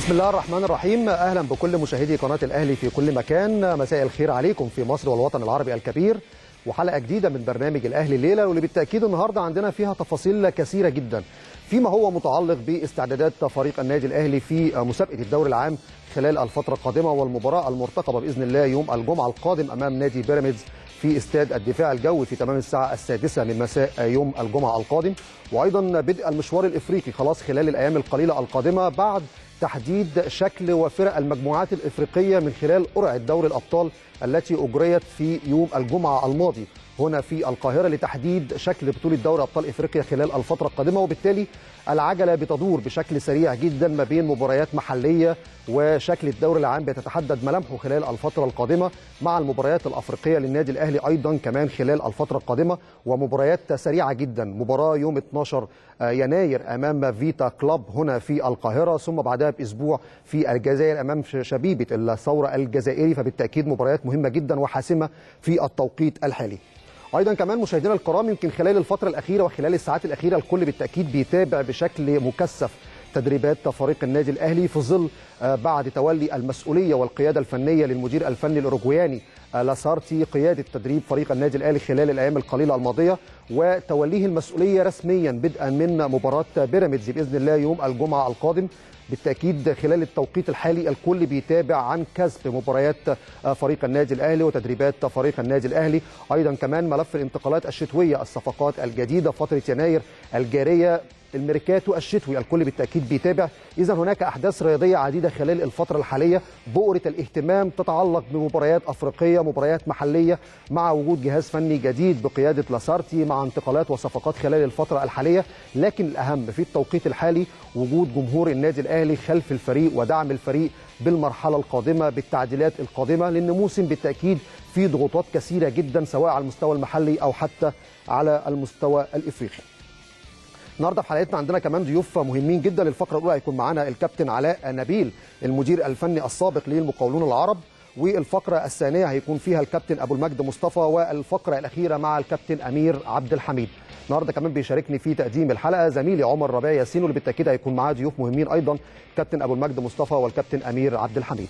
بسم الله الرحمن الرحيم اهلا بكل مشاهدي قناه الاهلي في كل مكان مساء الخير عليكم في مصر والوطن العربي الكبير وحلقه جديده من برنامج الاهلي الليله واللي بالتاكيد النهارده عندنا فيها تفاصيل كثيره جدا فيما هو متعلق باستعدادات فريق النادي الاهلي في مسابقه الدوري العام خلال الفتره القادمه والمباراه المرتقبه باذن الله يوم الجمعه القادم امام نادي بيراميدز في استاد الدفاع الجوي في تمام الساعه السادسه من مساء يوم الجمعه القادم وايضا بدء المشوار الافريقي خلاص خلال الايام القليله القادمه بعد تحديد شكل وفرق المجموعات الافريقيه من خلال قرعه دوري الابطال التي اجريت في يوم الجمعه الماضي هنا في القاهره لتحديد شكل بطوله دوري ابطال افريقيا خلال الفتره القادمه وبالتالي العجله بتدور بشكل سريع جدا ما بين مباريات محليه وشكل الدوري العام بتتحدد ملامحه خلال الفتره القادمه مع المباريات الافريقيه للنادي الاهلي ايضا كمان خلال الفتره القادمه ومباريات سريعه جدا مباراه يوم 12 يناير امام فيتا كلوب هنا في القاهره ثم بعدها باسبوع في الجزائر امام شبيبه الثوره الجزائري فبالتاكيد مباريات مهمه جدا وحاسمه في التوقيت الحالي ايضا كمان مشاهدينا الكرام يمكن خلال الفتره الاخيره وخلال الساعات الاخيره الكل بالتاكيد بيتابع بشكل مكثف تدريبات فريق النادي الاهلي في ظل بعد تولي المسؤوليه والقياده الفنيه للمدير الفني الاوروجواني لاسارتي قياده تدريب فريق النادي الاهلي خلال الايام القليله الماضيه وتوليه المسؤوليه رسميا بدءا من مباراه بيراميدز باذن الله يوم الجمعه القادم بالتاكيد خلال التوقيت الحالي الكل بيتابع عن كسب مباريات فريق النادي الاهلي وتدريبات فريق النادي الاهلي ايضا كمان ملف الانتقالات الشتويه الصفقات الجديده فتره يناير الجاريه الميركاتو الشتوي الكل بالتاكيد بيتابع اذا هناك احداث رياضيه عديده خلال الفتره الحاليه بؤره الاهتمام تتعلق بمباريات افريقيه مباريات محليه مع وجود جهاز فني جديد بقياده لاسارتي مع انتقالات وصفقات خلال الفتره الحاليه لكن الاهم في التوقيت الحالي وجود جمهور النادي الاهلي خلف الفريق ودعم الفريق بالمرحله القادمه بالتعديلات القادمه لان موسم بالتاكيد فيه ضغوطات كثيره جدا سواء على المستوى المحلي او حتى على المستوى الافريقي النهارده في حلقتنا عندنا كمان ضيوف مهمين جدا الفقره الاولى هيكون معانا الكابتن علاء نبيل المدير الفني السابق للمقاولون العرب والفقره الثانيه هيكون فيها الكابتن ابو المجد مصطفى والفقره الاخيره مع الكابتن امير عبد الحميد النهارده كمان بيشاركني في تقديم الحلقه زميلي عمر ربيع ياسين واللي بالتاكيد هيكون معاه ضيوف مهمين ايضا كابتن ابو المجد مصطفى والكابتن امير عبد الحميد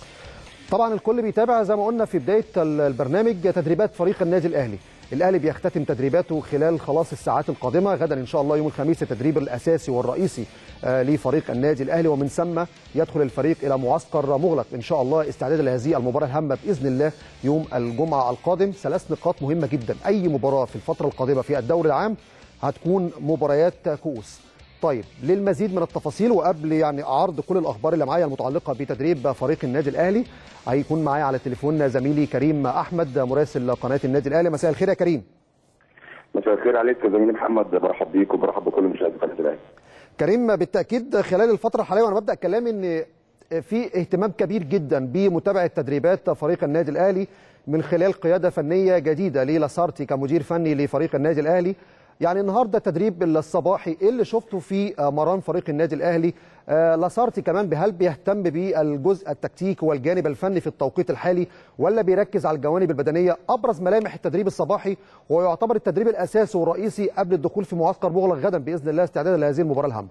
طبعا الكل بيتابع زي ما قلنا في بدايه البرنامج تدريبات فريق النادي الاهلي الاهلي بيختتم تدريباته خلال خلاص الساعات القادمه غدا ان شاء الله يوم الخميس التدريب الاساسي والرئيسي لفريق النادي الاهلي ومن ثم يدخل الفريق الى معسكر مغلق ان شاء الله استعدادا لهذه المباراه الهامه باذن الله يوم الجمعه القادم ثلاث نقاط مهمه جدا اي مباراه في الفتره القادمه في الدوري العام هتكون مباريات كؤوس طيب للمزيد من التفاصيل وقبل يعني عرض كل الاخبار اللي معايا المتعلقه بتدريب فريق النادي الاهلي هيكون معايا على التليفون زميلي كريم احمد مراسل قناه النادي الاهلي مساء الخير يا كريم مساء الخير عليك يا زميلي محمد برحب بيك وبرحب بكل مشاهدي قناه الاهلي كريم بالتاكيد خلال الفتره الحاليه وانا ببدا كلامي ان في اهتمام كبير جدا بمتابعه تدريبات فريق النادي الاهلي من خلال قياده فنيه جديده للاسارتي كمدير فني لفريق النادي الاهلي يعني النهارده التدريب الصباحي ايه اللي شفته في مران فريق النادي الاهلي آه لاسارتي كمان هل بيهتم بالجزء التكتيكي والجانب الفني في التوقيت الحالي ولا بيركز على الجوانب البدنيه ابرز ملامح التدريب الصباحي وهو يعتبر التدريب الاساسي والرئيسي قبل الدخول في معسكر مغلق غدا باذن الله استعدادا لهذه المباراه الهامه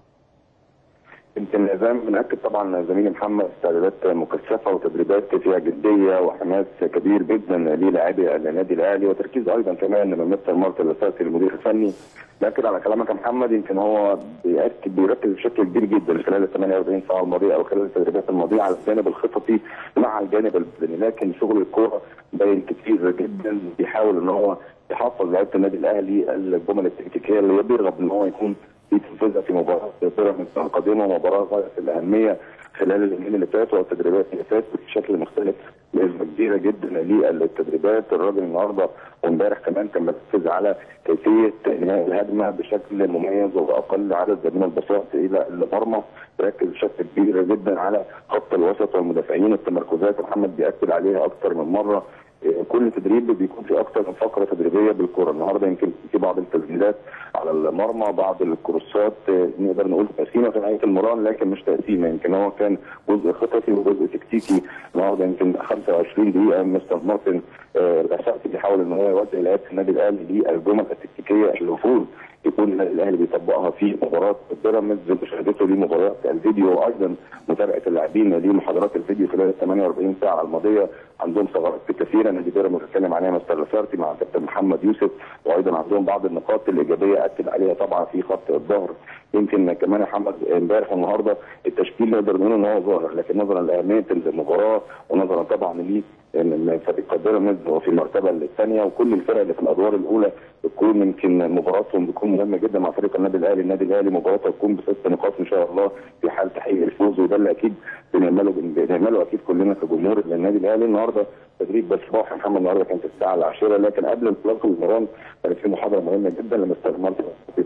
يمكن زي ما بنأكد طبعا زميلي محمد استعدادات مكثفه وتدريبات فيها جديه وحماس كبير جدا للاعبي النادي الاهلي وتركيز ايضا كمان من مستر مارتن الاساسي المدير الفني باكد على كلامك يا محمد يمكن هو بيأكد بيركز بشكل كبير جدا خلال ال 48 ساعه الماضيه او خلال التدريبات الماضيه على الجانب الخططي مع الجانب البدني لكن شغل الكوره باين كتير جدا بيحاول ان هو يحفظ لعيبه النادي الاهلي الجمل التكتيكيه اللي بيرغب ان هو يكون في تنفيذها في مباراه بيراميدز القادمه مباراه غايه الاهميه خلال اليومين اللي فاتوا والتدريبات اللي فاتت بشكل مختلف بنسبه كبيره جدا للتدريبات الراجل النهارده وامبارح كمان كان مركز على كيفيه انهاء الهجمه بشكل مميز وباقل عدد من البساط الى المرمى ركز بشكل كبير جدا على خط الوسط والمدافعين التمركزات محمد بياكد عليها اكثر من مره كل تدريب بيكون في اكثر من فقره تدريبيه بالكره النهارده يمكن في بعض التسديدات على المرمى بعض الكروسات نقدر نقول تقسيمه في نهايه المران لكن مش تقسيمه يمكن هو كان جزء خططي وجزء تكتيكي النهارده يمكن 25 دقيقه مستر مارتن الاساسي بيحاول ان هو يوجه لعيبه النادي الاهلي للجمل التكتيكيه اللي المفروض يكون النادي الاهلي بيطبقها في مباراه بيراميدز مشاهدته لمباريات الفيديو وايضا متابعه اللاعبين لمحاضرات الفيديو خلال ال 48 ساعه الماضيه عندهم ثغرات كثيره نادي بيراميدز اتكلم عليها مستر لاسارتي مع كابتن محمد يوسف وايضا عندهم بعض النقاط الايجابيه اكد عليها طبعا في خط الظهر يمكن كمان يا محمد امبارح والنهارده التشكيل نقدر نقول ان هو ظاهر لكن نظرا لاهميه المباراه ونظرا طبعا ليه ان فريق بيراميدز هو في المرتبه الثانيه وكل الفرق اللي في الادوار الاولى بتكون يمكن مباراتهم بتكون مهمه جدا مع فريق النادي الاهلي، النادي الاهلي مباراته تكون بست نقاط ان شاء الله في حال تحقيق الفوز وده اللي اكيد بنعمله بنعمله اكيد كلنا كجمهور للنادي الاهلي النهارده تدريب بس صباح محمد النهارده كانت الساعه العاشره لكن قبل انطلاق المران كانت في محاضره مهمه جدا لمستر مارتن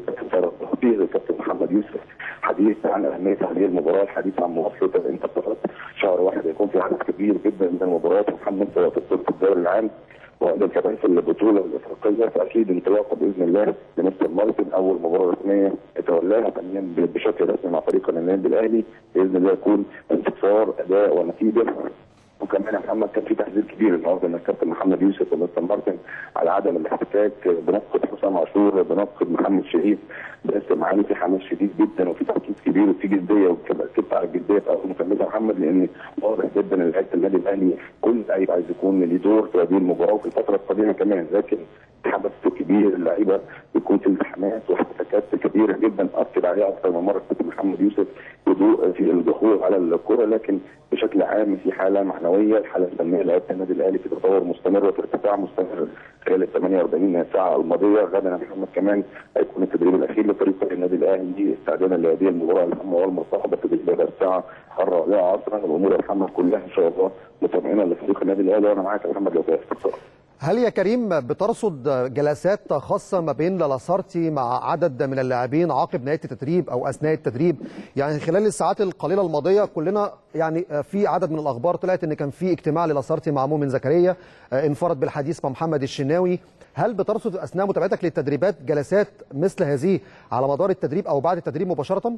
في الكابتن محمد يوسف حديث عن اهميه هذه المباراه الحديث عن مواصله الانتصارات شهر واحد هيكون في عدد كبير جدا من المباريات محمد في بطوله الدوري العام وايضا كمان في البطوله الافريقيه فاكيد انطلاقه باذن الله لمستر مارتن اول مباراه رسميه يتولاها ثانيا بشكل رسمي مع فريق النادي الاهلي باذن الله يكون انتصار اداء ونتيجه وكمان يا محمد كان في تحذير كبير النهارده من الكابتن محمد يوسف ومستر مارتن على عدم الاحتكاك بنفقد حسام عاشور بنفقد محمد شريف بس معانا في حماس شديد جدا وفي تركيز كبير وفي جديه وكبت على الجديه في اول مكمله محمد لان واضح جدا ان لعيبه النادي الاهلي كل لعيب عايز يكون ليه دور في هذه المباراه وفي الفتره القادمه كمان لكن حدث كبير اللعيبه بيكون في التحامات واحتكاكات كبيره جدا اكد عليها اكثر من مره الكابتن محمد يوسف هدوء في الدخول على الكره لكن بشكل عام في حاله معنويه الحاله الفنيه لعيبه النادي الاهلي في تطور مستمر وفي ارتفاع مستمر خلال ال 48 ساعه الماضيه غدا يا محمد كمان هيكون التدريب الاخير لفريق النادي الاهلي استعدادا لهذه المباراه الهامه والمرتقبه تدريب الساعه الرابعه عصرا الامور يا محمد كلها ان شاء الله مطمئنه لفريق النادي الاهلي وانا معاك يا محمد لو في استفسار هل يا كريم بترصد جلسات خاصة ما بين لاسارتي مع عدد من اللاعبين عقب نهاية التدريب أو أثناء التدريب يعني خلال الساعات القليلة الماضية كلنا يعني في عدد من الأخبار طلعت إن كان في اجتماع للاسارتي مع مؤمن زكريا انفرد بالحديث مع محمد الشناوي هل بترصد أثناء متابعتك للتدريبات جلسات مثل هذه على مدار التدريب أو بعد التدريب مباشرة؟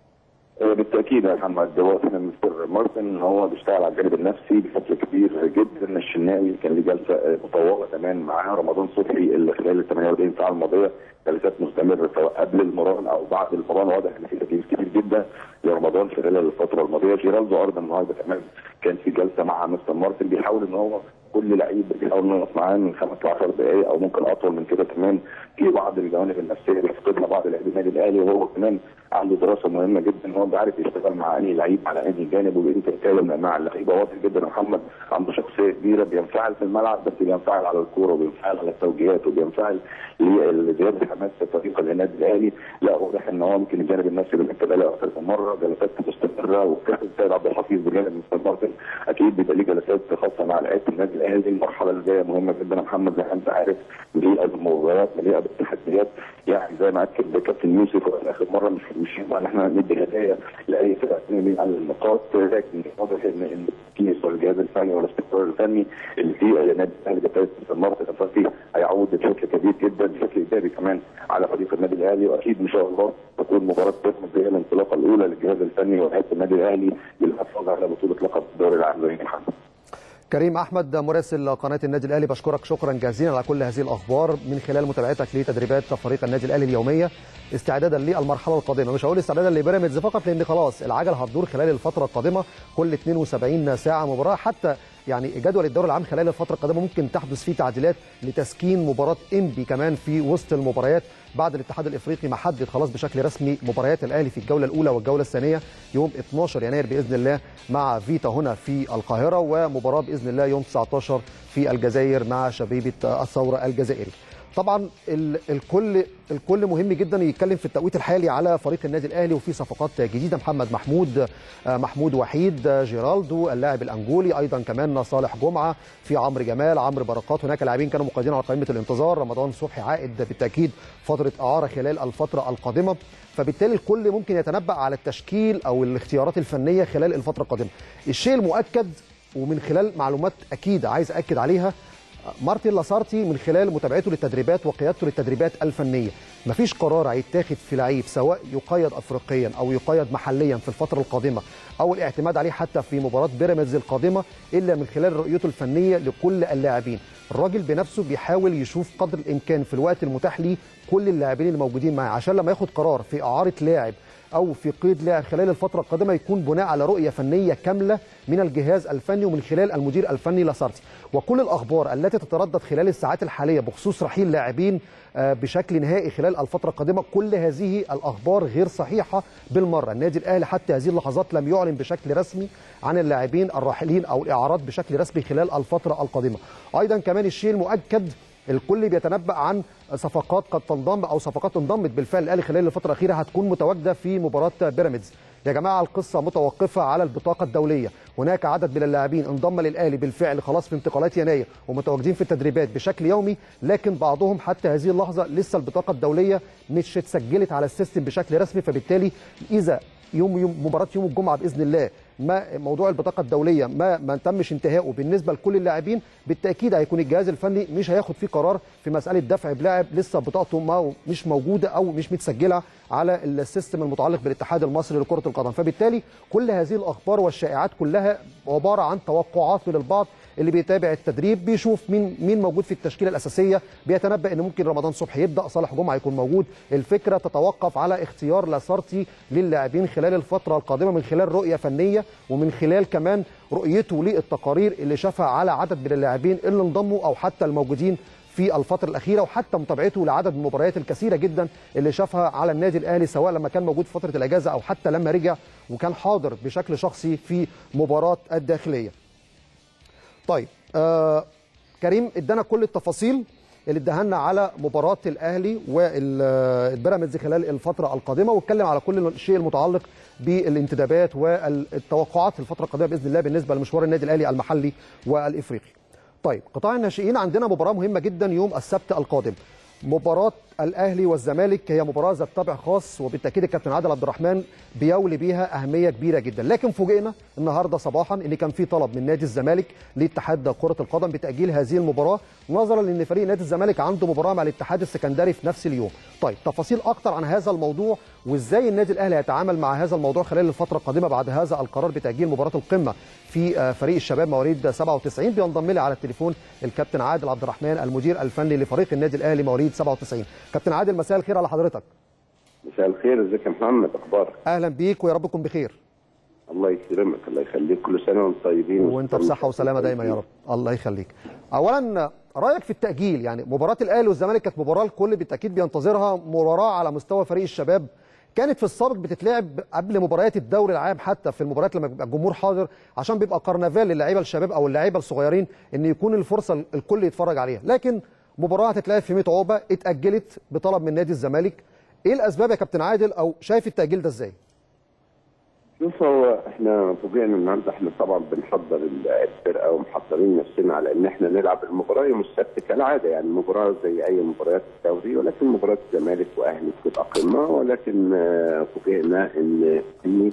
بالتاكيد يا محمد هو مستر مارتن هو بيشتغل على الجانب النفسي بشكل كبير جدا الشناوي كان ليه جلسه مطوله كمان معاه رمضان صبحي اللي خلال ال 48 ساعه الماضيه جلسات مستمره سواء قبل المران او بعد المران واضح ان في تغيير كبير جدا لرمضان خلال الفتره الماضيه جيرالدو ايضا النهارده كمان كان في جلسه مع مستر مارتن بيحاول ان هو كل لعيب بيحاول نقف معاه من خمس ل 10 دقائق او ممكن اطول من كده كمان في بعض الجوانب النفسيه بيفقدنا بعض لاعبي النادي الاهلي وهو كمان عنده دراسه مهمه جدا هو بيعرف يشتغل مع انهي لعيب على انهي جانب وبينت يتكلم مع اللعيبه واضح جدا محمد عنده شخصيه كبيره بينفعل في الملعب بس بينفعل على الكوره وبينفعل على التوجيهات وبينفعل لزياده حماس فريق النادي الاهلي لا واضح ان هو ممكن الجانب النفسي بالاكد عليه اكثر من مره جلسات مستمره والكابتن سيد عبد الحفيظ بجانب مستر مارتن اكيد بيبقى ليه جلسات خاصه مع لعيبه النادي الاهلي المرحله اللي جايه مهمه جدا يا محمد زي ما انت عارف مليئه بالمباريات مليئه بالتحديات يعني زي ما اكد كابتن يوسف اخر مره مش مش ان احنا ندي هدايا لاي فرقه تنمي على النقاط لكن واضح ان ان في الجهاز الفني والاستقرار الفني اللي في النادي الاهلي بتاعت المرة الاساسي هيعود بشكل كبير جدا بشكل ايجابي كمان على فريق النادي الاهلي واكيد ان شاء الله تكون مباراه بيراميدز هي الانطلاقه الاولى للجهاز الفني ولاعيبه النادي الاهلي للحفاظ على بطوله لقب الدوري العام زي محمد كريم احمد مراسل قناه النادي الاهلي بشكرك شكرا جزيلا على كل هذه الاخبار من خلال متابعتك لتدريبات فريق النادي الاهلي اليوميه استعدادا للمرحله القادمه مش هقول استعدادا لبيراميدز فقط لان خلاص العجله هتدور خلال الفتره القادمه كل 72 ساعه مباراه حتى يعني جدول الدوري العام خلال الفتره القادمه ممكن تحدث فيه تعديلات لتسكين مباراه انبي كمان في وسط المباريات بعد الاتحاد الافريقي ما حدد خلاص بشكل رسمي مباريات الاهلي في الجوله الاولى والجوله الثانيه يوم 12 يناير باذن الله مع فيتا هنا في القاهره ومباراه باذن الله يوم 19 في الجزائر مع شبيبه الثوره الجزائري. طبعا الكل الكل مهم جدا يتكلم في التوقيت الحالي على فريق النادي الاهلي وفي صفقات جديده محمد محمود محمود وحيد جيرالدو اللاعب الانجولي ايضا كمان صالح جمعه في عمرو جمال عمرو بركات هناك لاعبين كانوا مقيدين على قائمه الانتظار رمضان صبحي عائد بالتاكيد فتره اعاره خلال الفتره القادمه فبالتالي الكل ممكن يتنبأ على التشكيل او الاختيارات الفنيه خلال الفتره القادمه الشيء المؤكد ومن خلال معلومات اكيد عايز اكد عليها مارتن لاسارتي من خلال متابعته للتدريبات وقيادته للتدريبات الفنيه مفيش قرار هيتاخد في لعيب سواء يقيد افريقيا او يقيد محليا في الفتره القادمه او الاعتماد عليه حتى في مباراه بيراميدز القادمه الا من خلال رؤيته الفنيه لكل اللاعبين الراجل بنفسه بيحاول يشوف قدر الامكان في الوقت المتاح ليه كل اللاعبين اللي موجودين معاه عشان لما ياخد قرار في اعاره لاعب او في قيد لاعب خلال الفتره القادمه يكون بناء على رؤيه فنيه كامله من الجهاز الفني ومن خلال المدير الفني لاسارتي وكل الاخبار التي تتردد خلال الساعات الحاليه بخصوص رحيل لاعبين بشكل نهائي خلال الفتره القادمه كل هذه الاخبار غير صحيحه بالمره النادي الاهلي حتى هذه اللحظات لم يعلن بشكل رسمي عن اللاعبين الراحلين او الاعارات بشكل رسمي خلال الفتره القادمه ايضا كمان الشيء المؤكد الكل بيتنبأ عن صفقات قد تنضم او صفقات انضمت بالفعل الاهلي خلال الفتره الاخيره هتكون متواجده في مباراه بيراميدز يا جماعه القصه متوقفه على البطاقه الدوليه هناك عدد من اللاعبين انضم للاهلي بالفعل خلاص في انتقالات يناير ومتواجدين في التدريبات بشكل يومي لكن بعضهم حتى هذه اللحظه لسه البطاقه الدوليه مش اتسجلت على السيستم بشكل رسمي فبالتالي اذا يوم, يوم مباراه يوم الجمعه باذن الله ما موضوع البطاقه الدوليه ما ما تمش انتهائه بالنسبه لكل اللاعبين بالتاكيد هيكون الجهاز الفني مش هياخد فيه قرار في مساله دفع بلاعب لسه بطاقته ما مش موجوده او مش متسجله على السيستم المتعلق بالاتحاد المصري لكره القدم فبالتالي كل هذه الاخبار والشائعات كلها عباره عن توقعات من البعض اللي بيتابع التدريب بيشوف مين مين موجود في التشكيله الاساسيه بيتنبا ان ممكن رمضان صبحي يبدا صالح جمعه يكون موجود الفكره تتوقف على اختيار لاسارتي للاعبين خلال الفتره القادمه من خلال رؤيه فنيه ومن خلال كمان رؤيته للتقارير اللي شافها على عدد من اللاعبين اللي انضموا او حتى الموجودين في الفترة الأخيرة وحتى متابعته لعدد من المباريات الكثيرة جدا اللي شافها على النادي الأهلي سواء لما كان موجود في فترة الأجازة أو حتى لما رجع وكان حاضر بشكل شخصي في مباراة الداخلية. طيب آه كريم ادانا كل التفاصيل اللي اداها لنا على مباراه الاهلي والبيراميدز خلال الفتره القادمه واتكلم على كل الشيء المتعلق بالانتدابات والتوقعات في الفتره القادمه باذن الله بالنسبه لمشوار النادي الاهلي المحلي والافريقي. طيب قطاع الناشئين عندنا مباراه مهمه جدا يوم السبت القادم. مباراة الأهلي والزمالك هي مباراة ذات طابع خاص وبالتأكيد الكابتن عادل عبد الرحمن بيولي بيها أهمية كبيرة جدا، لكن فوجئنا النهارده صباحا إن كان في طلب من نادي الزمالك لاتحاد كرة القدم بتأجيل هذه المباراة نظرا لأن فريق نادي الزمالك عنده مباراة مع الاتحاد السكندري في نفس اليوم. طيب تفاصيل أكتر عن هذا الموضوع وإزاي النادي الأهلي هيتعامل مع هذا الموضوع خلال الفترة القادمة بعد هذا القرار بتأجيل مباراة القمة في فريق الشباب مواليد 97 بينضم لي على التليفون الكابتن عادل عبد الرحمن المدير الفني لفريق النادي الأهلي مواليد 97 كابتن عادل مساء الخير على حضرتك مساء الخير ازيك يا محمد اخبارك اهلا بيك ويا رب تكون بخير الله يكرمك الله يخليك كل سنه وانتم طيبين وانت بصحه وسلامه دايما يا رب الله يخليك اولا رايك في التاجيل يعني مباراه الاهلي والزمالك كانت مباراه الكل بالتاكيد بينتظرها مباراه على مستوى فريق الشباب كانت في السابق بتتلعب قبل مباريات الدوري العام حتى في المباريات لما بيبقى الجمهور حاضر عشان بيبقى كرنفال للعيبه الشباب او اللعيبه الصغيرين ان يكون الفرصه الكل يتفرج عليها لكن مباراه هتتلعب في 100 عقبه اتاجلت بطلب من نادي الزمالك ايه الاسباب يا كابتن عادل او شايف التاجيل ده ازاي شوف هو احنا فوجئنا النهارده احنا طبعا بنحضر الفرقه ومحضرين نفسنا على ان احنا نلعب المباراه يوم السبت كالعاده يعني مباراه زي اي مباريات الدوري ولكن مباراه الزمالك واهلي بتبقى قمه ولكن فوجئنا ان في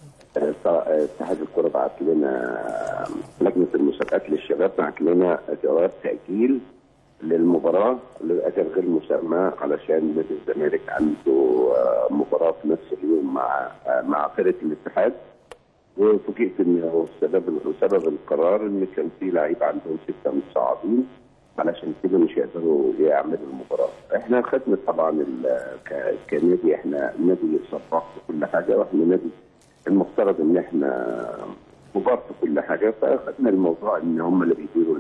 اتحاد الكره بعت لنا لجنه المسابقات للشباب بعت لنا جواب تاجيل للمباراه لاجل غير مسمى علشان نادي الزمالك عنده مباراه في نفس اليوم مع مع فرقه الاتحاد وفوجئت ان سبب سبب القرار ان كان في لعيبه عندهم سته متصاعدين علشان كده مش يقدروا يعملوا المباراه. احنا خدنا طبعا كنادي احنا نادي صفاق في كل حاجه واحنا نادي المفترض ان احنا كبار في كل حاجه فاخدنا الموضوع ان هم اللي بيديروا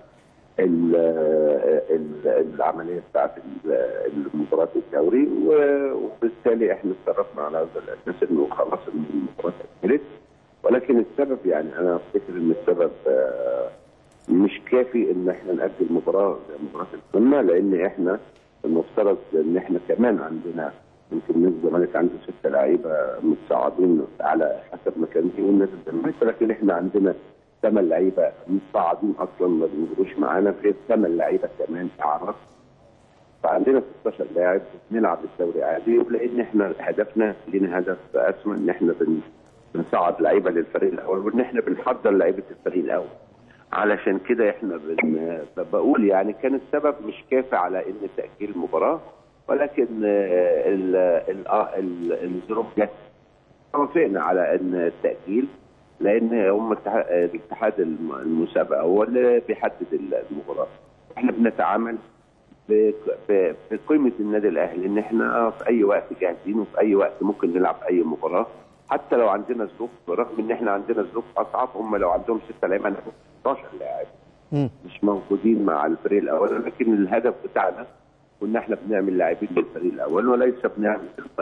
العمليه بتاعت المباراه الدوري وبالتالي احنا اتصرفنا على هذا الاساس انه خلاص المباراه اتاجلت ولكن السبب يعني انا افتكر ان السبب مش كافي ان احنا ناجل مباراه زي مباراه القمه لان احنا المفترض ان احنا كمان عندنا يمكن نادي الزمالك عنده ستة لعيبه متصاعدين على حسب ما كان بيقول نادي الزمالك ولكن احنا عندنا ثمان لعيبه متصاعدين اصلا ما بينزلوش معانا غير ثمان لعيبه كمان اعراض فعندنا 16 لاعب بنلعب الدوري عادي ولان احنا هدفنا لنا هدف اسمى ان احنا بنصعد لعيبه للفريق الاول وان احنا بنحضر لعيبه الفريق الاول علشان كده احنا بن... بقول يعني كان السبب مش كافي على ان تاجيل المباراه ولكن ال... ال... ال... الظروف جت وافقنا على ان التاجيل لان هم الاتحاد المسابقه هو اللي بيحدد المباراه احنا بنتعامل في قيمه النادي الاهلي ان احنا في اي وقت جاهزين وفي اي وقت ممكن نلعب اي مباراه حتى لو عندنا ظروف رغم ان احنا عندنا ظروف اصعب هم لو عندهم ستة لعيبه انا 16 لاعب مش موجودين مع الفريق الاول ولكن الهدف بتاعنا كنا احنا بنعمل لاعبين للفريق الاول وليس بنعمل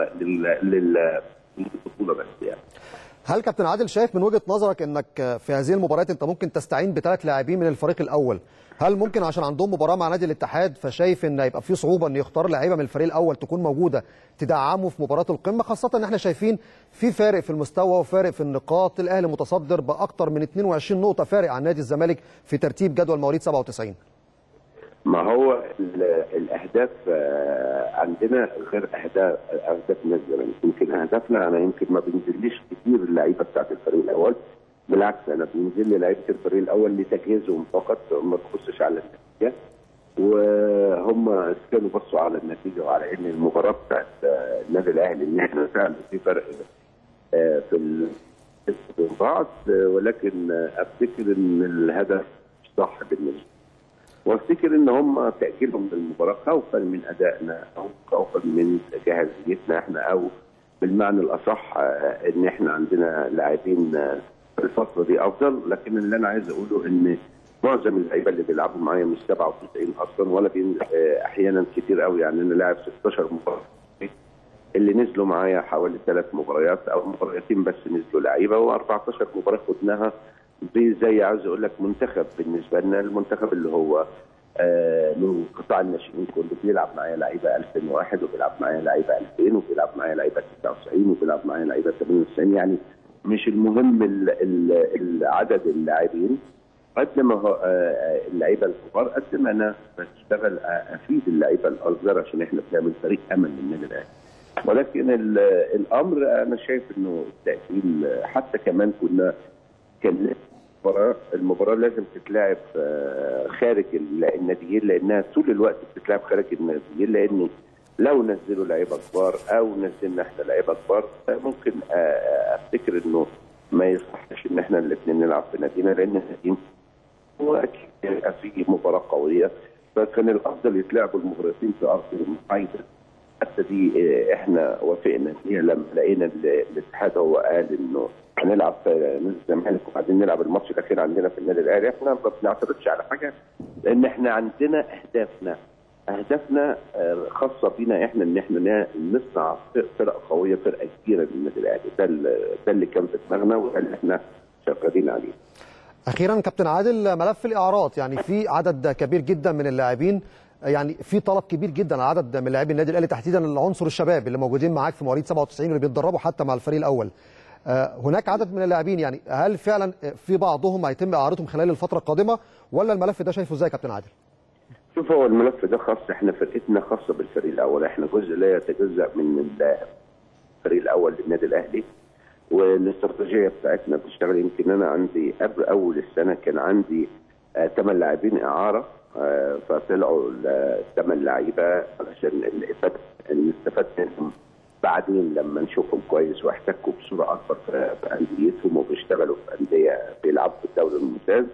للبطوله بس يعني هل كابتن عادل شايف من وجهه نظرك انك في هذه المباريات انت ممكن تستعين بثلاث لاعبين من الفريق الاول هل ممكن عشان عندهم مباراه مع نادي الاتحاد فشايف ان هيبقى في صعوبه ان يختار لعيبه من الفريق الاول تكون موجوده تدعمه في مباراه القمه خاصه ان احنا شايفين في فارق في المستوى وفارق في النقاط الاهلي متصدر باكثر من 22 نقطه فارق عن نادي الزمالك في ترتيب جدول مواليد 97 ما هو الاهداف عندنا غير اهداف اهداف نادي الزمالك يمكن اهدافنا انا يمكن ما بنزليش كتير اللعيبه بتاعت الفريق الاول بالعكس انا بنزل لي لعيبه الفريق الاول لتجهيزهم فقط ما بخصش على النتيجه وهم كانوا بصوا على النتيجه وعلى ان المباراه بتاعت النادي الاهلي ان احنا فعلا في فرق في بين بعض ولكن افتكر ان الهدف صح بالنسبه وافتكر ان هم تاجيلهم للمباراه خوفا من ادائنا او خوفا من جاهزيتنا احنا او بالمعنى الاصح ان احنا عندنا لاعبين في الفتره دي افضل لكن اللي انا عايز اقوله ان معظم اللعيبه اللي بيلعبوا معايا مش 97 اصلا ولا بين احيانا كتير قوي يعني انا لاعب 16 مباراه اللي نزلوا معايا حوالي ثلاث مباريات او مباريتين بس نزلوا لعيبه و14 مباراه خدناها زي زي عاوز اقول لك منتخب بالنسبه لنا المنتخب اللي هو آه من قطاع الناشئين كله بيلعب معايا لعيبه 2001 وبيلعب معايا لعيبه 2000 وبيلعب معايا لعيبه 99 وبيلعب معايا لعيبه 98 يعني مش المهم ال ال عدد اللاعبين قد ما هو آه اللعيبه الكبار قد ما انا بشتغل افيد اللعيبه الاصغر عشان احنا بنعمل فريق امل للنادي الاهلي ولكن الامر انا شايف انه التاهيل حتى كمان كنا كان المباراه المباراه لازم تتلعب خارج الناديين لانها طول الوقت بتتلعب خارج الناديين لان لو نزلوا لعيبه كبار او نزلنا احنا لعيبه كبار ممكن افتكر انه ما يصحش ان احنا الاثنين نلعب في نادينا لان الناديين هو اكيد يبقى في مباراه قويه فكان الافضل يتلعبوا المباراتين في ارض المحايده حتى دي احنا وافقنا فيها لما لقينا الاتحاد هو قال انه هنلعب في نادي الزمالك وبعدين نلعب الماتش الاخير عندنا في النادي الاهلي احنا ما بنعترضش على حاجه لان احنا عندنا اهدافنا اهدافنا خاصه بينا احنا ان احنا نصنع فرقه قويه فرقه كبيره للنادي الاهلي ده ده اللي كان في دماغنا وده اللي احنا شغالين عليه. اخيرا كابتن عادل ملف الاعارات يعني في عدد كبير جدا من اللاعبين يعني في طلب كبير جدا على عدد من لاعبي النادي الاهلي تحديدا العنصر الشباب اللي موجودين معاك في مواليد 97 واللي بيتدربوا حتى مع الفريق الاول. هناك عدد من اللاعبين يعني هل فعلا في بعضهم هيتم اعارتهم خلال الفتره القادمه ولا الملف ده شايفه ازاي يا كابتن عادل؟ شوف هو الملف ده خاص احنا فرقتنا خاصه بالفريق الاول احنا جزء لا يتجزا من الفريق الاول للنادي الاهلي والاستراتيجيه بتاعتنا بتشتغل يمكن انا عندي قبل اول السنه كان عندي ثمان لاعبين اعاره آه فطلعوا ثمان لعيبه علشان اللي استفدت منهم بعدين لما نشوفهم كويس واحتكوا بصوره اكبر في انديتهم وبيشتغلوا في انديه بيلعبوا في الدوري الممتاز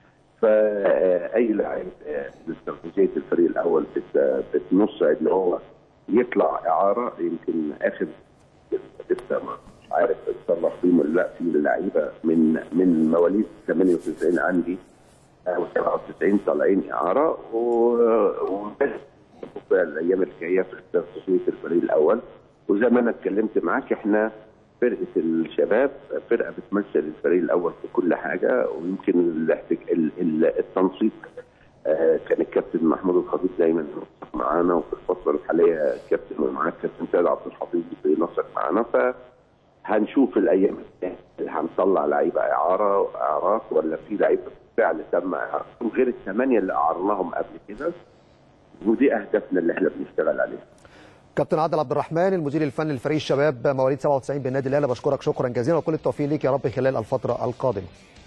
فاي لاعب استراتيجيه الفريق الاول بتنص اللي هو يطلع اعاره يمكن اخر لسه مش عارف اتصرف فيهم ولا لا في لعيبه من من مواليد 98 عندي او 97 طالعين اعاره و الايام الجايه في استراتيجيه الفريق الاول وزي ما انا اتكلمت معاك احنا فرقه الشباب فرقه بتمثل الفريق الاول في كل حاجه ويمكن التنسيق كان الكابتن محمود الخطيب دايما معانا وفي الفتره الحاليه الكابتن ومعاه الكابتن سيد عبد الحفيظ بينسق معانا فهنشوف الايام اللي هنطلع لعيبه اعاره اعارات ولا في لعيبه بالفعل تم اعارتهم غير الثمانيه اللي اعرناهم قبل كده ودي اهدافنا اللي احنا بنشتغل عليها. كابتن عادل عبد الرحمن المدير الفني لفريق الشباب مواليد 97 بالنادي الاهلي بشكرك شكرا جزيلا وكل التوفيق ليك يا رب خلال الفتره القادمه.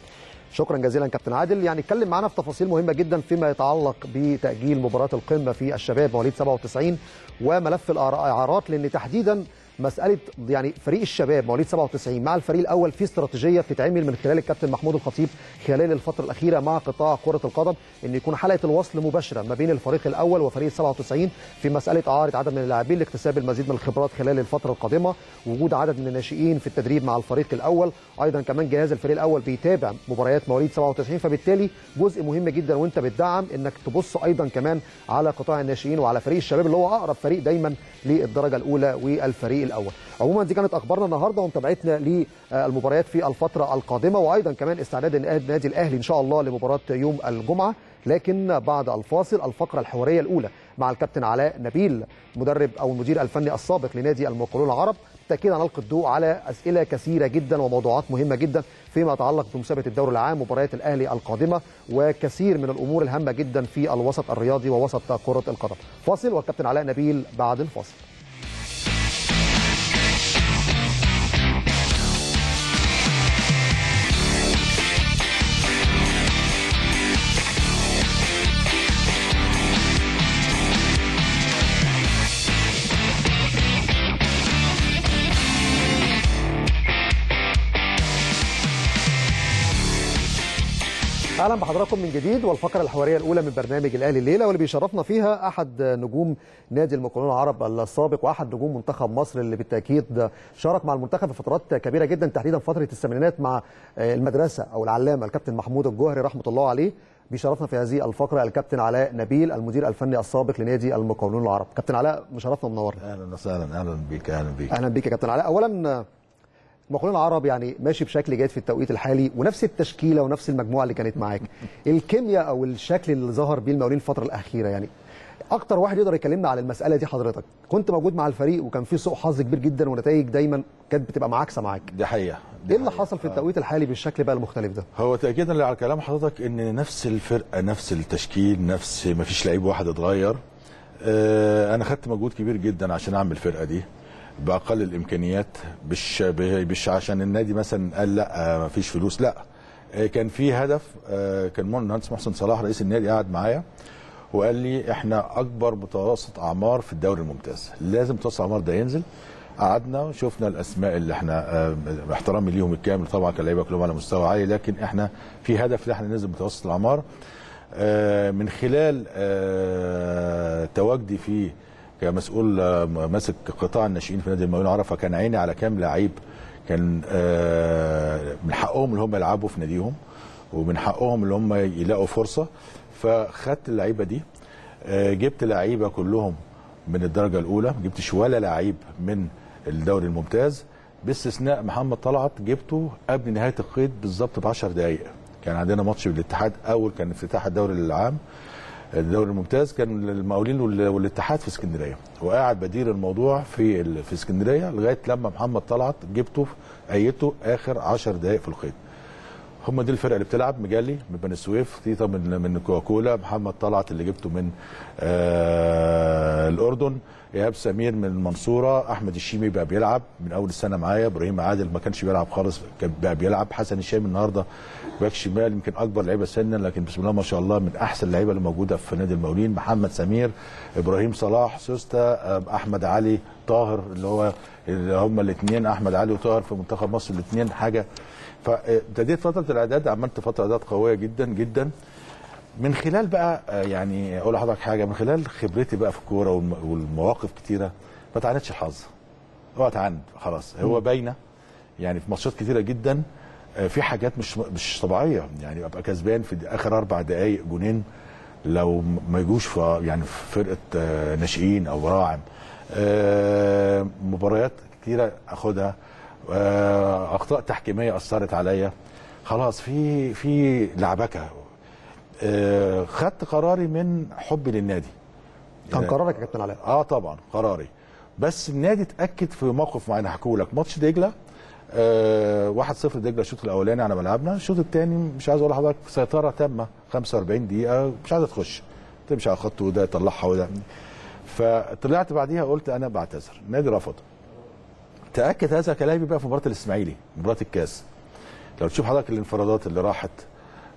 شكرا جزيلا كابتن عادل يعني اتكلم معانا في تفاصيل مهمه جدا فيما يتعلق بتاجيل مباراه القمه في الشباب مواليد 97 وملف الاعارات لان تحديدا مساله يعني فريق الشباب مواليد 97 مع الفريق الاول في استراتيجيه بتتعمل من خلال الكابتن محمود الخطيب خلال الفتره الاخيره مع قطاع كره القدم ان يكون حلقه الوصل مباشره ما بين الفريق الاول وفريق 97 في مساله اعاره عدد من اللاعبين لاكتساب المزيد من الخبرات خلال الفتره القادمه وجود عدد من الناشئين في التدريب مع الفريق الاول ايضا كمان جهاز الفريق الاول بيتابع مباريات مواليد 97 فبالتالي جزء مهم جدا وانت بتدعم انك تبص ايضا كمان على قطاع الناشئين وعلى فريق الشباب اللي هو اقرب فريق دايما للدرجه الاولى والفريق الاول عموما دي كانت اخبارنا النهارده ومتابعتنا للمباريات في الفتره القادمه وايضا كمان استعداد النادي الاهلي ان شاء الله لمباراه يوم الجمعه لكن بعد الفاصل الفقره الحواريه الاولى مع الكابتن علاء نبيل مدرب او المدير الفني السابق لنادي المقاولون العرب بالتاكيد هنلقي الضوء على اسئله كثيره جدا وموضوعات مهمه جدا فيما يتعلق بمسابقه الدوري العام مباريات الاهلي القادمه وكثير من الامور الهامه جدا في الوسط الرياضي ووسط كره القدم فاصل والكابتن علاء نبيل بعد الفاصل اهلا بحضراتكم من جديد والفقره الحواريه الاولى من برنامج الاهلي الليله واللي بيشرفنا فيها احد نجوم نادي المقاولون العرب السابق واحد نجوم منتخب مصر اللي بالتاكيد شارك مع المنتخب في فترات كبيره جدا تحديدا فتره الثمانينات مع المدرسه او العلامه الكابتن محمود الجوهري رحمه الله عليه بيشرفنا في هذه الفقره الكابتن علاء نبيل المدير الفني السابق لنادي المقاولون العرب كابتن علاء مشرفنا ومنورنا اهلا وسهلا اهلا بيك اهلا بيك اهلا بيك يا كابتن علاء اولا المقاولون العرب يعني ماشي بشكل جيد في التوقيت الحالي ونفس التشكيله ونفس المجموعه اللي كانت معاك الكيمياء او الشكل اللي ظهر بيه المقاولين الفتره الاخيره يعني اكتر واحد يقدر يكلمنا على المساله دي حضرتك كنت موجود مع الفريق وكان في سوء حظ كبير جدا ونتائج دايما كانت بتبقى معاكسه معاك دي حقيقه دي ايه اللي حقيقة. حصل في التوقيت الحالي بالشكل بقى المختلف ده هو تاكيدا على كلام حضرتك ان نفس الفرقه نفس التشكيل نفس ما فيش لعيب واحد اتغير آه انا خدت مجهود كبير جدا عشان اعمل الفرقه دي باقل الامكانيات مش مش عشان النادي مثلا قال لا آه ما فيش فلوس لا آه كان في هدف آه كان المهندس محسن صلاح رئيس النادي قاعد معايا وقال لي احنا اكبر متوسط اعمار في الدوري الممتاز لازم متوسط الاعمار ده ينزل قعدنا وشفنا الاسماء اللي احنا آه، احترامي ليهم الكامل طبعا كان لعيبه كلهم على مستوى عالي لكن احنا في هدف ان احنا ننزل متوسط الاعمار آه، من خلال آه، تواجدي في كمسؤول آه، ماسك قطاع الناشئين في نادي المقاولين العرب فكان عيني على كام لعيب كان آه، من حقهم اللي هم يلعبوا في ناديهم ومن حقهم اللي هم يلاقوا فرصه فخدت اللعيبه دي آه، جبت لعيبه كلهم من الدرجه الاولى ما جبتش ولا لعيب من الدوري الممتاز باستثناء محمد طلعت جبته قبل نهايه القيد بالظبط ب 10 دقائق كان عندنا ماتش بالاتحاد اول كان افتتاح الدوري العام الدوري الممتاز كان المقاولين وال- والاتحاد في اسكندريه وقاعد بدير الموضوع في ال- في اسكندريه لغايه لما محمد طلعت جبته ايته اخر 10 دقائق في القيد هم دي الفرقه اللي بتلعب مجلي من بني سويف تيتا من من كوكولا محمد طلعت اللي جبته من آه الاردن ايهاب سمير من المنصوره احمد الشيمي بقى بيلعب من اول السنه معايا ابراهيم عادل ما كانش بيلعب خالص كان بقى بيلعب حسن الشامي النهارده باك شمال يمكن اكبر لعيبه سنا لكن بسم الله ما شاء الله من احسن اللعيبه اللي موجوده في نادي المقاولين محمد سمير ابراهيم صلاح سوستا آه، احمد علي طاهر اللي هو اللي هم الاثنين احمد علي وطاهر في منتخب مصر الاثنين حاجه فابتديت فتره الاعداد عملت فتره اعداد قويه جدا جدا من خلال بقى آه، يعني اقول لحضرتك حاجه من خلال خبرتي بقى في الكوره والم- والمواقف كتيره ما تعاندش الحظ هو تعاند خلاص هو باينه يعني في ماتشات كتيره جدا آه، في حاجات مش مش طبيعيه يعني ابقى كسبان في اخر اربع دقائق جونين لو ما يجوش في يعني في فرقه آه، ناشئين او براعم آه، مباريات كتيره اخدها آه، اخطاء تحكيميه اثرت عليا خلاص في في لعبكه آه، خدت قراري من حبي للنادي كان قرارك يا كابتن علاء اه طبعا قراري بس النادي اتاكد في موقف معين هحكيه لك ماتش دجله آه 1-0 دجله الشوط الاولاني على ملعبنا الشوط الثاني مش عايز اقول لحضرتك سيطره تامه 45 دقيقه مش عايزه تخش تمشي على الخط وده يطلعها وده فطلعت بعديها قلت انا بعتذر النادي رفض تاكد هذا كلامي بقى في مباراه الاسماعيلي مباراه الكاس لو تشوف حضرتك الانفرادات اللي راحت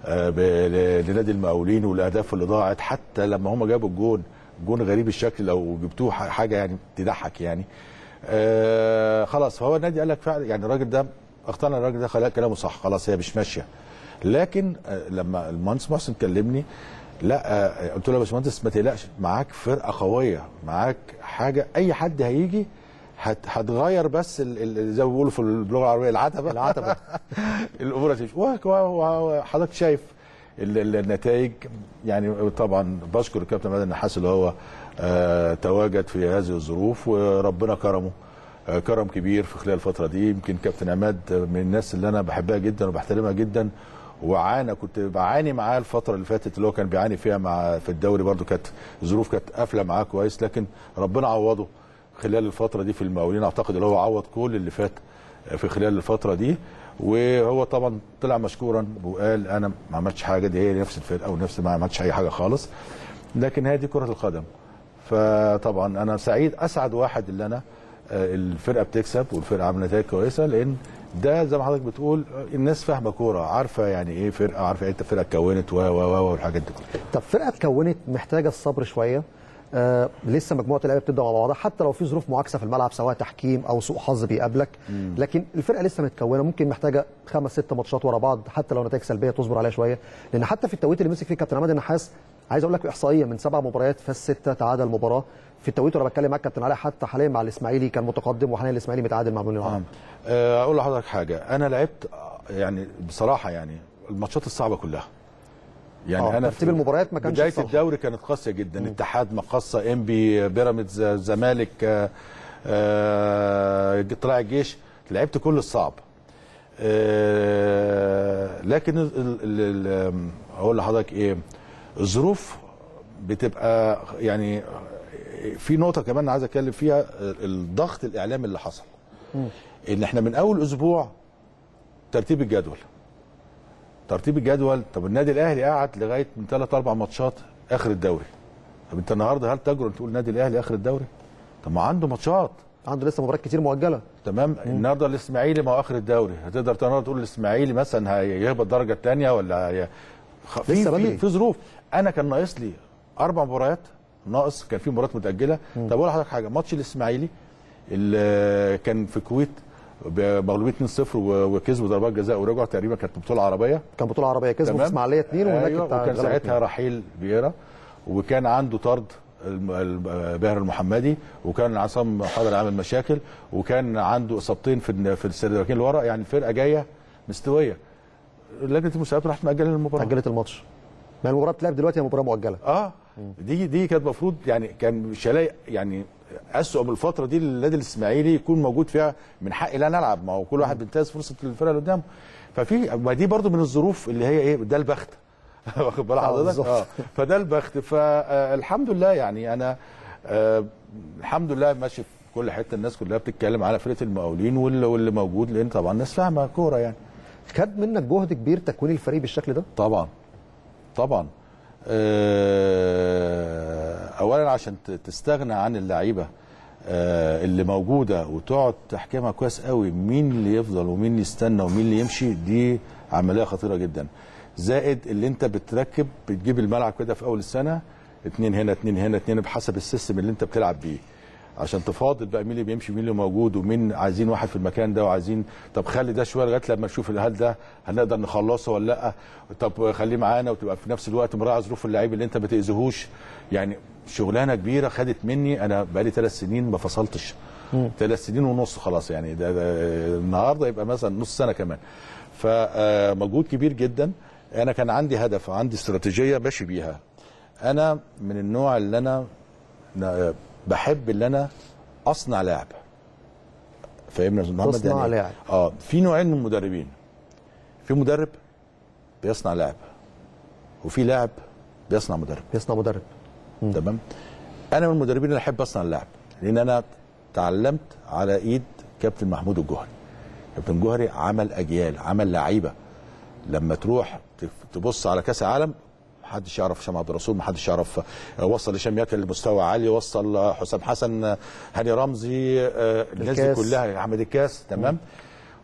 آه، ب- ل- لنادي المقاولين والاهداف اللي ضاعت حتى لما هم جابوا الجون جون غريب الشكل لو جبتوه ح- حاجه يعني تضحك يعني آه خلاص فهو النادي قال لك فعلا يعني الراجل ده اقتنع الراجل ده خلاص كلامه صح خلاص هي مش ماشيه لكن آه لما المهندس محسن كلمني لا آه قلت له يا باشمهندس ما تقلقش معاك فرقه قويه معاك حاجه اي حد هيجي هت هتغير بس ال- ال- زي ما بيقولوا في اللغه العربيه العتبه العتبة. الامور هتمشي وهك- وحضرتك شايف ال- ال- النتائج يعني طبعا بشكر الكابتن مدن النحاس اللي هو آه تواجد في هذه الظروف وربنا كرمه آه كرم كبير في خلال الفتره دي يمكن كابتن عماد من الناس اللي انا بحبها جدا وبحترمها جدا وعانى كنت بعاني معاه الفتره اللي فاتت اللي هو كان بيعاني فيها مع في الدوري برضو كانت الظروف كانت قافله معاه كويس لكن ربنا عوضه خلال الفتره دي في المقاولين اعتقد اللي هو عوض كل اللي فات في خلال الفتره دي وهو طبعا طلع مشكورا وقال انا ما عملتش حاجه دي هي نفس الفرقه ونفس ما عملتش اي حاجه خالص لكن هي دي كره القدم فطبعا انا سعيد اسعد واحد اللي انا آه، الفرقه بتكسب والفرقه عامله نتائج كويسه لان ده زي ما حضرتك بتقول آه، الناس فاهمه كوره عارفه يعني ايه فرقه عارفه ايه فرقه اتكونت و و و والحاجات دي كلها طب فرقه اتكونت محتاجه الصبر شويه آه لسه مجموعه اللعيبه بتبدا مع بعضها حتى لو في ظروف معاكسه في الملعب سواء تحكيم او سوء حظ بيقابلك لكن الفرقه لسه متكونه ممكن محتاجه خمس ست ماتشات ورا بعض حتى لو نتائج سلبيه تصبر عليها شويه لان حتى في التوقيت اللي مسك فيه كابتن عماد النحاس عايز اقول لك احصائيه من سبع مباريات فاز سته تعادل مباراه في التوقيت وانا بتكلم معاك كابتن علي حتى حاليا مع الاسماعيلي كان متقدم وحاليا الاسماعيلي متعادل مع بني العرب آه، اقول لحضرتك حاجه انا لعبت آه، يعني بصراحه يعني الماتشات الصعبه كلها يعني آه، انا ترتيب في المباريات ما كانش بدايه صح. الدوري كانت قاسيه جدا اتحاد مقصه انبي بيراميدز زمالك آه، آه، طلائع الجيش لعبت كل الصعب آه، لكن ال- ال- ال- ال- اقول لحضرتك ايه الظروف بتبقى يعني في نقطه كمان عايز اتكلم فيها الضغط الاعلامي اللي حصل ان احنا من اول اسبوع ترتيب الجدول ترتيب الجدول طب النادي الاهلي قعد لغايه من ثلاث اربع ماتشات اخر الدوري طب انت النهارده هل تجرؤ تقول النادي الاهلي اخر الدوري طب ما عنده ماتشات عنده لسه مباريات كتير مؤجله تمام النهارده الاسماعيلي ما هو اخر الدوري هتقدر النهارده تقول الاسماعيلي مثلا هيهبط الدرجه الثانيه ولا هي... خ- في لسه في بدري. في ظروف انا كان ناقص لي اربع مباريات ناقص كان في مباريات متاجله طب اقول لحضرتك حاجه ماتش الاسماعيلي اللي كان في الكويت مغلوبيه 2-0 و- وكسبوا ضربات جزاء ورجعوا تقريبا كانت ببطوله عربيه كان بطوله عربيه كسبوا في تمام؟ اسماعيليه اثنين وهناك أيوة بتاع وكان غلبوا ساعتها اتنين. رحيل فييرا وكان عنده طرد الم- الم- باهر المحمدي وكان عصام حضر عامل مشاكل وكان عنده اصابتين في الن- في السردباكين اللي ورا يعني الفرقه جايه مستويه لجنه المسابقات راحت مأجله المباراه اجلت الماتش ما المباراه بتلعب دلوقتي هي مباراه مؤجله اه دي دي كانت المفروض يعني كان مش هلاقي يعني اسوء من الفتره دي النادي الاسماعيلي يكون موجود فيها من حقي لا نلعب ما هو كل واحد بينتهز فرصه الفرقه اللي قدامه ففي ما دي برضو من الظروف اللي هي ايه ده البخت واخد بال آه، حضرتك بالظبط. اه فده البخت فالحمد لله يعني انا آه الحمد لله ماشي في كل حته الناس كلها بتتكلم على فرقه المقاولين واللي, واللي موجود لان طبعا الناس فاهمه كوره يعني خد منك جهد كبير تكوين الفريق بالشكل ده طبعا طبعا آه، اولا عشان ت- تستغنى عن اللعيبه آه، اللي موجوده وتقعد تحكمها كويس قوي مين اللي يفضل ومين اللي يستنى ومين اللي يمشي دي عمليه خطيره جدا زائد اللي انت بتركب بتجيب الملعب كده في اول السنه اتنين هنا اتنين هنا اتنين بحسب السيستم اللي انت بتلعب بيه عشان تفاضل بقى مين اللي بيمشي مين اللي موجود ومين عايزين واحد في المكان ده وعايزين طب خلي ده شويه لغايه لما نشوف هل ده هنقدر نخلصه ولا لا طب خليه معانا وتبقى في نفس الوقت مراعي ظروف اللعيب اللي انت ما تاذيهوش يعني شغلانه كبيره خدت مني انا بقالي ثلاث سنين ما فصلتش ثلاث سنين ونص خلاص يعني ده, ده النهارده يبقى مثلا نص سنه كمان فمجهود كبير جدا انا كان عندي هدف عندي استراتيجيه ماشي بيها انا من النوع اللي انا ن- بحب اللي انا اصنع لاعب فاهمني يا أستاذ محمد تصنع يعني لاعب. اه في نوعين من المدربين في مدرب بيصنع لاعب وفي لاعب بيصنع مدرب بيصنع مدرب تمام انا من المدربين اللي احب اصنع اللاعب لان انا تعلمت على ايد كابتن محمود الجوهري كابتن الجوهري عمل اجيال عمل لعيبه لما تروح تف- تبص على كاس العالم محدش يعرف هشام عبد الرسول محدش يعرف آه، وصل هشام ياكل لمستوى عالي وصل آه، حسام حسن آه، هاني رمزي آه، الناس دي الكاس. كلها احمد الكاس تمام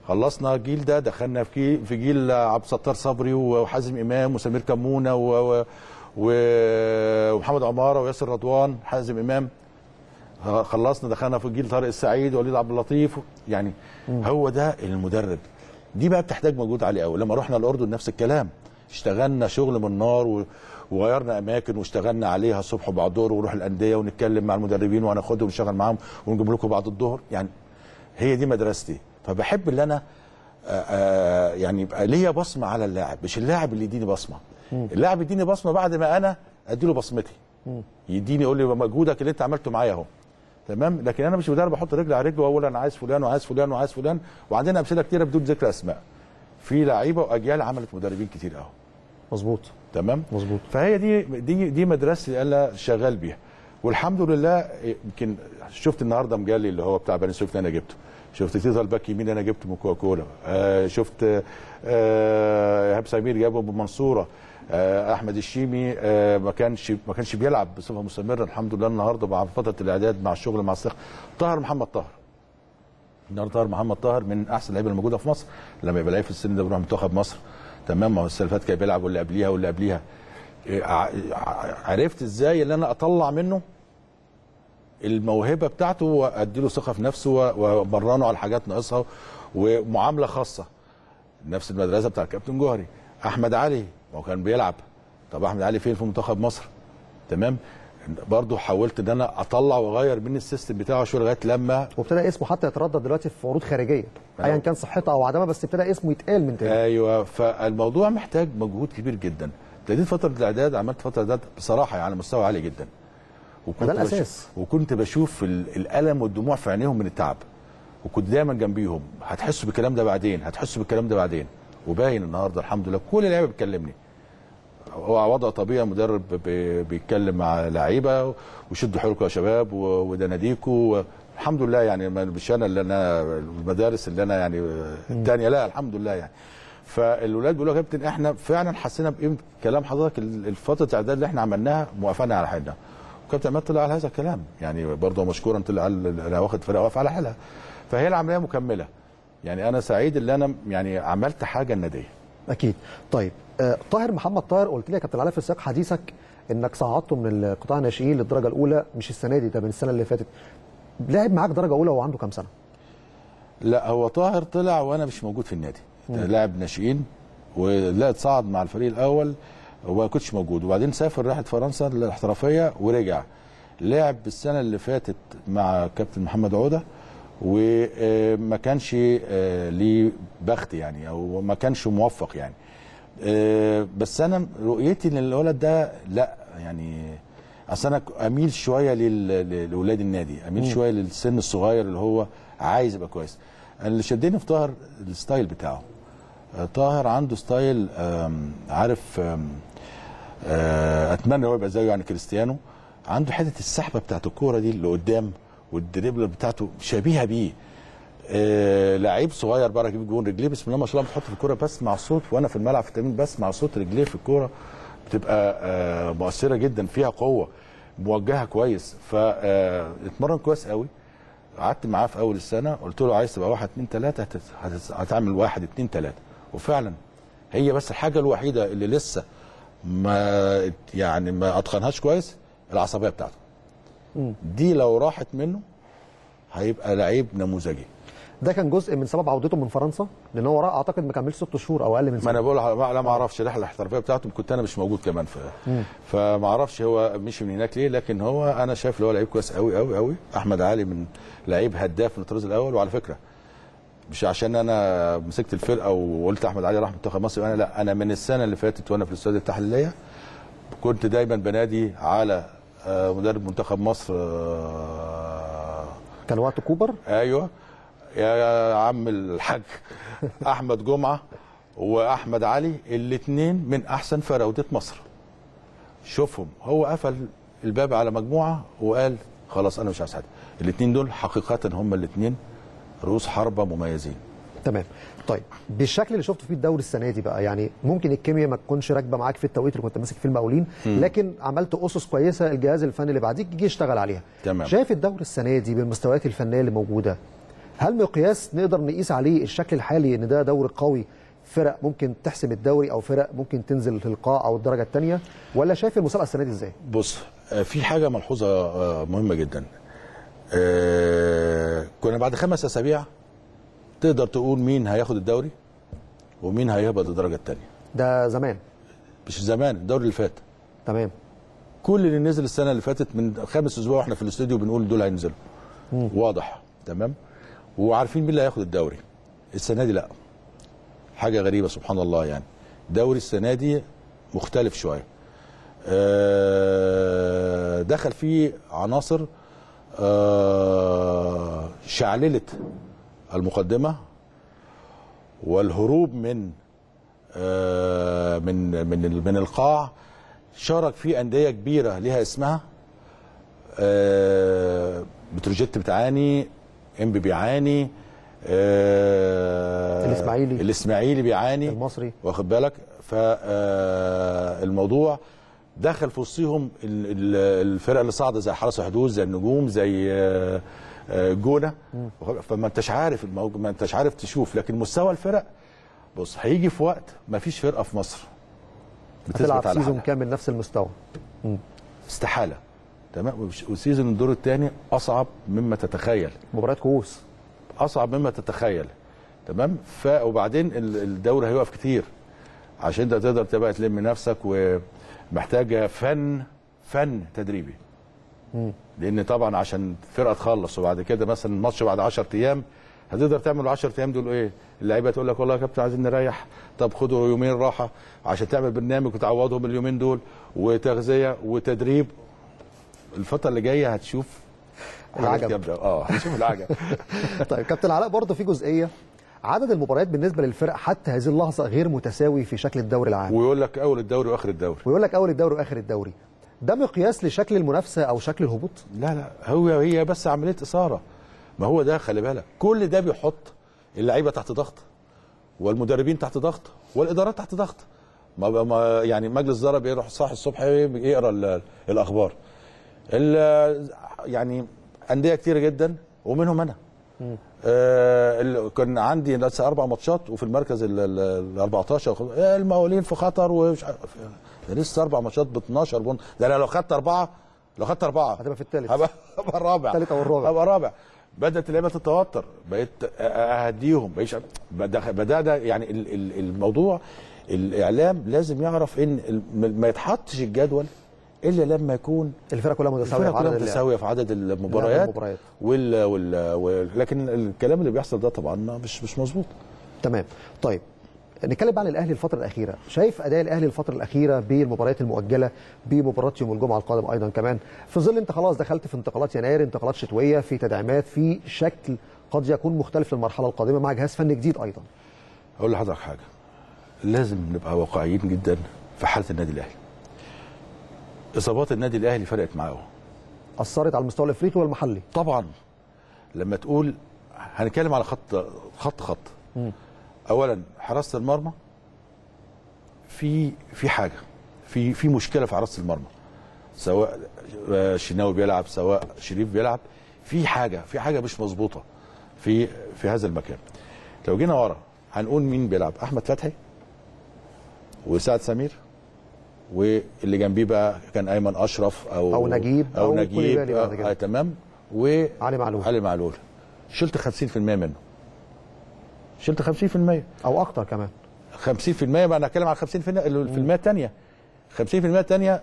خلصنا الجيل ده دخلنا في في جيل عبد الستار صبري وحازم امام وسمير كمونه و... و... ومحمد عماره وياسر رضوان حازم امام خلصنا دخلنا في جيل طارق السعيد ووليد عبد اللطيف يعني هو ده المدرب دي بقى بتحتاج مجهود عالي قوي لما رحنا الاردن نفس الكلام اشتغلنا شغل من نار و... وغيرنا اماكن واشتغلنا عليها الصبح وبعد الظهر ونروح الانديه ونتكلم مع المدربين وهناخدهم ونشتغل معاهم ونجيب لكم بعد الظهر يعني هي دي مدرستي فبحب ان انا آآ آآ يعني يبقى ليا بصمه على اللاعب مش اللاعب اللي يديني بصمه اللاعب يديني بصمه بعد ما انا ادي له بصمتي يديني يقول لي مجهودك اللي انت عملته معايا اهو تمام لكن انا مش مدرب احط رجل على رجل واقول انا عايز فلان وعايز فلان وعايز فلان وعندنا امثله كتيره بدون ذكر اسماء في لعيبه واجيال عملت مدربين كتير قوي مظبوط تمام مظبوط فهي دي دي دي مدرستي اللي انا شغال بيها والحمد لله يمكن شفت النهارده مجلي اللي هو بتاع بني سويف اللي انا جبته شفت تيتا الباك يمين انا جبته من كوكولا آه شفت آه ايهاب سمير جابه من المنصوره آه احمد الشيمي آه ما كانش ما كانش بيلعب بصفه مستمره الحمد لله النهارده مع فتره الاعداد مع الشغل مع الثقه طاهر محمد طاهر النهارده طاهر محمد طاهر من احسن اللعيبه الموجوده في مصر لما يبقى لعيب في السن ده بيروح منتخب مصر تمام ما هو السنه اللي فاتت كان بيلعب واللي قبليها واللي قبليها عرفت ازاي ان انا اطلع منه الموهبه بتاعته وادي له ثقه في نفسه وامرنه على حاجات ناقصها ومعامله خاصه نفس المدرسه بتاع الكابتن جوهري احمد علي ما هو كان بيلعب طب احمد علي فين في منتخب مصر تمام برضه حاولت ان انا اطلع واغير من السيستم بتاعه شويه لغايه لما وابتدى اسمه حتى يتردد دلوقتي في عروض خارجيه ايا كان صحتها او عدمها بس ابتدى اسمه يتقال من تاني ايوه فالموضوع محتاج مجهود كبير جدا ابتديت فتره الاعداد عملت فتره اعداد بصراحه يعني على مستوى عالي جدا وكنت ده الاساس بشوف وكنت بشوف الالم والدموع في عينيهم من التعب وكنت دايما جنبيهم هتحسوا بالكلام ده بعدين هتحسوا بالكلام ده بعدين وباين النهارده الحمد لله كل اللعيبه بتكلمني هو وضع طبيعي مدرب بيتكلم مع لعيبه وشدوا حيلكم يا شباب وده ناديكوا الحمد لله يعني مش انا اللي انا المدارس اللي انا يعني الثانيه لا الحمد لله يعني فالولاد بيقولوا يا كابتن احنا فعلا حسينا بقيمه كلام حضرتك الفتره الاعداد اللي احنا عملناها موافقنا على حالنا وكابتن عماد طلع على هذا الكلام يعني برضه مشكورا طلع انا واخد فرقه واقفه على حالها فهي العمليه مكمله يعني انا سعيد ان انا يعني عملت حاجه الناديه اكيد طيب آه طاهر محمد طاهر قلت لي يا كابتن علاء في سياق حديثك انك صعدته من القطاع الناشئين للدرجه الاولى مش السنه دي ده من السنه اللي فاتت لعب معاك درجه اولى وهو عنده كام سنه لا هو طاهر طلع وانا مش موجود في النادي لاعب ناشئين ولا اتصعد مع الفريق الاول وما كنتش موجود وبعدين سافر راحت فرنسا للاحترافيه ورجع لعب السنه اللي فاتت مع كابتن محمد عوده وما كانش ليه بخت يعني او ما كانش موفق يعني بس انا رؤيتي ان الولد ده لا يعني اصل انا اميل شويه لاولاد النادي اميل م. شويه للسن الصغير اللي هو عايز يبقى كويس انا اللي شدني في طاهر الستايل بتاعه طاهر عنده ستايل عارف اتمنى هو يبقى زيه يعني كريستيانو عنده حته السحبه بتاعت الكوره دي اللي قدام والدريبلر بتاعته شبيهه بيه آه لعيب صغير بقى يجيب جون رجليه بسم الله ما شاء الله بتحط في الكوره بسمع صوت وانا في الملعب في التمرين بسمع صوت رجليه في الكوره بتبقى آه مؤثره جدا فيها قوه موجهه كويس فاتمرن كويس قوي قعدت معاه في اول السنه قلت له عايز تبقى واحد اتنين تلاته هتعمل واحد اتنين تلاته وفعلا هي بس الحاجه الوحيده اللي لسه ما يعني ما اتقنهاش كويس العصبيه بتاعته دي لو راحت منه هيبقى لعيب نموذجي ده كان جزء من سبب عودته من فرنسا لان هو اعتقد ما كملش ست شهور او اقل من سنه ما انا بقول لا ما اعرفش الرحله الاحترافيه بتاعته كنت انا مش موجود كمان ف... فما اعرفش هو مشي من هناك ليه لكن هو انا شايف ان هو لعيب كويس قوي قوي قوي احمد علي من لعيب هداف من الطراز الاول وعلى فكره مش عشان انا مسكت الفرقه وقلت احمد علي راح منتخب مصر انا لا انا من السنه اللي فاتت وانا في الاستاد التحليليه كنت دايما بنادي على مدرب منتخب مصر كان وقت كوبر ايوه يا عم الحاج احمد جمعه واحمد علي الاثنين من احسن فراوده مصر شوفهم هو قفل الباب على مجموعه وقال خلاص انا مش عايز حد الاثنين دول حقيقه هم الاثنين رؤوس حربه مميزين تمام طيب بالشكل اللي شفته فيه الدوري السنه دي بقى يعني ممكن الكيمياء ما تكونش راكبه معاك في التوقيت اللي كنت ماسك فيه المقاولين لكن عملت اسس كويسه الجهاز الفني اللي بعديك يجي يشتغل عليها تمام. شايف الدوري السنه دي بالمستويات الفنيه اللي موجوده هل مقياس نقدر نقيس عليه الشكل الحالي ان ده دوري قوي فرق ممكن تحسم الدوري او فرق ممكن تنزل في القاع او الدرجه الثانيه ولا شايف المسابقه السنه دي ازاي؟ بص آه، في حاجه ملحوظه آه، مهمه جدا آه، كنا بعد خمس اسابيع تقدر تقول مين هياخد الدوري ومين هيهبط الدرجه الثانيه ده زمان مش زمان الدوري اللي فات تمام كل اللي نزل السنه اللي فاتت من خمس اسبوع واحنا في الاستوديو بنقول دول هينزلوا واضح تمام وعارفين مين اللي هياخد الدوري السنه دي لا حاجه غريبه سبحان الله يعني دوري السنه دي مختلف شويه آه، دخل فيه عناصر آه، شعللت المقدمه والهروب من آه، من من من القاع شارك فيه انديه كبيره ليها اسمها آه، بتروجيت بتعاني انبي بيعاني آه، الإسماعيلي. الاسماعيلي بيعاني المصري. واخد بالك فالموضوع دخل في وسطهم ال- ال- الفرق اللي صاعده زي حرس الحدود زي النجوم زي آه، آه، جونه فما انتش عارف الموج... ما انتش عارف تشوف لكن مستوى الفرق بص هيجي في وقت ما فيش فرقه في مصر هتلعب على سيزون حالها. كامل نفس المستوى استحاله تمام وش- وسيزون الدور الثاني اصعب مما تتخيل مباريات كؤوس اصعب مما تتخيل تمام ف وبعدين ال- الدوري هيقف كتير عشان انت تقدر تبقى تلم نفسك ومحتاجه فن فن تدريبي لان طبعا عشان فرقه تخلص وبعد كده مثلا الماتش بعد 10 ايام هتقدر تعمل ال 10 ايام دول ايه؟ اللعيبه تقول لك والله يا كابتن عايزين نريح طب خدوا يومين راحه عشان تعمل برنامج وتعوضهم اليومين دول وتغذيه وتدريب الفتره اللي جايه هتشوف حاجات العجب. جامدة. اه هتشوف العجب طيب كابتن علاء برضه في جزئيه عدد المباريات بالنسبه للفرق حتى هذه اللحظه غير متساوي في شكل الدوري العام ويقول لك اول الدوري واخر الدوري ويقول لك اول الدوري واخر الدوري ده مقياس لشكل المنافسه او شكل الهبوط لا لا هو هي بس عمليه اثاره ما هو ده خلي بالك كل ده بيحط اللعيبه تحت ضغط والمدربين تحت ضغط والادارات تحت ضغط ما ما يعني مجلس الاداره بيروح صاحي الصبح يقرا ال- الاخبار ال- يعني انديه كتيره جدا ومنهم انا آه ال- كان عندي لسه اربع ماتشات وفي المركز ال ال- ال 14 وخ- آه، المقاولين في خطر ومش عارف ده لسه اربع ماتشات ب 12 بونت ده انا لو خدت اربعه لو خدت اربعه هتبقى في الثالث هبقى هبقى الرابع الثالث أو الرابع. هبقى الرابع بدات اللعيبه تتوتر بقيت اهديهم بقيش بدأ- بدانا يعني ال- ال- الموضوع الاعلام لازم يعرف ان ال- ما يتحطش الجدول الا لما يكون الفرق كلها متساويه الفرق في عدد كلها اللعب. متساويه في عدد المباريات المباريات. وال وال وال- لكن الكلام اللي بيحصل ده طبعا ما- مش مش مظبوط تمام طيب نتكلم بقى عن الاهلي الفتره الاخيره شايف اداء الاهلي الفتره الاخيره بالمباريات المؤجله بمباراه يوم الجمعه القادم ايضا كمان في ظل انت خلاص دخلت في انتقالات يناير انتقالات شتويه في تدعيمات في شكل قد يكون مختلف للمرحله القادمه مع جهاز فني جديد ايضا اقول لحضرتك حاجه لازم نبقى واقعيين جدا في حاله النادي الاهلي اصابات النادي الاهلي فرقت معاه اثرت على المستوى الافريقي والمحلي طبعا لما تقول هنتكلم على خط خط خط اولا حراسه المرمى في في حاجه في في مشكله في حراسه المرمى سواء آه، شناوي بيلعب سواء شريف بيلعب في حاجه في حاجه مش مظبوطه في في هذا المكان لو جينا ورا هنقول مين بيلعب احمد فتحي وسعد سمير واللي جنبيه بقى كان ايمن اشرف او أو نجيب او, أو نجيب كوليبالي بعد كده. آه تمام و علي معلول. علي معلول شلت 50% منه شلت 50% او اكتر كمان 50% بقى انا هتكلم على 50% في المية الثانيه 50% الثانيه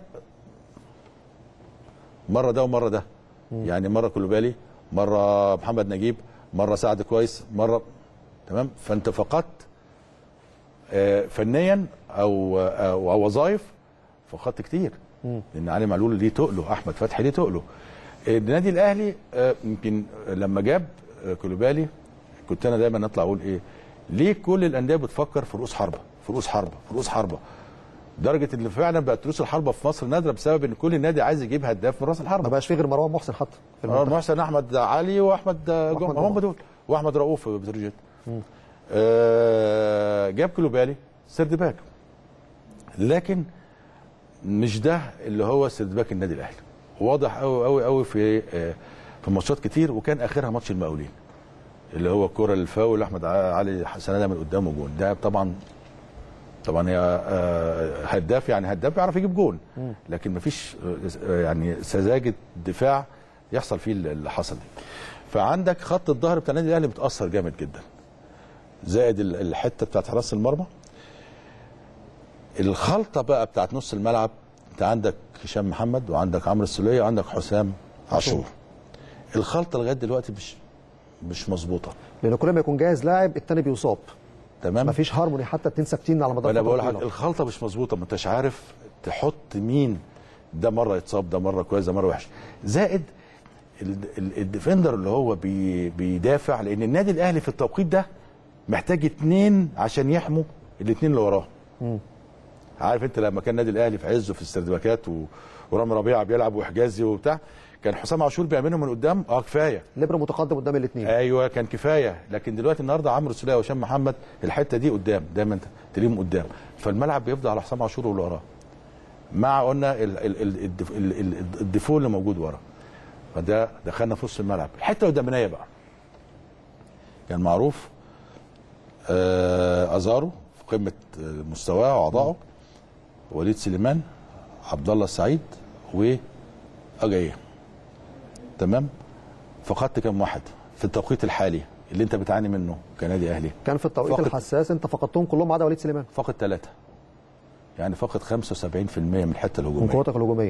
مره ده ومره ده يعني مره كلوبالي مره محمد نجيب مره سعد كويس مره تمام فانت فقدت آه، فنيا او او, أو وظائف فقدت كتير لان علي معلول ليه تقله احمد فتحي ليه تقله النادي الاهلي آه، يمكن لما جاب آه، كولوبالي كنت انا دايما اطلع اقول ايه ليه كل الانديه بتفكر في رؤوس حربه في رؤوس حربه في رؤوس حربه درجه ان فعلا بقت رؤوس الحربه في مصر نادره بسبب ان كل النادي عايز يجيب هداف من راس ما الحربه بقاش في غير مروان محسن حتى في مروان المنتخب. محسن احمد علي واحمد جمعه وأحمد هم جمعة. دول واحمد رؤوف في بتروجيت آه جاب كلوبالي سيرد باك لكن مش ده اللي هو سيرد باك النادي الاهلي واضح قوي قوي قوي في آه في ماتشات كتير وكان اخرها ماتش المقاولين اللي هو الكره الفاول احمد علي سندها من قدامه جون ده طبعا طبعا هي آه، هداف يعني هداف بيعرف يجيب جون لكن مفيش آه، يعني سذاجه دفاع يحصل فيه اللي حصل فعندك خط الظهر بتاع النادي الاهلي متاثر جامد جدا زائد ال- الحته بتاعت حراسه المرمى الخلطه بقى بتاعت نص الملعب انت عندك هشام محمد وعندك عمرو السوليه وعندك حسام عاشور الخلطه لغايه دلوقتي مش مش مظبوطه لان كل ما يكون جاهز لاعب التاني بيصاب تمام مفيش هارموني حتى اتنين ثابتين على مدار انا فترة بقول لك طويلة. الخلطه مش مظبوطه ما انتش عارف تحط مين ده مره يتصاب ده مره كويس ده مره وحش زائد ال- ال- الديفندر اللي هو بي بيدافع لان النادي الاهلي في التوقيت ده محتاج اتنين عشان يحموا الاتنين اللي وراه عارف انت لما كان النادي الاهلي في عزه في الاستردباكات و... ورامي ربيعه بيلعب وحجازي وبتاع كان حسام عاشور بيعملهم من قدام اه كفايه ليبرو متقدم قدام الاثنين ايوه كان كفايه لكن دلوقتي النهارده عمرو السوليه وهشام محمد الحته دي قدام دايما تلاقيهم قدام فالملعب بيفضل على حسام عاشور واللي وراه مع قلنا ال- ال- ال- الدف- ال- ال- الديفو اللي موجود ورا فده دخلنا في نص الملعب الحته القدامانيه بقى كان معروف آه ازارو في قمه آه، مستواه وعضاعه وليد سليمان عبد الله السعيد واجايه تمام فقدت كام واحد في التوقيت الحالي اللي انت بتعاني منه كنادي اهلي كان في التوقيت فقط. الحساس انت فقدتهم كلهم ما عدا وليد سليمان فقد ثلاثه يعني فقد 75% من الحته من الهجوميه قوتك الهجوميه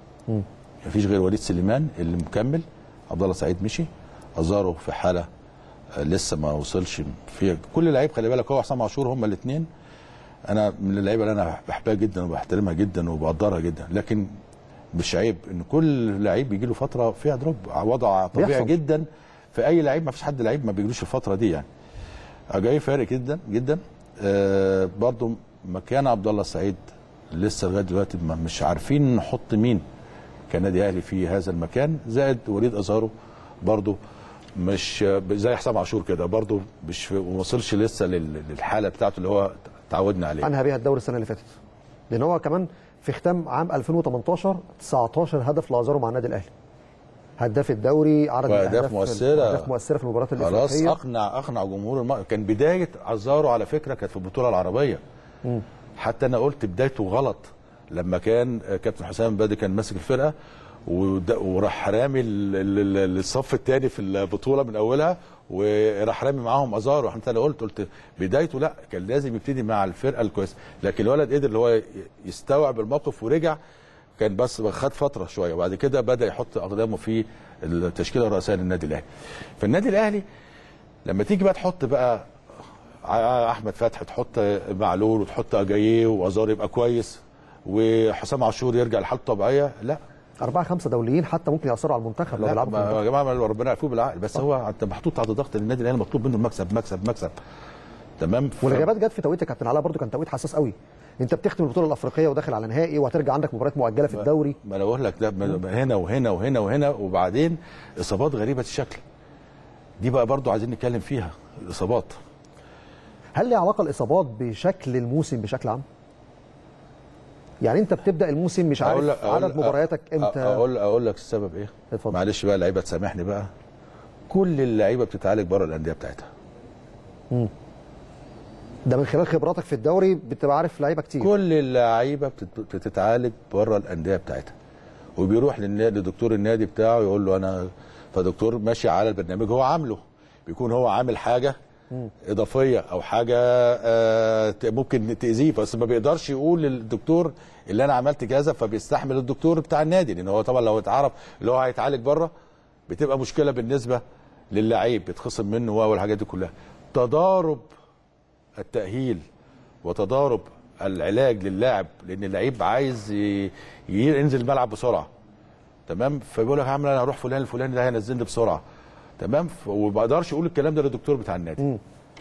مفيش غير وليد سليمان اللي مكمل عبد الله سعيد مشي ازارو في حاله آه، لسه ما وصلش في كل لعيب خلي بالك هو حسام عاشور هما الاثنين انا من اللعيبه اللي انا بحبها جدا وبحترمها جدا وبقدرها جدا لكن مش عيب ان كل لعيب بيجي له فتره فيها دروب وضع طبيعي بيحصل. جدا في اي لعيب ما فيش حد لعيب ما بيجيلوش الفتره دي يعني جاي فارق جدا جدا آه برضو مكان عبد الله السعيد لسه لغايه دلوقتي ما- مش عارفين نحط مين كنادي اهلي في هذا المكان زائد وليد ازارو برضو مش زي حسام عاشور كده برضو مش ما وصلش لسه لل- للحاله بتاعته اللي هو تعودنا عليه انهى بيها الدوري السنه اللي فاتت لان هو كمان في ختام عام 2018 19 هدف لازارو مع النادي الاهلي هداف الدوري عدد وأهداف الأهداف- مؤثرة. اهداف مؤثره في المباريات خلاص الافريقيه اقنع اقنع جمهور الم... كان بدايه ازارو على فكره كانت في البطوله العربيه حتى انا قلت بدايته غلط لما كان كابتن حسام بدري كان ماسك الفرقه ود- وراح رامي ال- ال- ال- الصف الثاني في البطوله من اولها وراح رامي معاهم ازارو انت اللي قلت قلت بدايته لا كان لازم يبتدي مع الفرقه الكويسه لكن الولد قدر اللي هو يستوعب الموقف ورجع كان بس خد فتره شويه وبعد كده بدا يحط اقدامه في التشكيله الرئيسيه للنادي الاهلي فالنادي الاهلي لما تيجي بقى تحط بقى ع- احمد فتحي تحط معلول وتحط اجاييه وازار يبقى كويس وحسام عاشور يرجع لحالته الطبيعيه لا أربعة خمسة دوليين حتى ممكن يأثروا على المنتخب لو لا بيلعبوا في ما- المنتخب. يا جماعه ما ربنا يعفوه بالعقل بس هو انت محطوط تحت ضغط النادي الاهلي مطلوب منه المكسب مكسب مكسب تمام ف- والاجابات جت في توقيت يا كابتن علاء برضو كان توقيت حساس قوي انت بتختم البطوله الافريقيه وداخل على نهائي وهترجع عندك مباريات مؤجله في الدوري ما انا بقول لك ده ما- هنا وهنا وهنا وهنا وبعدين اصابات غريبه الشكل دي بقى برضو عايزين نتكلم فيها الاصابات هل لي علاقه الاصابات بشكل الموسم بشكل عام؟ يعني انت بتبدا الموسم مش عارف أقول لك- أقول- عدد مبارياتك امتى اقول اقول لك السبب ايه اتفضل. معلش بقى اللعيبه تسامحني بقى كل اللعيبه بتتعالج بره الانديه بتاعتها ده من خلال خبراتك في الدوري بتبقى عارف لعيبه كتير كل اللعيبه بتت- بتتعالج بره الانديه بتاعتها وبيروح للنادي لدكتور النادي بتاعه يقول له انا فدكتور ماشي على البرنامج هو عامله بيكون هو عامل حاجه اضافيه او حاجه آه ت- ممكن تاذيه بس ما بيقدرش يقول للدكتور اللي انا عملت كذا فبيستحمل الدكتور بتاع النادي لان هو طبعا لو اتعرف اللي هو هيتعالج بره بتبقى مشكله بالنسبه للعيب بيتخصم منه والحاجات دي كلها تضارب التأهيل وتضارب العلاج للاعب لان اللعيب عايز ي- ي- ينزل الملعب بسرعه تمام فبيقول لك هعمل انا اروح فلان الفلاني ده هينزلني بسرعه تمام ف- وما اقدرش اقول الكلام ده للدكتور بتاع النادي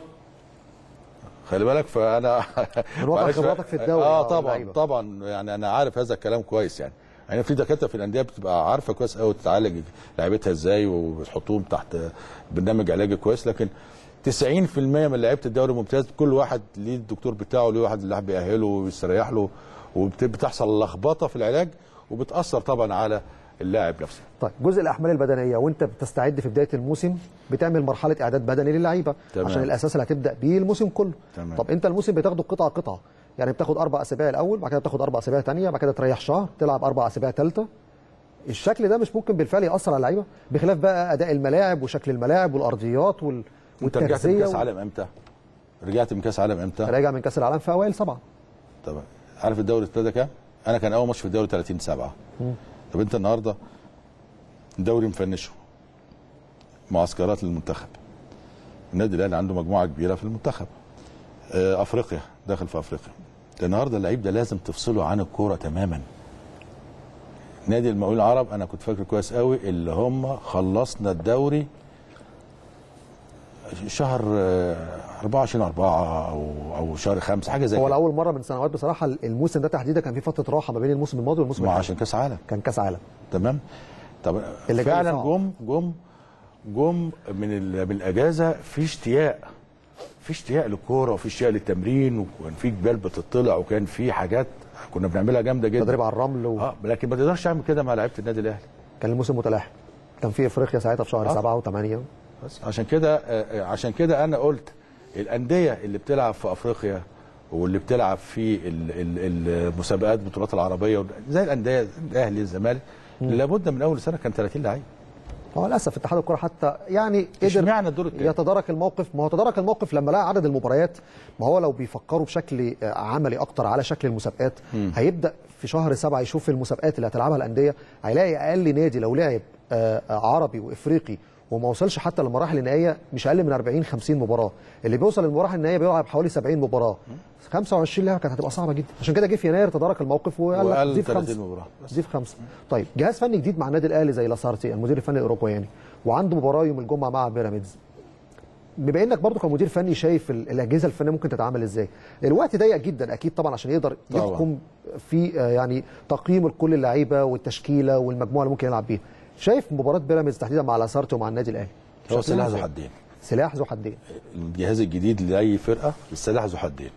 خلي بالك فانا من واقع معلش خبراتك في الدوري اه مع طبعا اللعيبة. طبعا يعني انا عارف هذا الكلام كويس يعني يعني في دكاتره في الانديه بتبقى عارفه كويس قوي تتعالج لعيبتها ازاي وبتحطهم تحت برنامج علاجي كويس لكن 90% من لعيبه الدوري الممتاز كل واحد ليه الدكتور بتاعه ليه واحد اللي بيأهله ويستريح له وبتحصل لخبطه في العلاج وبتاثر طبعا على اللاعب نفسه طيب جزء الاحمال البدنيه وانت بتستعد في بدايه الموسم بتعمل مرحله اعداد بدني للعيبه تمام. عشان الاساس اللي هتبدا بيه الموسم كله تمام. طب انت الموسم بتاخده قطعه قطعه يعني بتاخد اربع اسابيع الاول بعد كده بتاخد اربع اسابيع ثانيه بعد كده تريح شهر تلعب اربع اسابيع ثالثه الشكل ده مش ممكن بالفعل ياثر على اللعيبه بخلاف بقى اداء الملاعب وشكل الملاعب والارضيات وال... انت رجعت من والتغذيه كاس و... عالم امتى؟ رجعت من كاس عالم امتى؟ راجع من كاس العالم في اوائل سبعه طب عارف الدوري ابتدى كام؟ انا كان اول ماتش في الدوري 30 7 طب انت النهارده الدوري مفنشه معسكرات للمنتخب النادي الاهلي عنده مجموعه كبيره في المنتخب آه، افريقيا داخل في افريقيا النهارده اللعيب ده لازم تفصله عن الكوره تماما نادي المقاولين العرب انا كنت فاكر كويس قوي اللي هم خلصنا الدوري شهر آه، 24 4 او او شهر 5 حاجه زي هو كده لاول مره من سنوات بصراحه الموسم ده تحديدا كان في فتره راحه ما بين الموسم الماضي والموسم ما الحالي عشان كاس عالم كان كاس عالم تمام طب اللي جاي فعلا صعب. جم جم جم من ال- من الاجازه في اشتياق في اشتياق للكوره وفي اشتياق للتمرين وكان في جبال بتطلع وكان في حاجات كنا بنعملها جامده جدا تدريب على الرمل و... اه لكن ما تقدرش تعمل كده مع لعيبه النادي الاهلي كان الموسم متلاحق كان في افريقيا ساعتها في شهر آه. سبعه وثمانيه بس عشان كده آه، آه، عشان كده انا قلت الانديه اللي بتلعب في افريقيا واللي بتلعب في ال- ال- المسابقات بطولات العربيه زي الانديه الاهلي الزمالك لابد من اول سنه كان 30 لعيب هو للاسف اتحاد الكره حتى يعني قدر اشمعنى الدور التاني؟ يتدارك الموقف ما هو تدارك الموقف لما لقى عدد المباريات ما هو لو بيفكروا بشكل آه، عملي اكتر على شكل المسابقات هيبدا في شهر سبعة يشوف المسابقات اللي هتلعبها الانديه هيلاقي اقل نادي لو لعب آه، آه، عربي وافريقي وما وصلش حتى للمراحل النهائيه مش اقل من 40 50 مباراه اللي بيوصل للمراحل النهائيه بيلعب حوالي 70 مباراه 25 لعبه كانت هتبقى صعبه جدا عشان كده جه في يناير تدارك الموقف وقال لك وقال زيد 30 خمسه مباراه بس. دي في خمسه طيب جهاز فني جديد مع النادي الاهلي زي لاسارتي المدير الفني الاوروبياني وعنده مباراه يوم الجمعه مع بيراميدز بما انك برضو كمدير فني شايف ال- الاجهزه الفنيه ممكن تتعامل ازاي الوقت ضيق جدا اكيد طبعا عشان يقدر طبعاً. يحكم في آه، يعني تقييم لكل اللعيبه والتشكيله والمجموعه اللي ممكن يلعب بيها شايف مباراه بيراميدز تحديدا مع لاسارتي ومع النادي الاهلي هو شكلها سلاح ذو إزاي؟ حدين سلاح ذو حدين الجهاز الجديد لاي فرقه السلاح ذو حدين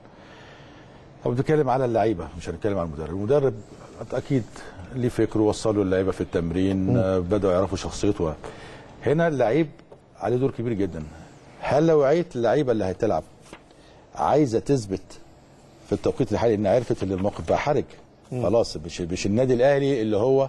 لو بنتكلم على اللعيبه مش هنتكلم على المدرب المدرب اكيد ليه فكره وصلوا اللعيبه في التمرين آه، بداوا يعرفوا شخصيته هنا اللعيب عليه دور كبير جدا هل نوعيه اللعيبه اللي هتلعب عايزه تثبت في التوقيت الحالي ان عرفت ان الموقف بقى حرج خلاص مش مش النادي الاهلي اللي هو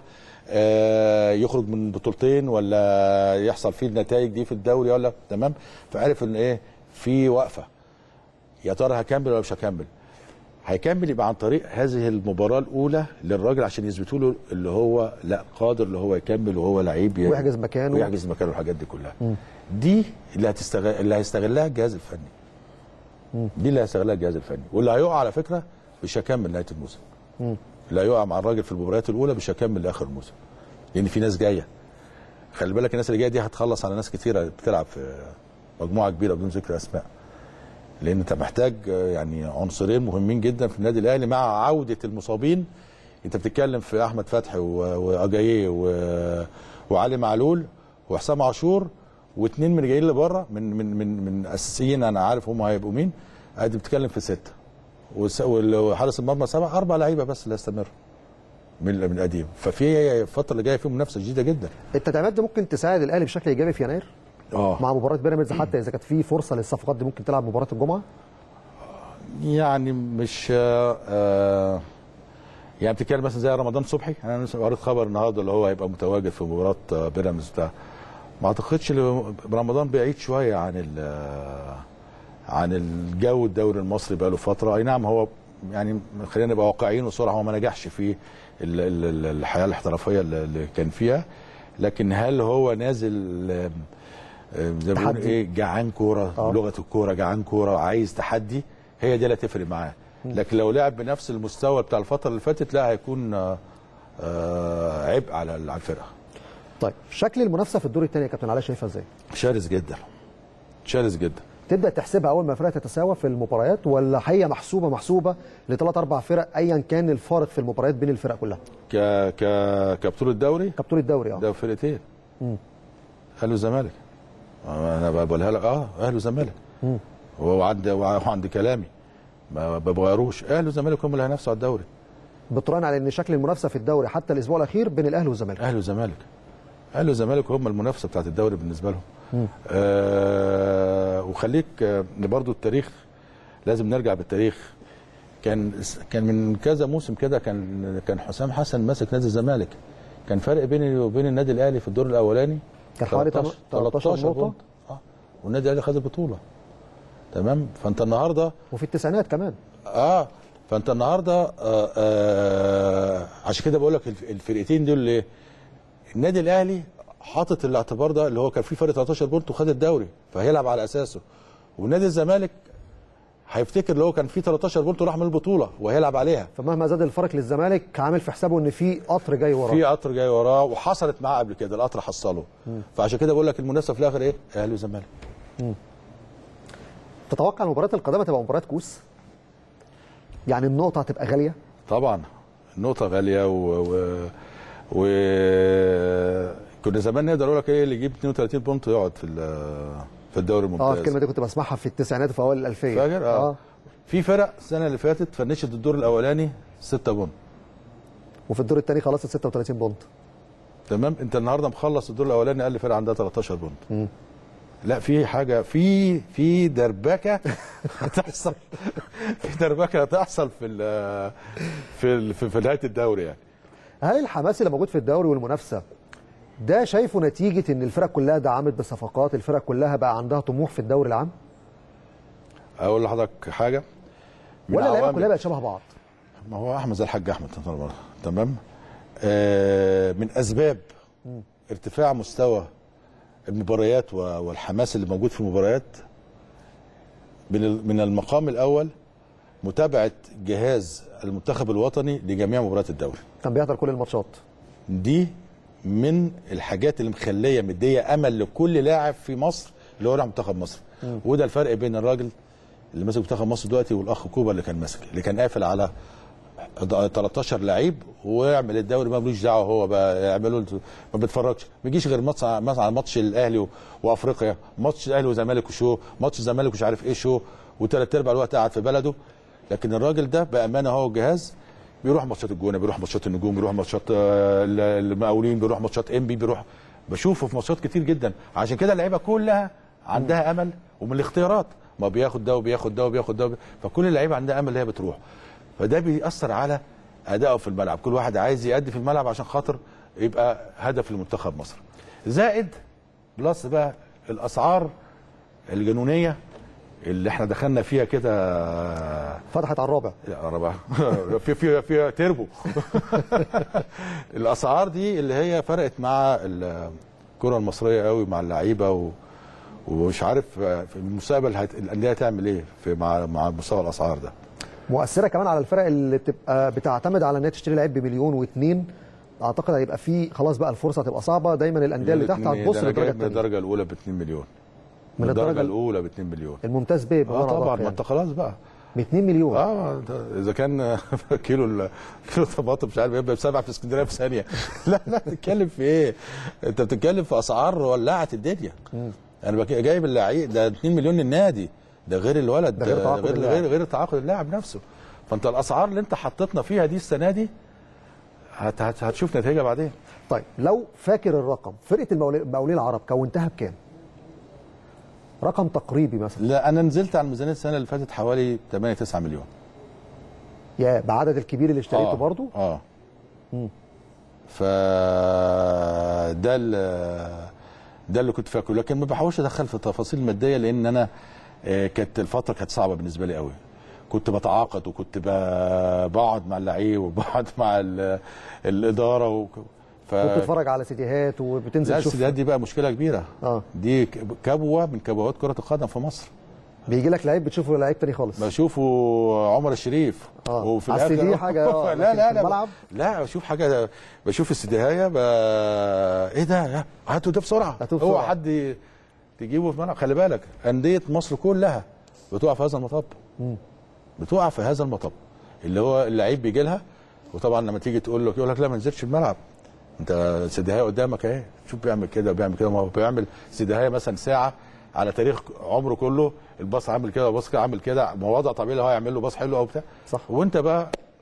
آه، يخرج من بطولتين ولا يحصل فيه النتائج دي في الدوري ولا تمام فعرف ان ايه في وقفه يا ترى هكمل ولا مش هكمل هيكمل يبقى عن طريق هذه المباراه الاولى للراجل عشان يثبتوا له اللي هو لا قادر اللي هو يكمل وهو لعيب ي- ويحجز مكانه. ويحجز مكانه الحاجات دي كلها دي اللي هتستغل اللي هيستغلها الجهاز الفني دي اللي هيستغلها الجهاز الفني واللي هيقع على فكره مش هيكمل نهايه الموسم اللي هيقع مع الراجل في المباريات الاولى مش هيكمل لاخر الموسم لان في ناس جايه خلي بالك الناس اللي جايه دي هتخلص على ناس كتيره بتلعب في مجموعه كبيره بدون ذكر اسماء لان انت محتاج آه، يعني عنصرين مهمين جدا في النادي الاهلي مع عوده المصابين انت بتتكلم في احمد فتحي و- واجاييه و- وعلي معلول وحسام عاشور واثنين من اللي جايين لبره من من من من اساسيين انا عارف هم هيبقوا مين ادي بتتكلم في سته والس- وال- وحارس المرمى سبعه اربع لعيبه بس اللي هيستمروا من من القديم ففي الفتره اللي جايه في منافسه شديده جدا التدعيمات دي ممكن تساعد الاهلي بشكل ايجابي في يناير اه مع مباراه بيراميدز حتى اذا كانت في فرصه للصفقات دي ممكن تلعب مباراه الجمعه يعني مش آه آه يعني بتتكلم مثلا زي رمضان صبحي انا لسه قريت خبر النهارده اللي هو هيبقى متواجد في مباراه آه، بيراميدز بتاع ما اعتقدش ان رمضان بعيد شويه عن ال- آه، عن الجو الدوري المصري بقى له فتره اي نعم هو يعني خلينا نبقى واقعيين وصراحه هو ما نجحش في ال- ال- ال- الحياه الاحترافيه اللي اللي كان فيها لكن هل هو نازل آه، آه، زي ما بيقولوا تحدي. ايه جعان كوره آه. لغه الكوره جعان كوره عايز تحدي هي دي اللي هتفرق معاه لكن لو لعب بنفس المستوى بتاع الفتره اللي فاتت لا هيكون آه، آه، عبء على على الفرقه طيب شكل المنافسه في الدور الثاني يا كابتن علاء شايفها ازاي شرس جدا شرس جدا تبدا تحسبها اول ما الفرق تتساوى في المباريات ولا هي محسوبه محسوبه لثلاث اربع فرق ايا كان الفارق في المباريات بين الفرق كلها ك ك كبطوله دوري كبطوله الدوري اه ده فرقتين اهلي وزمالك انا بقولها لك اه اهلي وزمالك وعند وعند كلامي ما ما بغيروش اهلي وزمالك هم اللي هينافسوا على الدوري بتراهن على ان شكل المنافسه في الدوري حتى الاسبوع الاخير بين الاهلي والزمالك اهلي وزمالك اهلي وزمالك هم المنافسه بتاعت الدوري بالنسبه لهم آه وخليك آه برضو التاريخ لازم نرجع بالتاريخ كان كان من كذا موسم كده كان كان حسام حسن ماسك نادي الزمالك كان فرق بيني وبين النادي الاهلي في الدور الاولاني كان حوالي 13 نقطة. بونت. اه والنادي الاهلي خد البطوله تمام فانت النهارده وفي التسعينات كمان اه فانت النهارده آه آه عشان كده بقول لك الف- الفرقتين دول ليه؟ النادي الاهلي حاطط الاعتبار ده اللي هو كان فيه فرق 13 بونت وخد الدوري فهيلعب على اساسه ونادي الزمالك هيفتكر اللي هو كان فيه 13 بونت وراح من البطوله وهيلعب عليها فمهما زاد الفرق للزمالك عامل في حسابه ان في قطر جاي وراه في قطر جاي وراه وحصلت معاه قبل كده القطر حصله فعشان كده بقول لك المنافسه في الاخر ايه؟ اهلي وزمالك تتوقع المباريات القادمه تبقى مباريات كوس يعني النقطه هتبقى غاليه طبعا النقطة غالية و, و... و... كنا زمان نقدر اقول لك ايه اللي يجيب 32 بونت يقعد في ال- في الدوري اه الممتاز الكلمه دي كنت بسمعها في التسعينات وفي اوائل الالفيه فاكر اه, في فرق السنة اللي فاتت فنشت الدور الاولاني 6 بونت وفي الدور الثاني خلصت 36 بونت تمام انت النهارده مخلص الدور الاولاني اقل فرقه عندها 13 بونت لا في حاجه في في دربكه هتحصل في دربكه هتحصل في ال في ال في, في نهايه الدوري يعني هل الحماس اللي موجود في الدوري والمنافسه ده شايفه نتيجه ان الفرق كلها دعمت بصفقات الفرق كلها بقى عندها طموح في الدوري العام اقول لحضرتك حاجه من ولا اللعيبه عوامل- كلها بقت شبه بعض ما هو احمد زي الحاج احمد تمام آه من اسباب ارتفاع مستوى المباريات و- والحماس اللي موجود في المباريات من ال- من المقام الاول متابعه جهاز المنتخب الوطني لجميع مباريات الدوري كان بيحضر كل الماتشات دي من الحاجات اللي مخليه مديه امل لكل لاعب في مصر اللي هو راح منتخب مصر وده الفرق بين الراجل اللي ماسك منتخب مصر دلوقتي والاخ كوبا اللي كان ماسك اللي كان قافل على 13 لعيب ويعمل الدوري ما ملوش دعوه هو بقى يعملوا له- ما بيتفرجش ما بيجيش غير ماتش مثلا على ماتش الاهلي و- وافريقيا ماتش الاهلي وزمالك وشو ماتش الزمالك ومش عارف ايه شو وثلاث ارباع الوقت قاعد في بلده لكن الراجل ده بامانه هو الجهاز بيروح ماتشات الجونه بيروح ماتشات النجوم بيروح ماتشات آه، ال- المقاولين بيروح ماتشات انبي بيروح بشوفه في ماتشات كتير جدا عشان كده اللعيبه كلها عندها امل ومن الاختيارات ما بياخد ده وبياخد ده وبياخد ده وبي- فكل اللعيبه عندها امل اللي هي بتروح فده بيأثر على ادائه في الملعب كل واحد عايز يأدي في الملعب عشان خاطر يبقى هدف لمنتخب مصر زائد بلس بقى الاسعار الجنونيه اللي احنا دخلنا فيها كده فتحت على الرابع يا ربع في في في تربو الاسعار دي اللي هي فرقت مع الكره المصريه قوي مع اللعيبه و ومش عارف في المستقبل هت- الانديه هتعمل ايه في مع مع مستوى الاسعار ده مؤثره كمان على الفرق اللي بتبقى بتعتمد على ان هي تشتري لعيب بمليون واثنين اعتقد هيبقى في خلاص بقى الفرصه هتبقى صعبه دايما الانديه اللي تحت الاتنين- هتبص ده أنا للدرجه جايب من الثانيه الدرجه الاولى ب 2 مليون من من الدرجه الدرجه الاولى ب 2 مليون الممتاز بيه اه بمعنى طبعا أدق ما يعني. انت خلاص بقى ب 2 مليون اه ده اذا كان كيلو ال- كيلو طماطم مش عارف يبقى بسبعه في اسكندريه في ثانيه لا لا بتتكلم في ايه؟ انت بتتكلم في اسعار ولعت الدنيا انا بك- جايب اللعيب ده 2 مليون للنادي ده غير الولد ده غير تعاقد غير اللاعب. غير, غير تعاقد اللاعب نفسه فانت الاسعار اللي انت حطيتنا فيها دي السنه دي هت هت هتشوف نتيجه بعدين طيب لو فاكر الرقم فرقه المقاولين المقاولين العرب كونتها بكام؟ رقم تقريبي مثلا لا انا نزلت على الميزانيه السنه اللي فاتت حوالي 8 9 مليون يا بعدد الكبير اللي اشتريته آه، برضو اه ف ده ال- ده اللي كنت فاكره لكن ما بحاولش ادخل في تفاصيل ماديه لان انا آه، كانت الفتره كانت صعبه بالنسبه لي قوي كنت بتعاقد وكنت ب- بقعد مع اللعيب وبقعد مع ال- الاداره و... ف... وبتتفرج على سيديهات وبتنزل لا تشوف السيدات دي بقى مشكله كبيره اه دي ك- كبوه من كبوات كره القدم في مصر بيجي لك لعيب بتشوفه لعيب تاني خالص بشوفه عمر الشريف آه. وفي على السي دي الآخر- حاجة، آه، لا لكن لا في لا الملعب؟ لا بشوف حاجه بشوف السدهايه ب... ايه ده يا- هاتوا ده بسرعه هاتوه هو بسرعة. حد تجيبه في الملعب خلي بالك انديه مصر كلها بتقع في هذا المطب بتقع في هذا المطب اللي هو اللعيب بيجي لها وطبعا لما تيجي تقول له يقول لك لا ما نزلش الملعب انت سدهايه قدامك اهي شوف بيعمل كده وبيعمل كده ما هو بيعمل سدهايه مثلا ساعه على تاريخ عمره كله الباص عامل كده والباص كده عامل كده ما هو وضع طبيعي اللي هو يعمل له باص حلو او بتاع صح. وانت بقى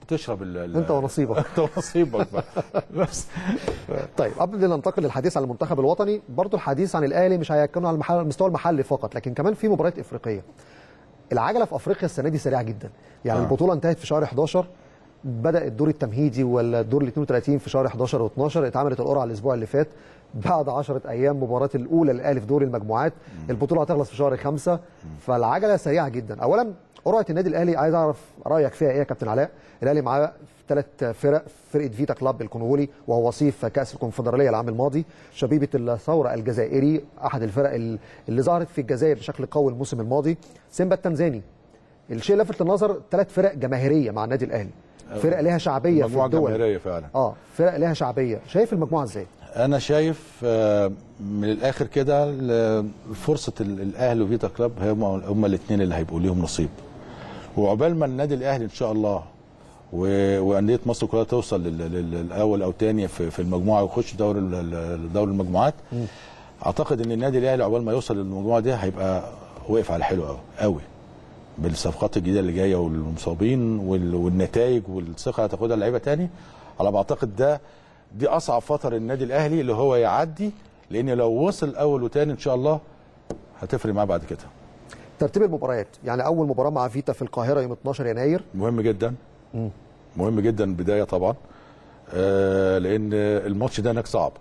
تشرب ال- ال- أنت ونصيبك. انت ونصيبك بقى بس طيب قبل ما ننتقل للحديث عن المنتخب الوطني برضو الحديث عن الاهلي مش هيكون على المحل- المستوى المحلي فقط لكن كمان في مباريات افريقيه العجله في افريقيا السنه دي سريعه جدا يعني آه. آه. البطوله انتهت في شهر 11 بدا الدور التمهيدي ولا الدور ال 32 في شهر 11 و12 اتعملت القرعه الاسبوع اللي فات بعد 10 ايام مباراه الاولى للاهلي في دور المجموعات البطوله هتخلص في شهر 5 فالعجله سريعه جدا اولا قرعه النادي الاهلي عايز اعرف رايك فيها ايه يا كابتن علاء الاهلي معاه ثلاث فرق فرقه فيتا كلاب الكونغولي وهو وصيف كاس الكونفدراليه العام الماضي شبيبه الثوره الجزائري احد الفرق ال- اللي ظهرت في الجزائر بشكل قوي الموسم الماضي سيمبا التنزاني الشيء لافت للنظر ثلاث فرق جماهيريه مع النادي الاهلي فرق لها شعبيه في مجموعه الدول جماهيريه فعلا اه فرق لها شعبيه شايف المجموعه ازاي انا شايف آه، من الاخر كده ال- فرصه ال- الاهلي وفيتا كلاب هم هم الاثنين اللي هيبقوا ليهم نصيب وعقبال ما النادي الاهلي ان شاء الله و- وانديه مصر كلها توصل لل- لل- للاول او ثاني في في المجموعه ويخش دوري ال- ال- دوري المجموعات اعتقد ان النادي الاهلي عقبال ما يوصل للمجموعه دي هيبقى واقف على حلو قوي قوي بالصفقات الجديده اللي جايه والمصابين وال- والنتائج والثقه اللي هتاخدها اللعيبه تاني على ما اعتقد ده دي اصعب فتره النادي الاهلي اللي هو يعدي لان لو وصل اول وتاني ان شاء الله هتفرق معاه بعد كده ترتيب المباريات يعني اول مباراه مع فيتا في القاهره يوم 12 يناير مهم جدا مهم جدا بدايه طبعا آه لان الماتش ده هناك صعب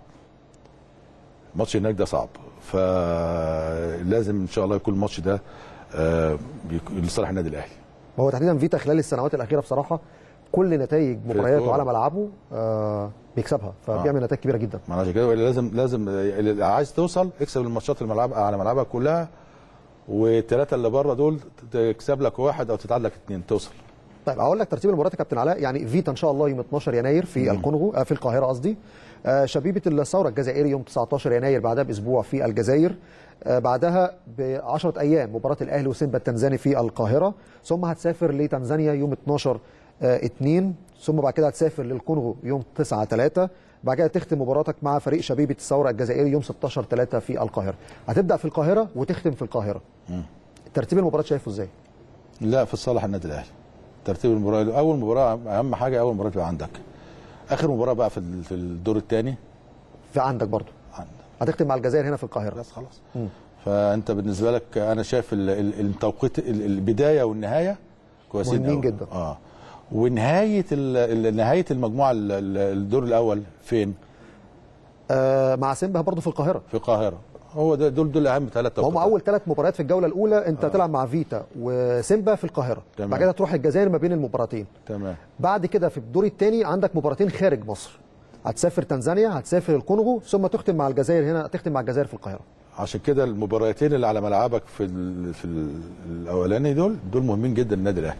الماتش هناك ده صعب فلازم ان شاء الله يكون الماتش ده آه بيكون لصالح النادي الاهلي هو تحديدا فيتا خلال السنوات الاخيره بصراحه كل نتائج مبارياته الكورة. على ملعبه آه بيكسبها فبيعمل نتائج كبيره جدا ما عشان كده لازم لازم اللي عايز توصل اكسب الماتشات اللي ملعب على ملعبها كلها والثلاثه اللي بره دول تكسب لك واحد او تتعادل لك اثنين توصل طيب اقول لك ترتيب المباريات يا كابتن علاء يعني فيتا ان شاء الله يوم 12 يناير في الكونغو آه في القاهره قصدي آه شبيبه الثوره الجزائري يوم 19 يناير بعدها باسبوع في الجزائر آه بعدها ب 10 ايام مباراه الاهلي وسيمبا التنزاني في القاهره ثم هتسافر لتنزانيا يوم 12 آه 2 ثم بعد كده هتسافر للكونغو يوم 9 3 بعد كده تختم مباراتك مع فريق شبيبه الثوره الجزائري يوم 16 3 في القاهره هتبدا في القاهره وتختم في القاهره ترتيب المباراه شايفه ازاي لا في صالح النادي الاهلي ترتيب المباراه اول مباراه اهم حاجه اول مباراه تبقى عندك اخر مباراه بقى في ال- في الدور الثاني في عندك برضو عندك هتختم مع الجزائر هنا في القاهره بس خلاص فانت بالنسبه لك انا شايف ال- ال- التوقيت ال- البدايه والنهايه كويسين مهمين أوي. جدا. اه ونهايه ال- ال- نهايه المجموعه ال- ال- الدور الاول فين؟ آه مع سيمبا برضو في القاهره في القاهره هو ده دول دول اهم ثلاث هم اول ثلاث مباريات في الجوله الاولى انت هتلعب مع فيتا وسيمبا في القاهره تمام. بعد كده تروح الجزائر ما بين المباراتين تمام بعد كده في الدور الثاني عندك مباراتين خارج مصر هتسافر تنزانيا هتسافر الكونغو ثم تختم مع الجزائر هنا تختم مع الجزائر في القاهره عشان كده المباراتين اللي على ملعبك في ال في ال الاولاني دول دول مهمين جدا للنادي الاهلي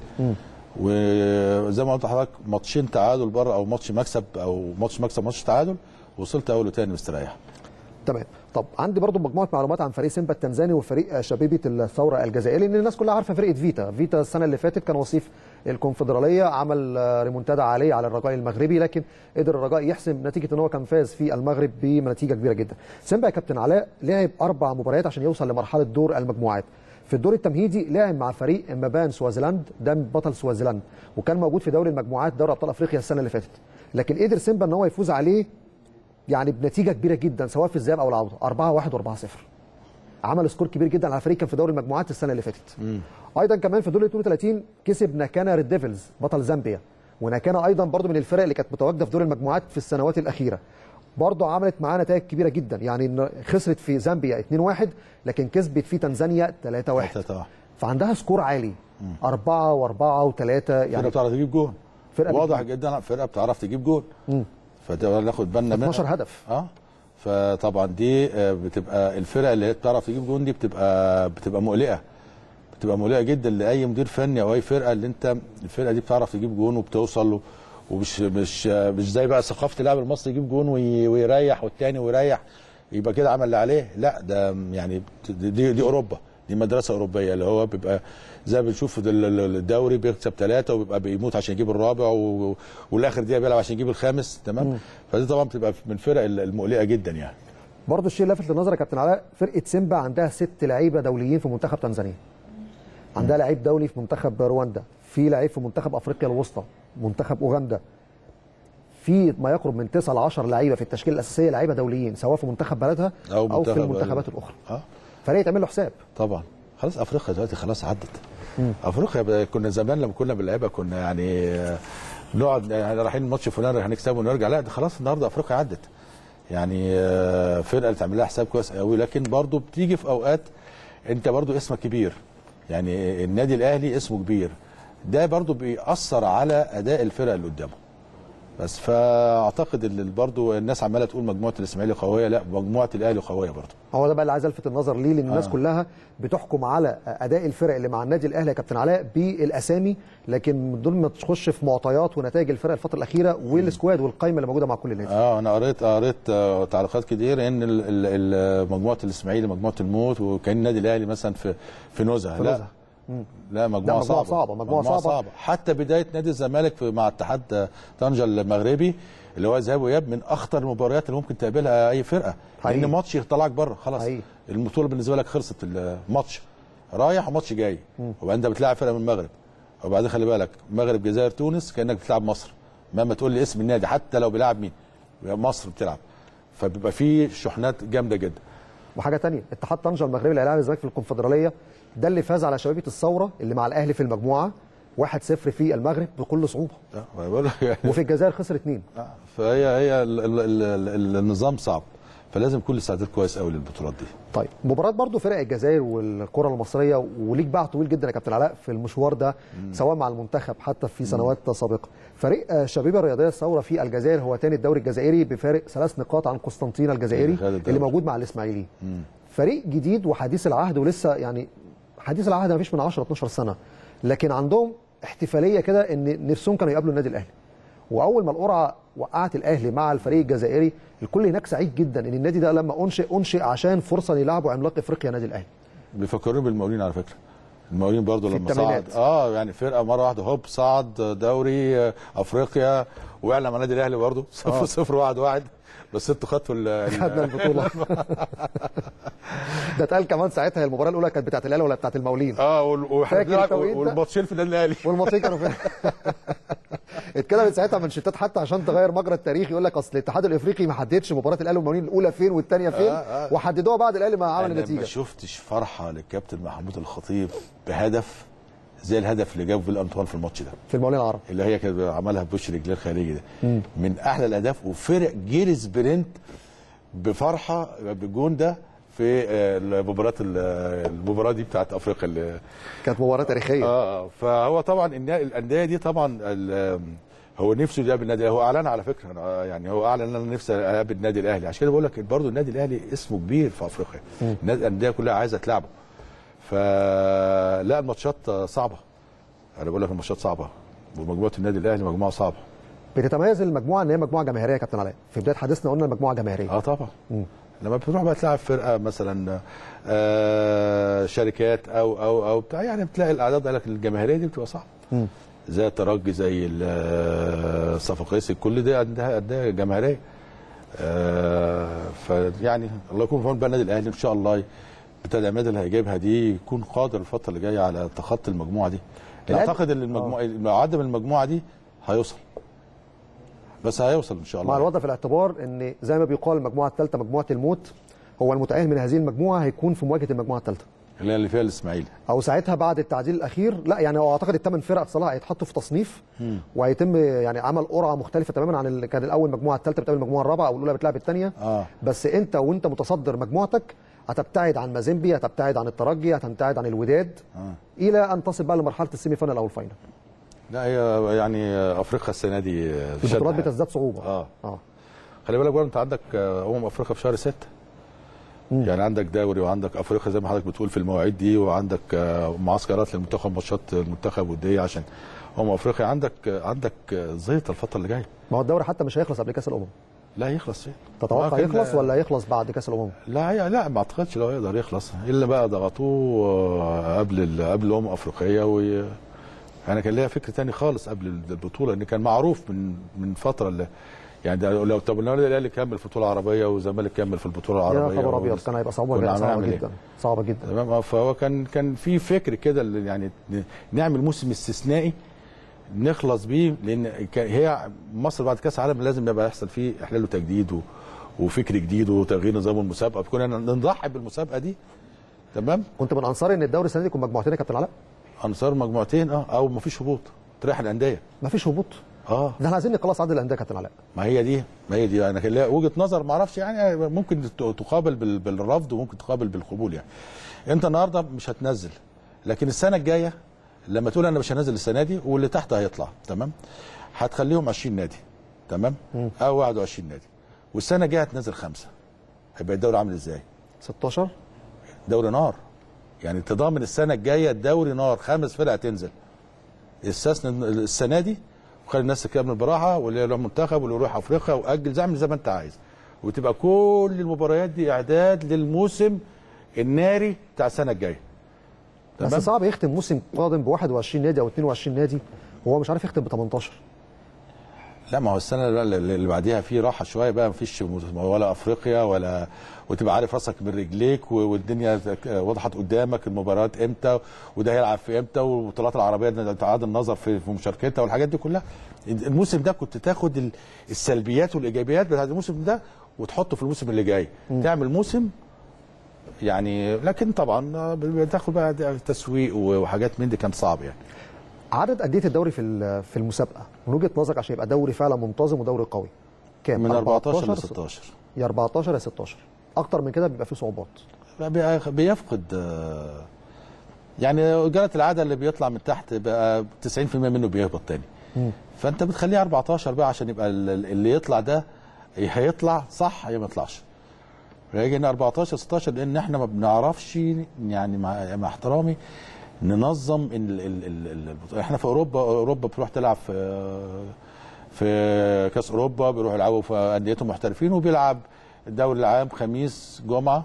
وزي ما قلت لحضرتك ماتشين تعادل بره او ماتش مكسب او ماتش مكسب ماتش تعادل وصلت اول وتاني مستريح تمام طب عندي برضو مجموعه معلومات عن فريق سيمبا التنزاني وفريق شبيبه الثوره الجزائري لان الناس كلها عارفه فرقه فيتا فيتا السنه اللي فاتت كان وصيف الكونفدراليه عمل آه، ريمونتادا عاليه على الرجاء المغربي لكن قدر الرجاء يحسم نتيجه ان هو كان فاز في المغرب بنتيجه كبيره جدا سيمبا يا كابتن علاء لعب اربع مباريات عشان يوصل لمرحله دور المجموعات في الدور التمهيدي لعب مع فريق مبان سوازيلاند ده بطل سوازيلاند وكان موجود في دوري المجموعات دوري ابطال افريقيا السنه اللي فاتت لكن قدر سيمبا ان هو يفوز عليه يعني بنتيجه كبيره جدا سواء في الذهاب او العوده 4 1 و4 0 عمل سكور كبير جدا على فريق كان في دوري المجموعات السنه اللي فاتت ايضا كمان في دور ال 32 كسب ناكانا ريد ديفلز بطل زامبيا وناكانا ايضا برضو من الفرق اللي كانت متواجده في دور المجموعات في السنوات الاخيره برضو عملت معاه نتائج كبيره جدا يعني إن خسرت في زامبيا 2-1 لكن كسبت في تنزانيا 3-1 3-1. فعندها سكور عالي 4 و4 و3 فرقه يعني بتعرف تجيب جون فرقة واضح جدا فرقه بتعرف تجيب جون فده ناخد بالنا منها 12 هدف اه فطبعا دي آه، بتبقى الفرق اللي هي بتعرف تجيب جون دي بتبقى بتبقى مقلقه بتبقى مقلقه جدا لاي مدير فني او اي فرقه اللي انت الفرقه دي بتعرف تجيب جون وبتوصل له ومش مش مش زي بقى ثقافه اللاعب المصري يجيب جون وي- ويريح والتاني ويريح يبقى كده عمل اللي عليه لا ده يعني دي دي اوروبا دي مدرسه اوروبيه اللي هو بيبقى زي ما بنشوف ال- ال- الدوري بيكسب ثلاثه وبيبقى بيموت عشان يجيب الرابع و- والاخر دقيقه بيلعب عشان يجيب الخامس تمام فدي طبعا بتبقى من الفرق المقلقه جدا يعني برضه الشيء اللافت للنظر يا كابتن علاء فرقه سيمبا عندها ست لعيبه دوليين في منتخب تنزانيا عندها لعيب دولي في منتخب رواندا في لعيب في منتخب افريقيا الوسطى منتخب اوغندا في ما يقرب من 9 ل 10 لعيبه في التشكيله الاساسيه لعيبه دوليين سواء في منتخب بلدها أو او, أو في منتخب- المنتخبات الاخرى اه فريق تعمل له حساب طبعا خلاص افريقيا دلوقتي خلاص عدت افريقيا بقى- كنا زمان لما كنا بنلعبها كنا يعني آه، نقعد يعني رايحين الماتش فلان هنكسبه ونرجع لا ده خلاص النهارده افريقيا عدت يعني آه، فرقه اللي تعمل لها حساب كويس قوي لكن برضو بتيجي في اوقات انت برضو اسمك كبير يعني النادي الاهلي اسمه كبير ده برضو بيأثر على اداء الفرقه اللي قدامه بس فاعتقد ان برضو الناس عماله تقول مجموعه الاسماعيلي قويه لا مجموعه الاهلي قويه برضو هو ده بقى اللي عايز الفت النظر ليه لان الناس آه. كلها بتحكم على اداء الفرق اللي مع النادي الاهلي يا كابتن علاء بالاسامي لكن من دون ما تخش في معطيات ونتائج الفرق الفتره الاخيره والسكواد والقائمه اللي موجوده مع كل نادي اه انا قريت قريت آه، تعليقات كتير ان ال- ال- ال- مجموعه الاسماعيلي مجموعه الموت وكان النادي الاهلي مثلا في في نزهه في لا نزهة. لا مجموعه, مجموعة صعبه صعبة، مجموعة صعبة. حتى بدايه نادي الزمالك في مع اتحاد آه، طنجه المغربي اللي هو ذهاب واياب من اخطر المباريات اللي ممكن تقابلها اي فرقه حقيقي. لان ماتش يطلعك بره خلاص حقيقي. البطوله بالنسبه لك خلصت الماتش رايح وماتش جاي وبعدين انت بتلاعب فرقه من المغرب وبعدين خلي بالك مغرب جزائر تونس كانك بتلعب مصر مهما تقول لي اسم النادي حتى لو بيلعب مين مصر بتلعب فبيبقى في شحنات جامده جدا وحاجه تانية اتحاد طنجه المغربي اللي هيلاعب الزمالك في الكونفدراليه ده اللي فاز على شبيبه الثوره اللي مع الاهلي في المجموعه 1-0 في المغرب بكل صعوبه آه، أنا بقول لك يعني وفي الجزائر خسر اثنين آه، فهي هي ال ال ال ال النظام صعب فلازم كل استعداد كويس قوي للبطولات دي طيب مباراه برضو فرق الجزائر والكره المصريه وليك باع طويل جدا يا كابتن علاء في المشوار ده سواء مع المنتخب حتى في سنوات سابقه فريق آه، شبيبه الرياضيه الثوره في الجزائر هو ثاني الدوري الجزائري بفارق ثلاث نقاط عن قسطنطينه الجزائري اللي خد الدوري. اللي موجود مع الاسماعيلي فريق جديد وحديث العهد ولسه يعني حديث العهد ما فيش من 10 12 سنه لكن عندهم احتفاليه كده ان نفسهم كانوا يقابلوا النادي الاهلي واول ما القرعه وقعت الاهلي مع الفريق الجزائري الكل هناك سعيد جدا ان النادي ده لما انشئ انشئ عشان فرصه يلعبوا عملاق افريقيا نادي الاهلي بيفكروني بالمقاولين على فكره المقاولين برضو في لما الثمانينات. صعد اه يعني فرقه مره واحده هوب صعد دوري آه، افريقيا واعلى مع النادي الاهلي برضو صفر صفر واحد واحد بس انتوا خدتوا ال- ال- خدنا البطوله ده اتقال كمان ساعتها المباراه الاولى كانت بتاعت الاهلي ولا بتاعت المقاولين اه وال- واحنا فاكر بنلعب- التوقيت ده؟ والماتشين في النادي الاهلي والماتشين كانوا فين اتكلمت ساعتها منشطات حتى عشان تغير مجرى التاريخ يقول لك اصل الاتحاد الافريقي ما حددش مباراه الاهلي والمقاولين الاولى فين والثانيه فين آه، آه. وحددوها بعد الاهلي ما عمل انا ما النتيجه شفتش فرحه للكابتن محمود الخطيب بهدف زي الهدف اللي جابه بيل انطوان في الماتش ده في المقاولين العرب اللي هي كانت عملها بوش رجليه الخارجي ده من احلى الاهداف وفرق جيل سبرنت بفرحه بالجون ده في آه، المباراه ال- المباراه دي بتاعت افريقيا اللي كانت مباراه تاريخيه اه آه. فهو طبعا النا- الانديه دي طبعا ال- هو نفسه يقابل النادي الأهلي. هو اعلن على فكره أنا- يعني هو اعلن ان انا نفسي اقابل النادي الاهلي عشان كده بقول لك برضه النادي الاهلي اسمه كبير في افريقيا النادي- الانديه كلها عايزه تلعبه فلا الماتشات صعبه انا بقول لك الماتشات صعبه ومجموعه النادي الاهلي مجموعه صعبه بتتميز المجموعه ان هي مجموعه جماهيريه يا كابتن علاء في بدايه حديثنا قلنا مجموعه جماهيريه اه طبعا لما بتروح بقى تلعب فرقه مثلا آه شركات او او او بتاع يعني بتلاقي الاعداد لك الجماهيريه دي بتبقى صعبه زي الترجي زي ال- آه، الصفاقسي كل دي انديه انديه جماهيريه آه فيعني الله يكون في عون بقى النادي الاهلي ان شاء الله بالتدعيمات اللي هيجيبها دي يكون قادر الفتره اللي جايه على تخطي المجموعه دي الأهلي- اعتقد ان المجموعه عدم المجموعه دي هيوصل بس هيوصل ان شاء الله مع الوضع في الاعتبار ان زي ما بيقال المجموعه الثالثه مجموعه الموت هو المتاهل من هذه المجموعه هيكون في مواجهه المجموعه الثالثه اللي هي اللي فيها الاسماعيلي او ساعتها بعد التعديل الاخير لا يعني هو اعتقد الثمان فرق صلاح هيتحطوا في تصنيف وهيتم يعني عمل قرعه مختلفه تماما عن اللي كان الاول المجموعه الثالثه بتقابل المجموعه الرابعه او الاولى بتلعب الثانيه اه بس انت وانت متصدر مجموعتك هتبتعد عن مازيمبي هتبتعد عن الترجي هتبتعد عن الوداد آه. الى ان تصل بقى لمرحله السيمي فاينال او الفاينل لا هي يعني افريقيا السنه دي البطولات شد بتزداد صعوبه اه اه خلي بالك برضه انت عندك آه، امم افريقيا في شهر 6 يعني عندك دوري وعندك افريقيا زي ما حضرتك بتقول في المواعيد دي وعندك آه، معسكرات للمنتخب ماتشات المنتخب وديه عشان امم افريقيا عندك آه، عندك آه، زيط الفتره اللي جايه ما هو الدوري حتى مش هيخلص قبل كاس الامم لا يخلص فين تتوقع لكن، يخلص آه، ولا يخلص بعد كاس الامم لا هي- لا ما اعتقدش لو يقدر يخلص الا بقى ضغطوه آه، قبل ال- قبل الامم الافريقيه و انا كان ليا فكر تاني خالص قبل البطوله ان كان معروف من من فتره اللي يعني ده لو طب النادي الاهلي كمل في البطوله العربيه والزمالك كمل في البطوله يا العربيه خبر ابيض كان هيبقى صعوبه كنا صعبه هنعمل إيه؟ جدا صعبه جدا تمام آه، فهو كان كان في فكر كده اللي يعني ن- نعمل موسم استثنائي نخلص بيه لان ك- هي مصر بعد كاس العالم لازم يبقى يحصل فيه احلال وتجديد و... وفكر جديد وتغيير نظام المسابقه كنا نضحي بالمسابقه دي تمام كنت من انصار ان الدوري السنه دي يكون مجموعتين يا كابتن علاء انصار مجموعتين اه او ما فيش هبوط تريح الانديه مفيش هبوط اه ده احنا عايزين نخلص عدد الانديه يا كابتن علاء ما هي دي ما هي دي انا كان ليا وجهه نظر ما اعرفش يعني ممكن ت- تقابل بال- بالرفض وممكن تقابل بالقبول يعني انت النهارده مش هتنزل لكن السنه الجايه لما تقول انا مش هنزل السنه دي واللي تحت هيطلع تمام هتخليهم 20 نادي تمام او 21 نادي والسنه الجايه هتنزل خمسه هيبقى الدوري عامل ازاي 16 دوري نار يعني تضامن السنه الجايه الدوري نار خمس فرق هتنزل استثنى السنه دي وخلي الناس تكمل براحه واللي يروح منتخب واللي يروح افريقيا واجل زي زي ما انت عايز وتبقى كل المباريات دي اعداد للموسم الناري بتاع السنه الجايه بس تمام. صعب يختم موسم قادم ب 21 نادي او 22 نادي وهو مش عارف يختم ب 18 لا ما هو السنه اللي اللي بعديها في راحه شويه بقى مفيش ولا افريقيا ولا وتبقى عارف راسك من رجليك و- والدنيا وضحت قدامك المباريات امتى وده هيلعب في امتى والبطولات العربيه ده تعاد النظر في في مشاركتها والحاجات دي كلها الموسم ده كنت تاخد ال- السلبيات والايجابيات بتاعت الموسم ده وتحطه في الموسم اللي جاي تعمل موسم يعني لكن طبعا بتاخد بقى تسويق وحاجات من دي كان صعب يعني عدد انديه الدوري في ال- في المسابقه من وجهه نظرك عشان يبقى دوري فعلا منتظم ودوري قوي كام من 14 ل 16 يا 14 يا 16 اكتر من كده بيبقى فيه صعوبات بقى بيفقد آه، يعني جرة العادة اللي بيطلع من تحت بقى 90% منه بيهبط تاني فانت بتخليه 14 بقى عشان يبقى ال- ال- اللي يطلع ده يا هيطلع صح يا ما يطلعش هيجي هنا 14 16 لان احنا ما بنعرفش يعني مع, مع احترامي ننظم ال ال ال ال البطولة. احنا في اوروبا اوروبا بتروح تلعب في في كاس اوروبا بيروحوا يلعبوا في انديتهم محترفين وبيلعب الدوري العام خميس جمعه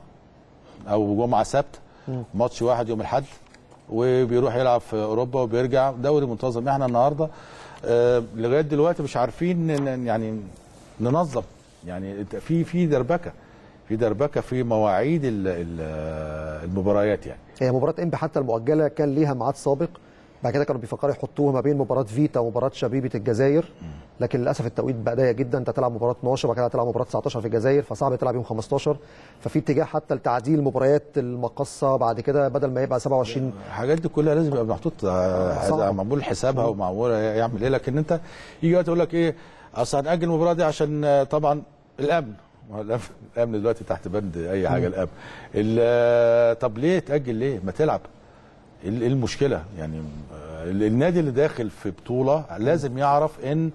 او جمعه سبت ماتش واحد يوم الاحد وبيروح يلعب في اوروبا وبيرجع دوري منتظم احنا النهارده آه، لغايه دلوقتي مش عارفين ن- يعني ننظم يعني في في دربكه في دربكه في مواعيد ال- ال- المباريات يعني هي مباراه انبي حتى المؤجله كان ليها ميعاد سابق بعد كده كانوا بيفكروا يحطوها ما بين مباراه فيتا ومباراه شبيبه الجزائر لكن للاسف التوقيت بقى ضيق جدا انت تلعب مباراه 12 وبعد كده هتلعب مباراه 19 في الجزائر فصعب تلعب يوم 15 ففي اتجاه حتى لتعديل مباريات المقصه بعد كده بدل ما يبقى 27 الحاجات دي كلها لازم يبقى محطوط آه، صعب. معمول حسابها ومعمول يعمل ايه لكن انت يجي وقت يقول لك ايه اصل هنأجل المباراه دي عشان آه، طبعا الامن ما هو الامن الامن دلوقتي تحت بند اي حاجه الامن ال- آه، طب ليه تأجل ليه ما تلعب ايه ال- إيه المشكله يعني آه، ال- النادي اللي داخل في بطوله لازم يعرف ان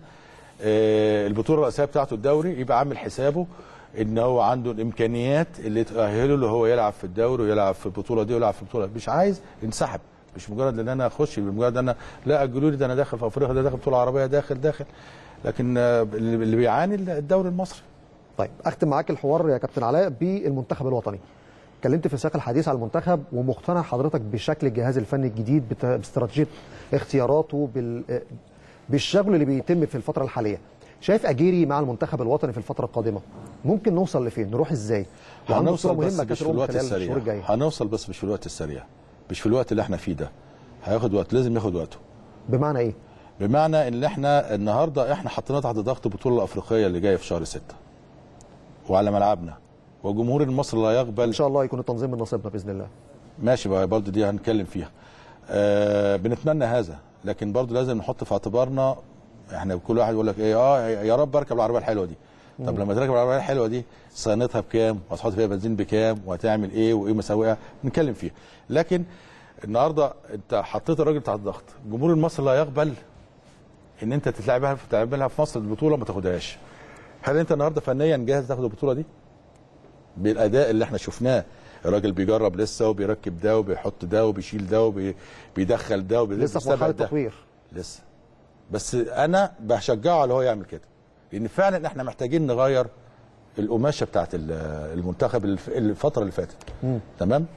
آه، البطوله الرئيسيه بتاعته الدوري يبقى عامل حسابه ان هو عنده الامكانيات اللي تؤهله اللي هو يلعب في الدوري ويلعب في البطوله دي ويلعب في البطوله مش عايز ينسحب مش مجرد ان انا اخش مجرد ان انا لا اجلوا لي ده انا داخل في افريقيا ده داخل بطوله عربيه داخل داخل لكن آه، اللي اللي بيعاني الدوري المصري طيب اختم معاك الحوار يا كابتن علاء بالمنتخب الوطني اتكلمت في سياق الحديث على المنتخب ومقتنع حضرتك بشكل الجهاز الفني الجديد بت- باستراتيجيه اختياراته بال بالشغل اللي بيتم في الفتره الحاليه شايف اجيري مع المنتخب الوطني في الفتره القادمه ممكن نوصل لفين نروح ازاي وعنده هنوصل بطولة بس مهمة مش كأس في الأمم الوقت خلال الشهور السريع الجايه هنوصل بس مش في الوقت السريع مش في الوقت اللي احنا فيه ده هياخد وقت لازم ياخد وقته بمعنى ايه بمعنى ان احنا النهارده احنا حطينا تحت ضغط البطوله الافريقيه اللي جايه في شهر 6 وعلى ملعبنا وجمهور المصري لا ان يقبل شاء الله يكون التنظيم من نصيبنا باذن الله ماشي بقى برضه دي هنتكلم فيها آه بنتمنى هذا لكن برضه لازم نحط في اعتبارنا احنا كل واحد يقول لك ايه اه يا رب اركب العربيه الحلوه دي طب لما تركب العربيه الحلوه دي صيانتها بكام وهتحط فيها بنزين بكام وهتعمل ايه وايه مساوئها نتكلم فيها لكن النهارده انت حطيت الراجل تحت ضغط جمهور المصري لا يقبل ان انت تلعبها تعملها في مصر البطوله ما تاخدهاش هل انت النهارده فنيا جاهز تاخد البطوله دي بالاداء اللي احنا شفناه الراجل بيجرب لسه وبيركب ده وبيحط ده وبيشيل ده وبيدخل ده لسه في مرحله ده تطوير لسه بس انا بشجعه على هو يعمل كده لان فعلا احنا محتاجين نغير القماشه بتاعت ال- المنتخب الف- الفتره اللي فاتت تمام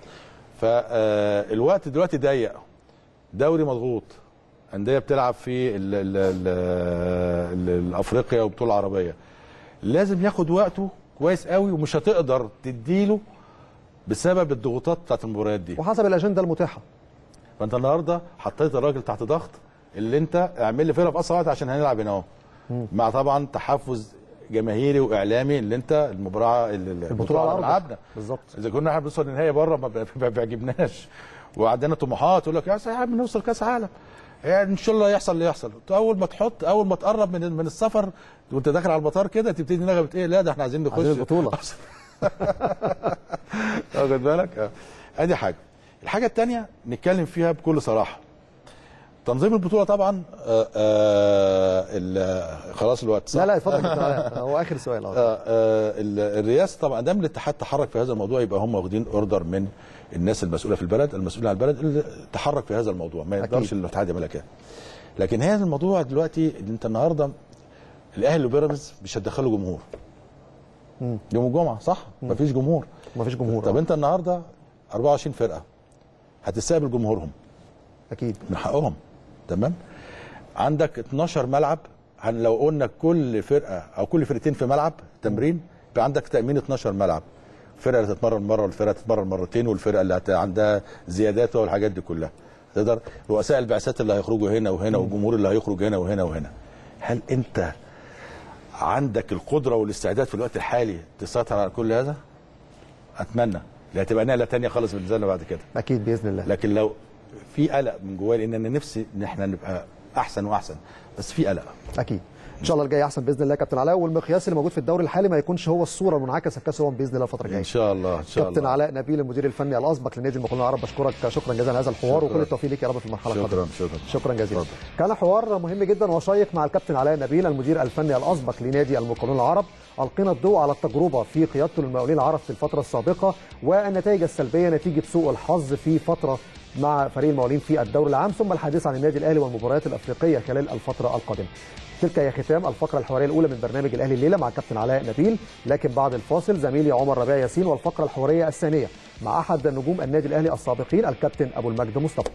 فالوقت دلوقتي ضيق دوري مضغوط انديه بتلعب في ال ال ال ال الافريقيا وبطوله عربيه لازم ياخد وقته كويس قوي ومش هتقدر تديله بسبب الضغوطات بتاعت المباريات دي وحسب الاجنده المتاحه فانت النهارده حطيت الراجل تحت ضغط اللي انت اعمل لي فرقه في اسرع وقت عشان هنلعب هنا اهو مع طبعا تحفز جماهيري واعلامي اللي انت المباراه البطوله على العبنا ارضك بالظبط اذا كنا احنا بنوصل النهائي بره ما ب- ما بيعجبناش وعندنا طموحات يقول لك يا سيدي نوصل كاس عالم يعني ان شاء الله يحصل اللي يحصل اول ما تحط اول ما تقرب من من السفر وانت داخل على المطار كده تبتدي نغمه ايه لا ده احنا عايزين نخش عايزين البطولة. واخد بالك آه. ادي حاجه الحاجه الثانيه نتكلم فيها بكل صراحه تنظيم البطوله طبعا آه آه ال- خلاص الوقت صح؟ لا لا اتفضل يا كابتن علاء هو اخر سؤال اه آه، آه، ال- الرئاسه طبعا دام الاتحاد تحرك في هذا الموضوع يبقى هم واخدين اوردر من الناس المسؤوله في البلد المسؤولين عن البلد اللي تحرك في هذا الموضوع ما أكيد. يقدرش الاتحاد يعملها كده لكن هذا الموضوع دلوقتي ان انت النهارده الاهلي وبيراميدز مش هتدخلوا جمهور يوم الجمعه صح مفيش جمهور مفيش جمهور طب آه. انت النهارده 24 فرقه هتستقبل جمهورهم اكيد من حقهم تمام عندك 12 ملعب عن لو قلنا كل فرقه او كل فرقتين في ملعب تمرين يبقى عندك تامين 12 ملعب الفرقه اللي تتمرن مره والفرقه تتمرن مرتين والفرقه اللي هت- عندها زيادات والحاجات دي كلها تقدر رؤساء البعثات اللي هيخرجوا هنا وهنا والجمهور اللي هيخرج هنا وهنا وهنا هل انت عندك القدره والاستعداد في الوقت الحالي تسيطر على كل هذا؟ اتمنى لا تبقى نقله تانية خالص بالنسبه لنا بعد كده اكيد باذن الله لكن لو في قلق من جوايا لان انا نفسي ان احنا نبقى احسن واحسن بس في قلق اكيد ان شاء الله الجاي احسن باذن الله يا كابتن علاء والمقياس اللي موجود في الدوري الحالي ما يكونش هو الصوره المنعكسه في كاس الامم باذن الله الفتره الجايه ان شاء الله ان شاء كابتن الله علاء نبيل المدير الفني الاسبق لنادي المقاولون العرب بشكرك شكرا جزيلا على هذا الحوار شكراً. وكل التوفيق ليك يا رب في المرحله القادمه شكرا شكرا شكرا جزيلا اتفضل. كان حوار مهم جدا وشيق مع الكابتن علاء نبيل المدير الفني الاسبق لنادي المقاولون العرب القينا الضوء على التجربه في قيادته للمقاولين العرب في الفتره السابقه والنتائج السلبيه نتيجه سوء الحظ في فتره مع فريق المقاولين في الدوري العام ثم الحديث عن النادي الاهلي والمباريات الافريقيه خلال الفتره القادمه تلك هي ختام الفقره الحواريه الاولى من برنامج الاهلي الليله مع الكابتن علاء نبيل لكن بعد الفاصل زميلي عمر ربيع ياسين والفقره الحواريه الثانيه مع احد نجوم النادي الاهلي السابقين الكابتن ابو المجد مصطفى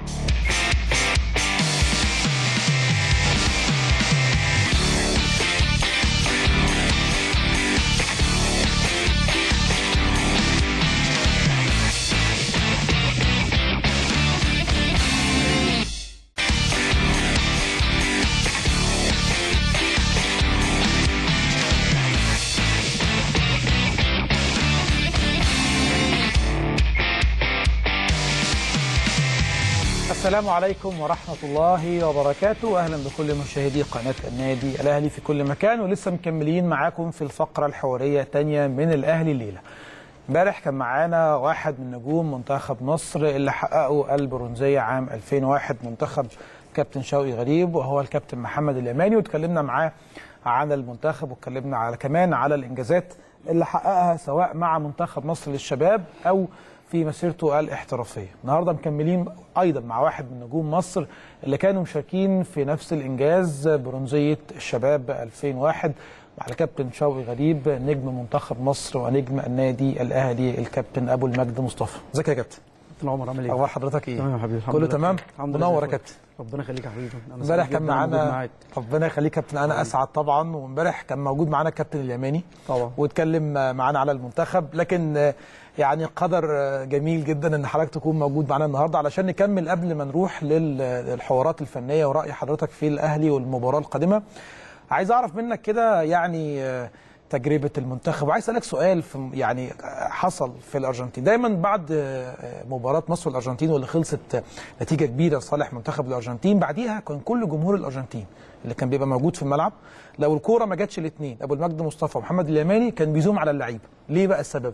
السلام عليكم ورحمة الله وبركاته أهلا بكل مشاهدي قناة النادي الأهلي في كل مكان ولسه مكملين معاكم في الفقرة الحوارية الثانية من الأهلي الليلة امبارح كان معانا واحد من نجوم منتخب مصر اللي حققوا البرونزية عام 2001 منتخب كابتن شوقي غريب وهو الكابتن محمد اليماني واتكلمنا معاه عن المنتخب واتكلمنا على كمان على الإنجازات اللي حققها سواء مع منتخب مصر للشباب أو في مسيرته الاحترافيه. النهارده مكملين ايضا مع واحد من نجوم مصر اللي كانوا مشاركين في نفس الانجاز برونزيه الشباب 2001 مع الكابتن شوقي غريب نجم منتخب مصر ونجم النادي الاهلي الكابتن ابو المجد مصطفى. ازيك يا كابتن؟ كابتن عمر عامل ايه؟ اخبار حضرتك ايه؟ تمام يا حبيبي الحمد كله لله تمام؟ بخير. الحمد لله منور زي يا الفل. كابتن. ربنا يخليك يا حبيبي انا امبارح سعيد كان جداً موجود معانا معاك. ربنا يخليك كابتن انا اسعد طبعا وامبارح كان موجود معانا الكابتن اليماني طبعا. واتكلم معانا على المنتخب لكن آه، يعني قدر آه، جميل جدا ان حضرتك تكون موجود معانا النهارده علشان نكمل قبل ما نروح لل- للحوارات الفنيه وراي حضرتك في الاهلي والمباراه القادمه عايز اعرف منك كده يعني آه، تجربه المنتخب وعايز اسالك سؤال في يعني حصل في الارجنتين دايما بعد آه، مباراه مصر والارجنتين واللي خلصت آه، نتيجه كبيره لصالح منتخب الارجنتين بعديها كان كل جمهور الارجنتين اللي كان بيبقى موجود في الملعب لو الكوره ما جاتش الاثنين ابو المجد مصطفى ومحمد اليماني كان بيزوم على اللعيبه ليه بقى السبب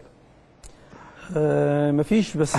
آه مفيش بس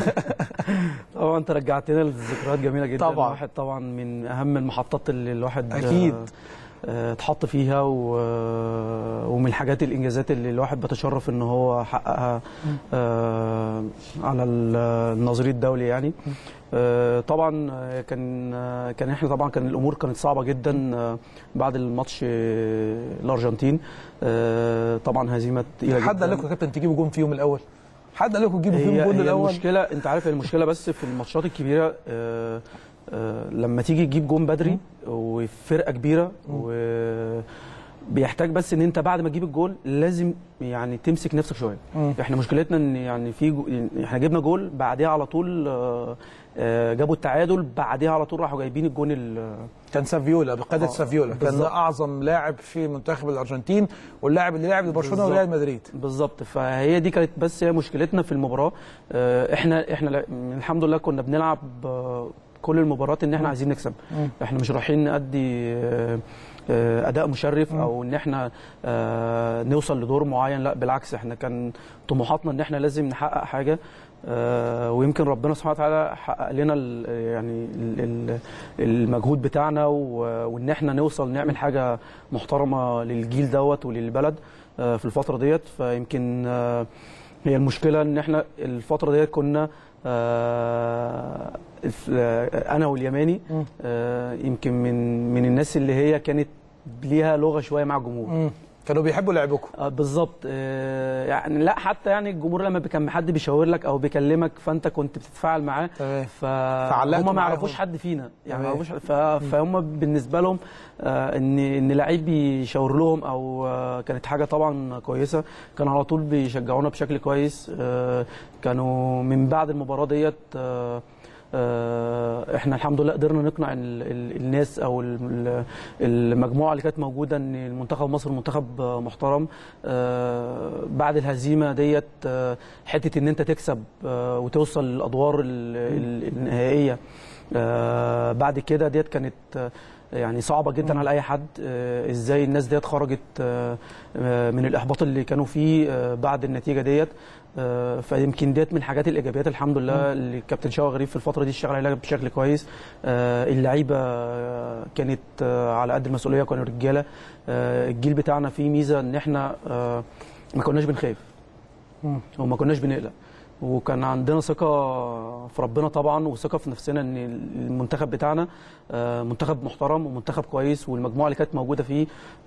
طبعا انت رجعتنا لذكريات جميله جدا طبعاً. الواحد طبعا من اهم المحطات اللي الواحد آه، أكيد. آه، اتحط فيها و... ومن الحاجات الانجازات اللي الواحد بتشرف ان هو حققها آه، على ال- النظري الدولي يعني آه، طبعا آه، كان آه، كان احنا طبعا كان الامور كانت صعبه جدا آه، بعد الماتش آه، الارجنتين آه، طبعا هزيمه تقيله حد قال جداً. لكم يا كابتن تجيبوا جون فيهم الاول حد قال لكم تجيبوا فيهم هي, جون هي الاول المشكله انت عارف المشكله بس في الماتشات الكبيره آه، آه، لما تيجي تجيب جون بدري وفي فرقه كبيره و بيحتاج بس ان انت بعد ما تجيب الجول لازم يعني تمسك نفسك شويه احنا مشكلتنا ان يعني في جو... احنا جبنا جول بعديها على طول آه، آه، جابوا التعادل بعديها على طول راحوا جايبين الجون ال- كان سافيولا بقياده آه، سافيولا كان بالظبط. ده اعظم لاعب في منتخب الارجنتين واللاعب اللي لعب لبرشلونه بالظبط. وريال مدريد بالظبط فهي دي كانت بس هي مشكلتنا في المباراه آه، احنا احنا لا- الحمد لله كنا بنلعب آه، كل المباريات ان احنا عايزين نكسب احنا مش رايحين نأدي آه، آه، اداء مشرف او ان احنا آه، نوصل لدور معين لا بالعكس احنا كان طموحاتنا ان احنا لازم نحقق حاجه آه، ويمكن ربنا سبحانه وتعالى حقق لنا ال- يعني ال- ال- المجهود بتاعنا و- وان احنا نوصل نعمل حاجه محترمه للجيل دوت وللبلد آه، في الفتره ديت فيمكن آه، هي المشكله ان احنا الفتره ديت كنا آه، الف- آه، انا واليماني آه، يمكن من من الناس اللي هي كانت ليها لغه شويه مع الجمهور مم. كانوا بيحبوا لعبكم آه، بالظبط آه، يعني لا حتى يعني الجمهور لما كان حد بيشاور لك او بيكلمك فانت كنت بتتفاعل معاه تمام. ف- فعلقتوا هم ما معاهم. يعرفوش حد فينا يعني ما تمام. يعرفوش ف- فهم بالنسبه لهم آه، ان ان لعيب بيشاور لهم او آه، كانت حاجه طبعا كويسه كانوا على طول بيشجعونا بشكل كويس آه، كانوا من بعد المباراه ديت آه، آه، احنا الحمد لله قدرنا نقنع ال- ال- الناس او ال- المجموعه اللي كانت موجوده ان المنتخب مصر منتخب آه، محترم آه، بعد الهزيمه ديت آه، حته ان انت تكسب آه، وتوصل للادوار ال- ال- النهائيه آه، بعد كده ديت كانت آه، يعني صعبه جدا على اي حد آه، ازاي الناس ديت خرجت آه، آه، من الاحباط اللي كانوا فيه آه، بعد النتيجه ديت آه، فيمكن ديت من الحاجات الايجابيات الحمد لله اللي الكابتن شوقي غريب في الفتره دي اشتغل عليها بشكل كويس آه، اللعيبه آه، كانت آه، على قد المسؤوليه كانوا رجاله آه، الجيل بتاعنا فيه ميزه ان احنا آه، ما كناش بنخاف وما كناش بنقلق وكان عندنا ثقة في ربنا طبعا وثقة في نفسنا ان المنتخب بتاعنا آه، منتخب محترم ومنتخب كويس والمجموعة اللي كانت موجودة فيه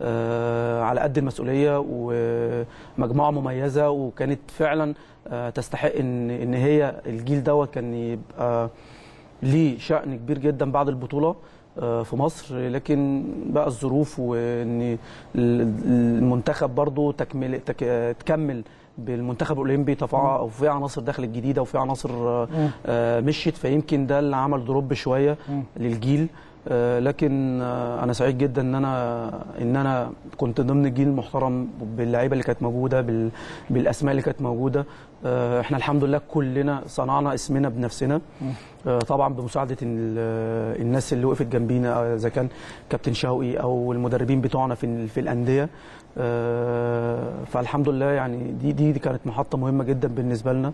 آه، على قد المسؤولية ومجموعة مميزة وكانت فعلا آه، تستحق ان ان هي الجيل دوت كان يبقى ليه شأن كبير جدا بعد البطولة آه، في مصر لكن بقى الظروف وان ال- المنتخب برضو تكمل تك تكمل بالمنتخب الاولمبي طبعا او في عناصر دخلت جديده وفي عناصر آه، آه، مشيت فيمكن ده اللي عمل دروب شويه للجيل آه، لكن آه، انا سعيد جدا ان انا ان انا كنت ضمن الجيل المحترم باللعيبه اللي كانت موجوده بال- بالاسماء اللي كانت موجوده آه، احنا الحمد لله كلنا صنعنا اسمنا بنفسنا آه، طبعا بمساعده ال- الناس اللي وقفت جنبينا آه، اذا كان كابتن شوقي او المدربين بتوعنا في ال- في الانديه آه، فالحمد لله يعني دي دي دي كانت محطه مهمه جدا بالنسبه لنا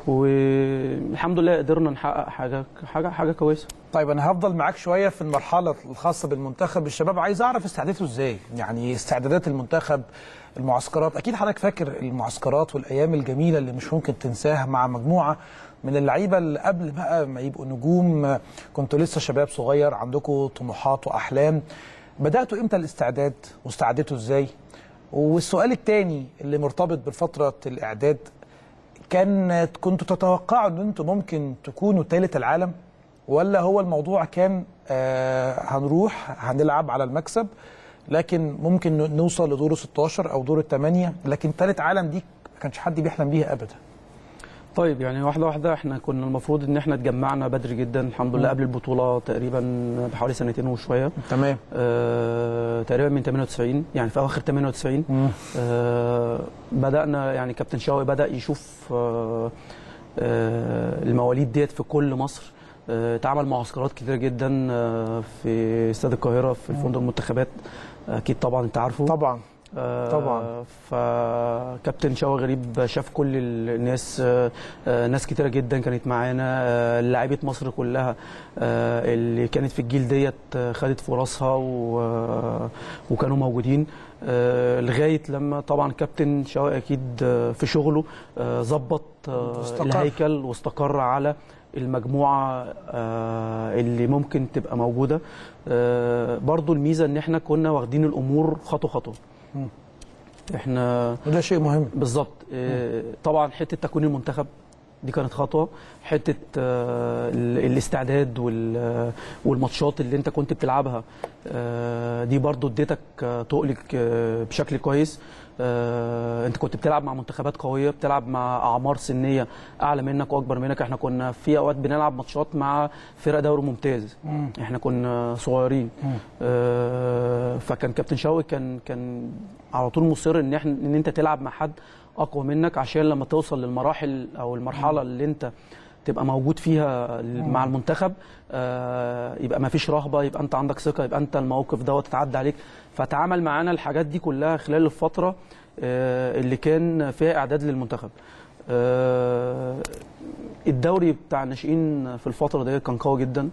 والحمد لله قدرنا نحقق حاجه حاجه حاجه كويسه طيب انا هفضل معاك شويه في المرحله الخاصه بالمنتخب الشباب عايز اعرف استعداداته ازاي يعني استعدادات المنتخب المعسكرات اكيد حضرتك فاكر المعسكرات والايام الجميله اللي مش ممكن تنساها مع مجموعه من اللعيبه اللي قبل بقى ما يبقوا نجوم كنتوا لسه شباب صغير عندكم طموحات واحلام بداتوا امتى الاستعداد واستعدتوا ازاي والسؤال الثاني اللي مرتبط بفتره الاعداد كان كنتوا تتوقعوا ان انتوا ممكن تكونوا ثالث العالم ولا هو الموضوع كان آه هنروح هنلعب على المكسب لكن ممكن ن- نوصل لدور 16 او دور الثمانيه لكن ثالث عالم دي ما كانش حد بيحلم بيها ابدا طيب يعني واحده واحده احنا كنا المفروض ان احنا اتجمعنا بدري جدا الحمد لله قبل البطوله تقريبا بحوالي سنتين وشويه تمام آه تقريبا من 98 يعني في اواخر 98 آه بدانا يعني كابتن شوقي بدا يشوف آه آه المواليد ديت في كل مصر آه، اتعمل معسكرات كتير جدا آه، في استاد القاهره في الفندق المنتخبات اكيد طبعا انت عارفه طبعا آه، طبعا. فكابتن شوقي غريب شاف كل الناس آه، آه، ناس كتيره جدا كانت معانا آه، لاعيبه مصر كلها آه، اللي كانت في الجيل ديت آه، خدت فرصها و- آه، وكانوا موجودين آه، لغايه لما طبعا كابتن شوقي اكيد آه، في شغله آه، ظبط آه، واستقر. الهيكل واستقر على المجموعه آه، اللي ممكن تبقى موجوده آه، برضو الميزه ان احنا كنا واخدين الامور خطوه خطوه احنا وده شيء مهم بالظبط آه، طبعا حته تكوين المنتخب دي كانت خطوه حته آه، ال- الاستعداد وال- والماتشات اللي انت كنت بتلعبها آه، دي برضو اديتك آه، تقل آه، بشكل كويس آه، انت كنت بتلعب مع منتخبات قويه بتلعب مع اعمار سنيه اعلى منك واكبر منك احنا كنا في اوقات بنلعب ماتشات مع فرق دوري ممتاز احنا كنا صغيرين آه، فكان كابتن شوقي كان كان على طول مصر ان احنا ان انت تلعب مع حد اقوى منك عشان لما توصل للمراحل او المرحله اللي انت تبقى موجود فيها مع المنتخب آه، يبقى ما فيش رهبه يبقى انت عندك ثقه يبقى انت الموقف دوت اتعدى عليك فتعامل معانا الحاجات دي كلها خلال الفتره آه، اللي كان فيها اعداد للمنتخب آه، الدوري بتاع الناشئين في الفتره دي كان قوي جدا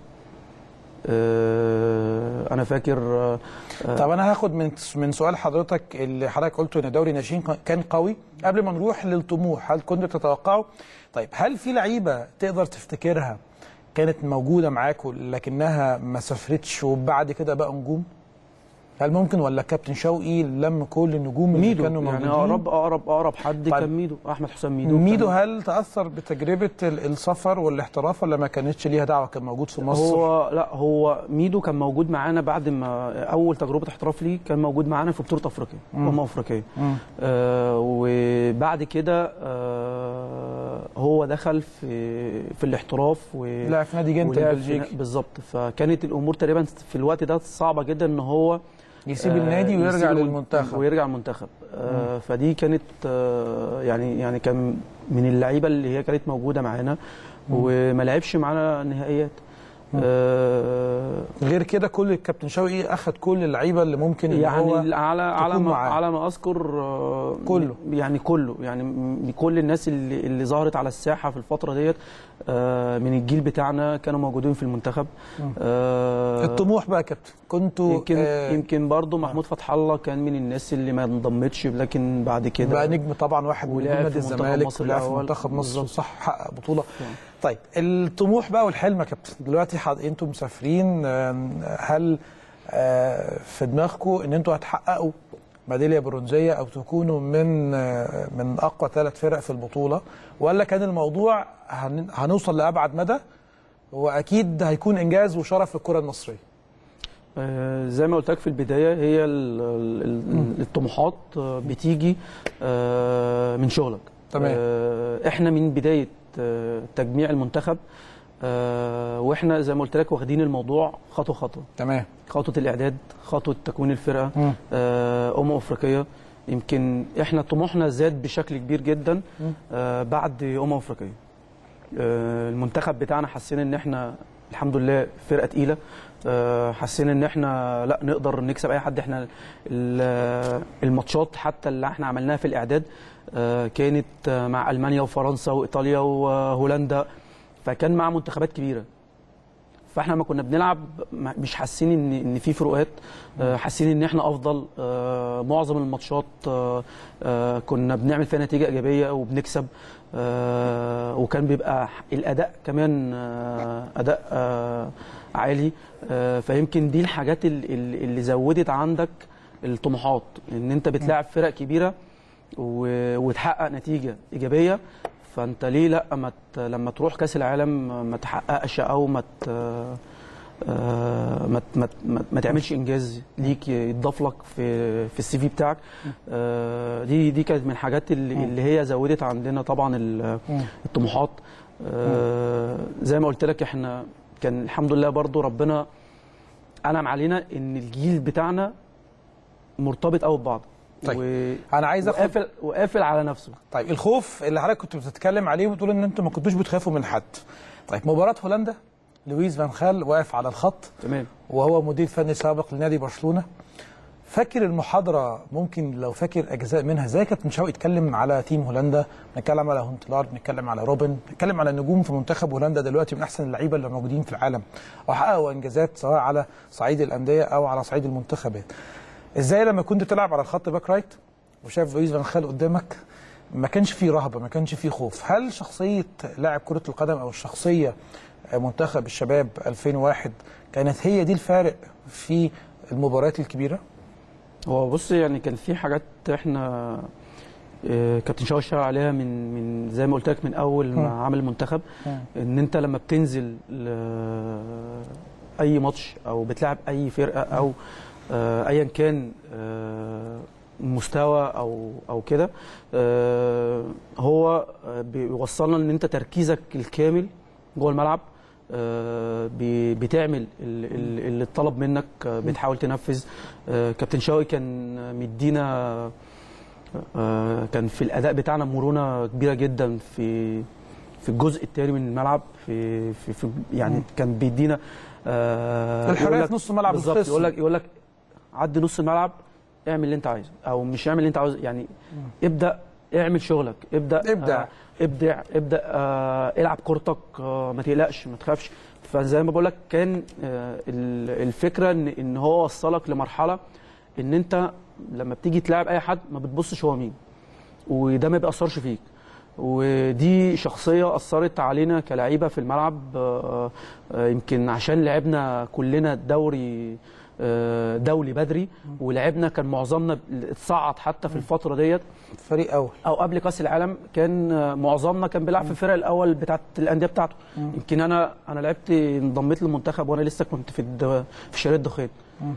آه، انا فاكر آه، طب انا هاخد من من سؤال حضرتك اللي حضرتك قلته ان دوري الناشئين كان قوي قبل ما نروح للطموح هل كنت تتوقعوا طيب هل في لعيبه تقدر تفتكرها كانت موجوده معاكم لكنها ما سافرتش وبعد كده بقى نجوم هل ممكن ولا كابتن شوقي لم كل النجوم اللي ميدو كانوا يعني موجودين اقرب اقرب اقرب حد طيب. كان ميدو احمد حسام ميدو ميدو كان- هل تاثر بتجربه ال- السفر والاحتراف ولا ما كانتش ليها دعوه كان موجود في مصر هو لا هو ميدو كان موجود معانا بعد ما اول تجربه احتراف ليه كان موجود معانا في بطوله افريقيا امم افريقيه مم. آه وبعد كده آه هو دخل في في الاحتراف و لعب في نادي جنت ولعب في- البلجيكي بالظبط فكانت الامور تقريبا في الوقت ده صعبه جدا ان هو يسيب آه، النادي ويرجع يسيب للمنتخب ويرجع المنتخب آه فدي كانت آه يعني يعني كان من اللعيبه اللي هي كانت موجوده معانا وما لعبش معانا نهائيات آه غير كده كل الكابتن شوقي اخذ كل اللعيبه اللي ممكن إن هو يعني على على تكون ما معاه. على ما اذكر آه، كله. يعني كله يعني م- كل الناس اللي اللي ظهرت على الساحه في الفتره ديت آه، من الجيل بتاعنا كانوا موجودين في المنتخب آه، الطموح بقى يا كابتن كنتوا يمكن آه يمكن برضه محمود فتح الله كان من الناس اللي ما انضمتش لكن بعد كده بقى نجم طبعا واحد من ولعب نجوم في نادي منتخب الزمالك مصر ولعب في الأول. منتخب مصر بالظبط. صح حقق بطوله طيب الطموح بقى والحلم يا كابتن دلوقتي حد... انتم مسافرين آم، هل آه، في دماغكم ان انتوا هتحققوا ميداليه برونزيه او تكونوا من آه، من اقوى ثلاث فرق في البطوله ولا كان الموضوع هن... هنوصل لابعد مدى واكيد هيكون انجاز وشرف للكره المصريه آه، زي ما قلت لك في البدايه هي ال- ال- ال- الطموحات آه، بتيجي آه، من شغلك تمام. آه، احنا من بدايه آه، تجميع المنتخب آه، واحنا زي ما قلت لك واخدين الموضوع خطوه خطوه تمام خطوه الاعداد خطوه تكوين الفرقه مم. آه، امم افريقيه يمكن احنا طموحنا زاد بشكل كبير جدا آه، بعد امم افريقيه آه، المنتخب بتاعنا حسينا ان احنا الحمد لله فرقه تقيله آه، حسينا ان احنا لا نقدر نكسب اي حد احنا ال- الماتشات حتى اللي احنا عملناها في الاعداد آه، كانت آه، مع المانيا وفرنسا وايطاليا وهولندا فكان مع منتخبات كبيره فاحنا لما كنا بنلعب ما- مش حاسين ان ان في فروقات آه، حاسين ان احنا افضل آه، معظم الماتشات آه، آه، كنا بنعمل فيها نتيجه ايجابيه وبنكسب آه، وكان بيبقى الاداء كمان آه، اداء آه، عالي آه، فيمكن دي الحاجات ال- ال- اللي زودت عندك الطموحات ان انت بتلاعب فرق كبيره و- وتحقق نتيجه ايجابيه فانت ليه لا ما ت- لما تروح كاس العالم ما تحققش او ما ت- آه، ما ت- ما ت- ما ت- ما تعملش انجاز ليك يتضاف لك في في السي في بتاعك آه، دي دي كانت من الحاجات اللي, اللي هي زودت عندنا طبعا ال- الطموحات آه، زي ما قلت لك احنا كان الحمد لله برضو ربنا انعم علينا ان الجيل بتاعنا مرتبط قوي ببعض طيب. و- انا عايز اخد وقافل وقافل على نفسه طيب الخوف اللي حضرتك كنت بتتكلم عليه وبتقول ان انتوا ما كنتوش بتخافوا من حد طيب مباراه هولندا لويس فان خال واقف على الخط تمام وهو مدير فني سابق لنادي برشلونه فاكر المحاضره ممكن لو فاكر اجزاء منها زي كابتن شوقي اتكلم على تيم هولندا بنتكلم على هونتلار بنتكلم على روبن بنتكلم على نجوم في منتخب هولندا دلوقتي من احسن اللعيبه اللي موجودين في العالم وحققوا انجازات سواء على صعيد الانديه او على صعيد المنتخبات ازاي لما كنت تلعب على الخط باك رايت وشايف لويس فان خال قدامك ما كانش فيه رهبه ما كانش فيه خوف هل شخصيه لاعب كره القدم او الشخصيه منتخب الشباب 2001 كانت هي دي الفارق في المباريات الكبيره هو بص يعني كان في حاجات احنا آه، كابتن شاوي اشتغل عليها من من زي ما قلت لك من اول ما مم. عمل المنتخب مم. ان انت لما بتنزل ل- اي ماتش او بتلعب اي فرقه او آه، ايا كان آه، مستوى او او كده آه، هو آه، بيوصلنا ان انت تركيزك الكامل جوه الملعب آه، بي- بتعمل ال- ال- اللي اتطلب منك آه، بتحاول تنفذ آه، كابتن شوقي كان مدينا آه، كان في الاداء بتاعنا مرونه كبيره جدا في في الجزء الثاني من الملعب في في, في يعني كان بيدينا آه، الحرية يقول في لك- نص ملعب بالظبط الخصم. يقول لك يقول لك عدي نص الملعب اعمل اللي انت عايزه او مش اعمل اللي انت عاوزه يعني ابدا اعمل شغلك ابدا ابدع. آه ابدع ابدا آه العب كورتك آه ما تقلقش ما تخافش فزي ما بقول لك كان آه ال- الفكره ان ان هو وصلك لمرحله ان انت لما بتيجي تلاعب اي حد ما بتبصش هو مين وده ما بيأثرش فيك ودي شخصية أثرت علينا كلاعيبة في الملعب آه، آه، يمكن عشان لعبنا كلنا الدوري آه، دولي بدري ولعبنا كان معظمنا اتصعد حتى في الفترة ديت فريق اول او قبل كاس العالم كان آه، معظمنا كان بيلعب في الفرق الاول بتاعت الانديه بتاعته يمكن انا انا لعبت انضميت للمنتخب وانا لسه كنت في الد... في شارع الدخان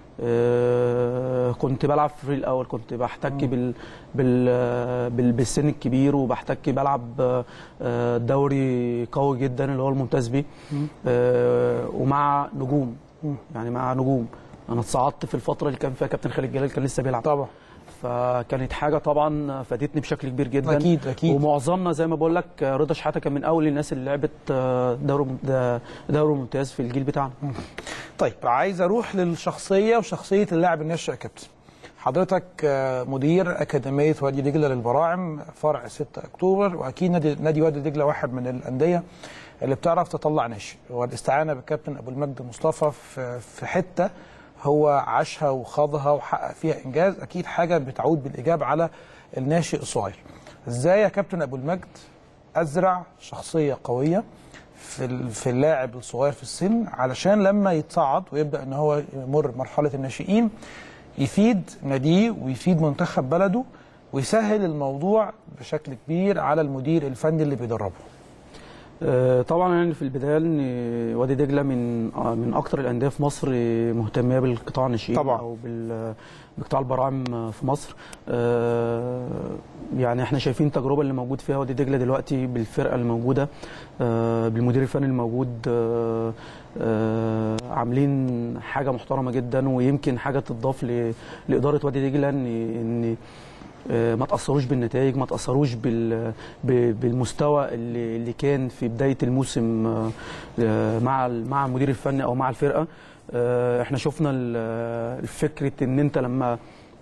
آه كنت بلعب في الفريق الاول كنت بحتك بال... بال... آه، بال... بالسن الكبير وبحتك بلعب آه، آه، دوري قوي جدا اللي هو الممتاز بيه آه ومع نجوم يعني مع نجوم انا اتصعدت في الفتره اللي كان فيها كابتن خالد جلال كان لسه بيلعب طبعا فكانت حاجه طبعا فادتني بشكل كبير جدا أكيد- أكيد. ومعظمنا زي ما بقول لك رضا شحاته كان من اول الناس اللي لعبت دوري ده- دوري ممتاز في الجيل بتاعنا طيب عايز اروح للشخصيه وشخصيه اللاعب الناشئ يا كابتن حضرتك آه، مدير اكاديميه وادي دجله للبراعم فرع 6 اكتوبر واكيد نادي نادي وادي دجله واحد من الانديه اللي بتعرف تطلع ناشئ والاستعانه بالكابتن ابو المجد مصطفى في في حته هو عاشها وخاضها وحقق فيها انجاز اكيد حاجه بتعود بالايجاب على الناشئ الصغير ازاي يا كابتن ابو المجد ازرع شخصيه قويه في ال- في اللاعب الصغير في السن علشان لما يتصعد ويبدا ان هو يمر مرحله الناشئين يفيد ناديه ويفيد منتخب بلده ويسهل الموضوع بشكل كبير على المدير الفني اللي بيدربه آه، طبعا يعني في البدايه ان وادي دجله من آه، من اكتر الانديه في مصر مهتميه بالقطاع الناشئين طبعا. او بال- بقطاع البراعم في مصر آه، يعني احنا شايفين التجربه اللي موجود فيها وادي دجله دلوقتي بالفرقه اللي موجوده آه، بالمدير الفني الموجود آه، آه، عاملين حاجه محترمه جدا ويمكن حاجه تضاف ل- لاداره وادي دجله ان ان آه، ما تاثروش بالنتائج ما تاثروش بال- ب- بالمستوى اللي اللي كان في بدايه الموسم آه، آه، مع ال- مع المدير الفني او مع الفرقه آه، احنا شفنا ال- الفكره ان انت لما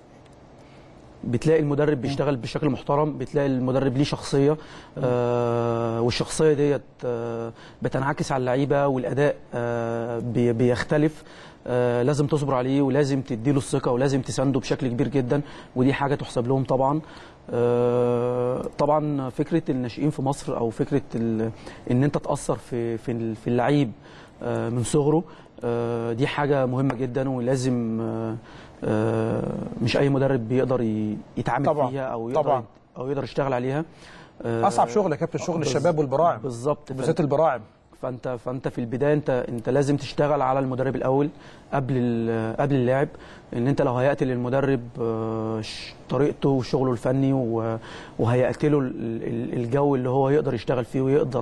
بتلاقي المدرب بيشتغل بشكل محترم بتلاقي المدرب ليه شخصيه آه والشخصيه ديت آه بتنعكس على اللعيبه والاداء آه بي- بيختلف آه لازم تصبر عليه ولازم تديله الثقه ولازم تسانده بشكل كبير جدا ودي حاجه تحسب لهم طبعا آه طبعا فكره الناشئين في مصر او فكره ال- ان انت تاثر في في ال- في اللعيب آه من صغره آه دي حاجه مهمه جدا ولازم آه آه مش اي مدرب بيقدر ي- يتعامل طبعاً، فيها او يقدر طبعاً. او يقدر يشتغل عليها آه اصعب شغل يا كابتن شغل بز- الشباب والبراعم بالظبط بالذات البراعم فانت فانت في البدايه انت انت لازم تشتغل على المدرب الاول قبل ال- قبل اللاعب ان انت لو هيأت للمدرب آه، ش- طريقته وشغله الفني و- وهيأت له ال- ال- الجو اللي هو يقدر يشتغل فيه ويقدر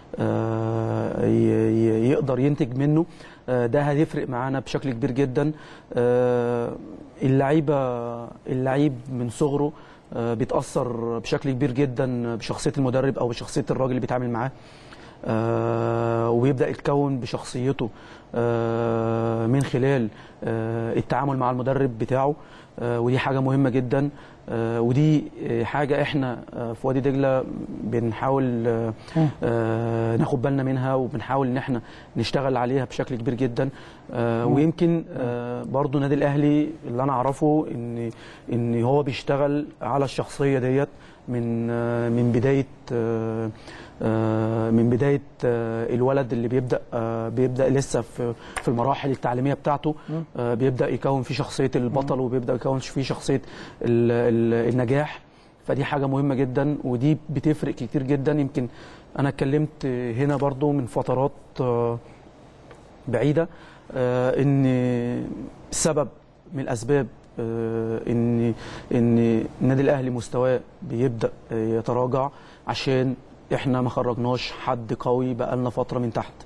آه، ي- ي- يقدر ينتج منه آه، ده هيفرق معانا بشكل كبير جدا آه، اللعيبه اللعيب من صغره آه، بيتاثر بشكل كبير جدا بشخصيه المدرب او بشخصيه الراجل اللي بيتعامل معاه آه، ويبدا يتكون بشخصيته آه، من خلال آه، التعامل مع المدرب بتاعه آه، ودي حاجه مهمه جدا آه، ودي آه، حاجه احنا آه، في وادي دجله بنحاول آه، آه، ناخد بالنا منها وبنحاول ان احنا نشتغل عليها بشكل كبير جدا آه، ويمكن آه، برضو النادي الاهلي اللي انا اعرفه ان ان هو بيشتغل على الشخصيه ديت من آه، من بدايه آه، آه، من بدايه آه، الولد اللي بيبدا آه، بيبدا لسه في في المراحل التعليميه بتاعته آه، بيبدا يكون فيه شخصيه البطل وبيبدا يكون فيه شخصيه ال- ال- النجاح فدي حاجه مهمه جدا ودي بتفرق كتير جدا يمكن انا اتكلمت هنا برضو من فترات آه، بعيده آه، ان سبب من الاسباب آه، ان ان النادي الاهلي مستواه بيبدا آه، يتراجع عشان احنا ما خرجناش حد قوي بقالنا فتره من تحت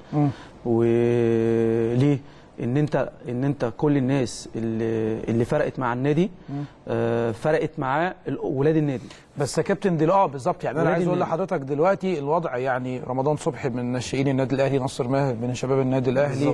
وليه ان انت ان انت كل الناس اللي اللي فرقت مع النادي آه، فرقت معاه ال- ولاد النادي بس يا كابتن دي اه بالظبط يعني انا ولاد عايز اقول النادي. لحضرتك دلوقتي الوضع يعني رمضان صبحي من ناشئين النادي الاهلي نصر ماهر من شباب النادي الاهلي بالظبط.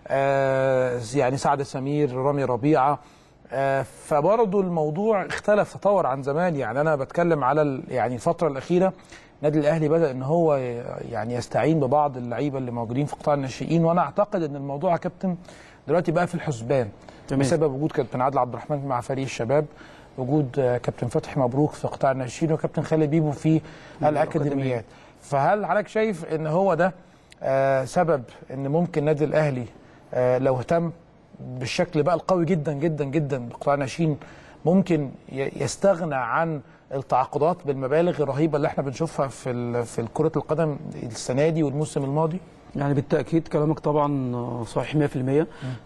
آه يعني سعد سمير رامي ربيعه آه فبرضه الموضوع اختلف تطور عن زمان يعني انا بتكلم على ال- يعني الفتره الاخيره النادي الاهلي بدا ان هو ي- يعني يستعين ببعض اللعيبه اللي موجودين في قطاع الناشئين وانا اعتقد ان الموضوع يا كابتن دلوقتي بقى في الحسبان تمام. بسبب وجود كابتن عادل عبد الرحمن مع فريق الشباب وجود آه، كابتن فتحي مبروك في قطاع الناشئين وكابتن خالد بيبو في الاكاديميات فهل حضرتك شايف ان هو ده آه، سبب ان ممكن النادي الاهلي آه، لو اهتم بالشكل بقى القوي جدا جدا جدا بقطاع الناشئين ممكن ي- يستغنى عن التعاقدات بالمبالغ الرهيبه اللي احنا بنشوفها في ال- في كره القدم السنه دي والموسم الماضي يعني بالتاكيد كلامك طبعا صحيح 100%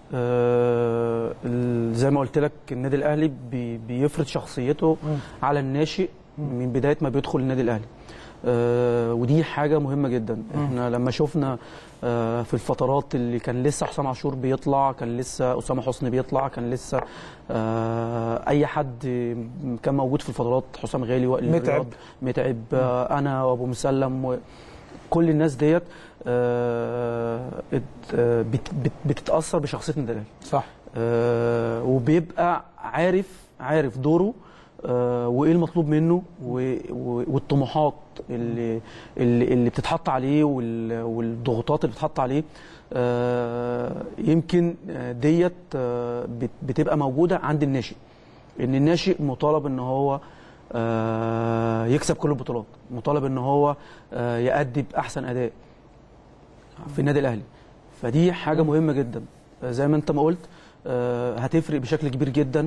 آه ال- زي ما قلت لك النادي الاهلي بي بيفرض شخصيته على الناشئ من بدايه ما بيدخل النادي الاهلي آه ودي حاجه مهمه جدا احنا لما شفنا آه في الفترات اللي كان لسه حسام عاشور بيطلع كان لسه اسامه حسني بيطلع كان لسه آه اي حد كان موجود في الفترات حسام غالي وائل متعب. رياض، متعب آه انا وابو مسلم و كل الناس ديت آه، ات- آه، بت- بت- بتتاثر بشخصيه النادي الاهلي صح آه، وبيبقى عارف عارف دوره آه، وايه المطلوب منه و- و- والطموحات اللي اللي, اللي بتتحط عليه وال- والضغوطات اللي بتتحط عليه آه، يمكن آه، ديت آه، بت- بتبقى موجوده عند الناشئ ان الناشئ مطالب ان هو آه، يكسب كل البطولات مطالب ان هو آه، يأدي باحسن اداء في النادي الاهلي فدي حاجه مهمه جدا آه، زي ما انت ما قلت آه، هتفرق بشكل كبير جدا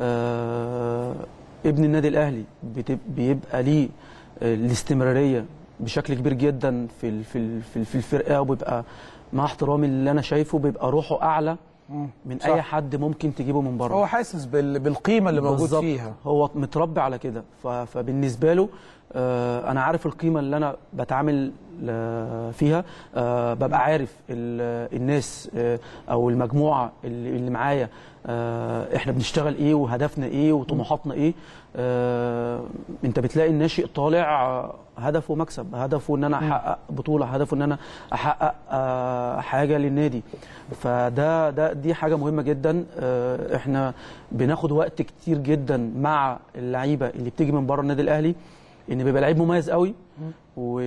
آه، ابن النادي الاهلي بتب- بيبقى ليه آه، الاستمراريه بشكل كبير جدا في ال- في ال- في ال- في الفرقه وبيبقى مع احترامي اللي انا شايفه بيبقى روحه اعلى من صح. اي حد ممكن تجيبه من بره هو حاسس بال- بالقيمه اللي موجود بالظبط. فيها هو متربي على كده ف- فبالنسبه له آه، انا عارف القيمه اللي انا بتعامل آه، فيها آه، ببقى عارف ال- الناس آه، او المجموعه اللي اللي معايا آه، احنا بنشتغل ايه وهدفنا ايه وطموحاتنا ايه آه، انت بتلاقي الناشئ طالع آه، هدفه مكسب هدفه ان انا احقق بطوله هدفه ان انا احقق آه، حاجه للنادي فده ده دي حاجه مهمه جدا آه، احنا بناخد وقت كتير جدا مع اللعيبه اللي بتيجي من بره النادي الاهلي ان بيبقى لعيب مميز قوي و...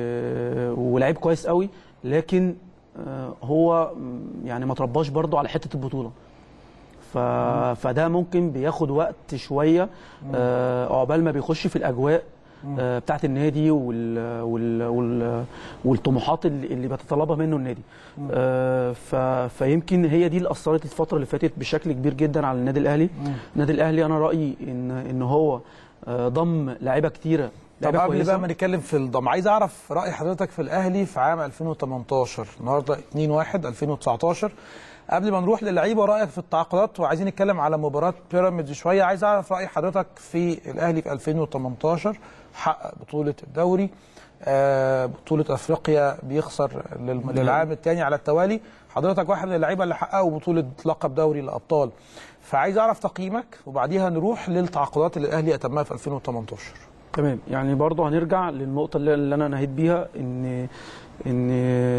ولعيب كويس قوي لكن آه، هو م- يعني ما ترباش برضه على حته البطوله ف... فده ممكن بياخد وقت شويه آه، عقبال ما بيخش في الاجواء آه، بتاعت النادي وال... وال... وال... والطموحات اللي, اللي بيتطلبها منه النادي آه، ف... فيمكن هي دي اللي اثرت الفتره اللي فاتت بشكل كبير جدا على النادي الاهلي النادي الاهلي انا رايي ان ان هو آه، ضم لعيبه كتيره طب لعيبه قبل كويسه بقى ما نتكلم في الضم عايز اعرف راي حضرتك في الاهلي في عام 2018 النهارده 2 1 2019 قبل ما نروح للعيبه رايك في التعاقدات وعايزين نتكلم على مباراه بيراميدز شويه عايز اعرف راي حضرتك في الاهلي في 2018 حقق بطوله الدوري آه، بطوله افريقيا بيخسر لل- للعام الثاني على التوالي حضرتك واحد من اللعيبه اللي حققوا بطوله لقب دوري الابطال فعايز اعرف تقييمك وبعديها نروح للتعاقدات اللي الاهلي اتمها في 2018 تمام يعني برضه هنرجع للنقطة اللي اللي أنا نهيت بيها إن إن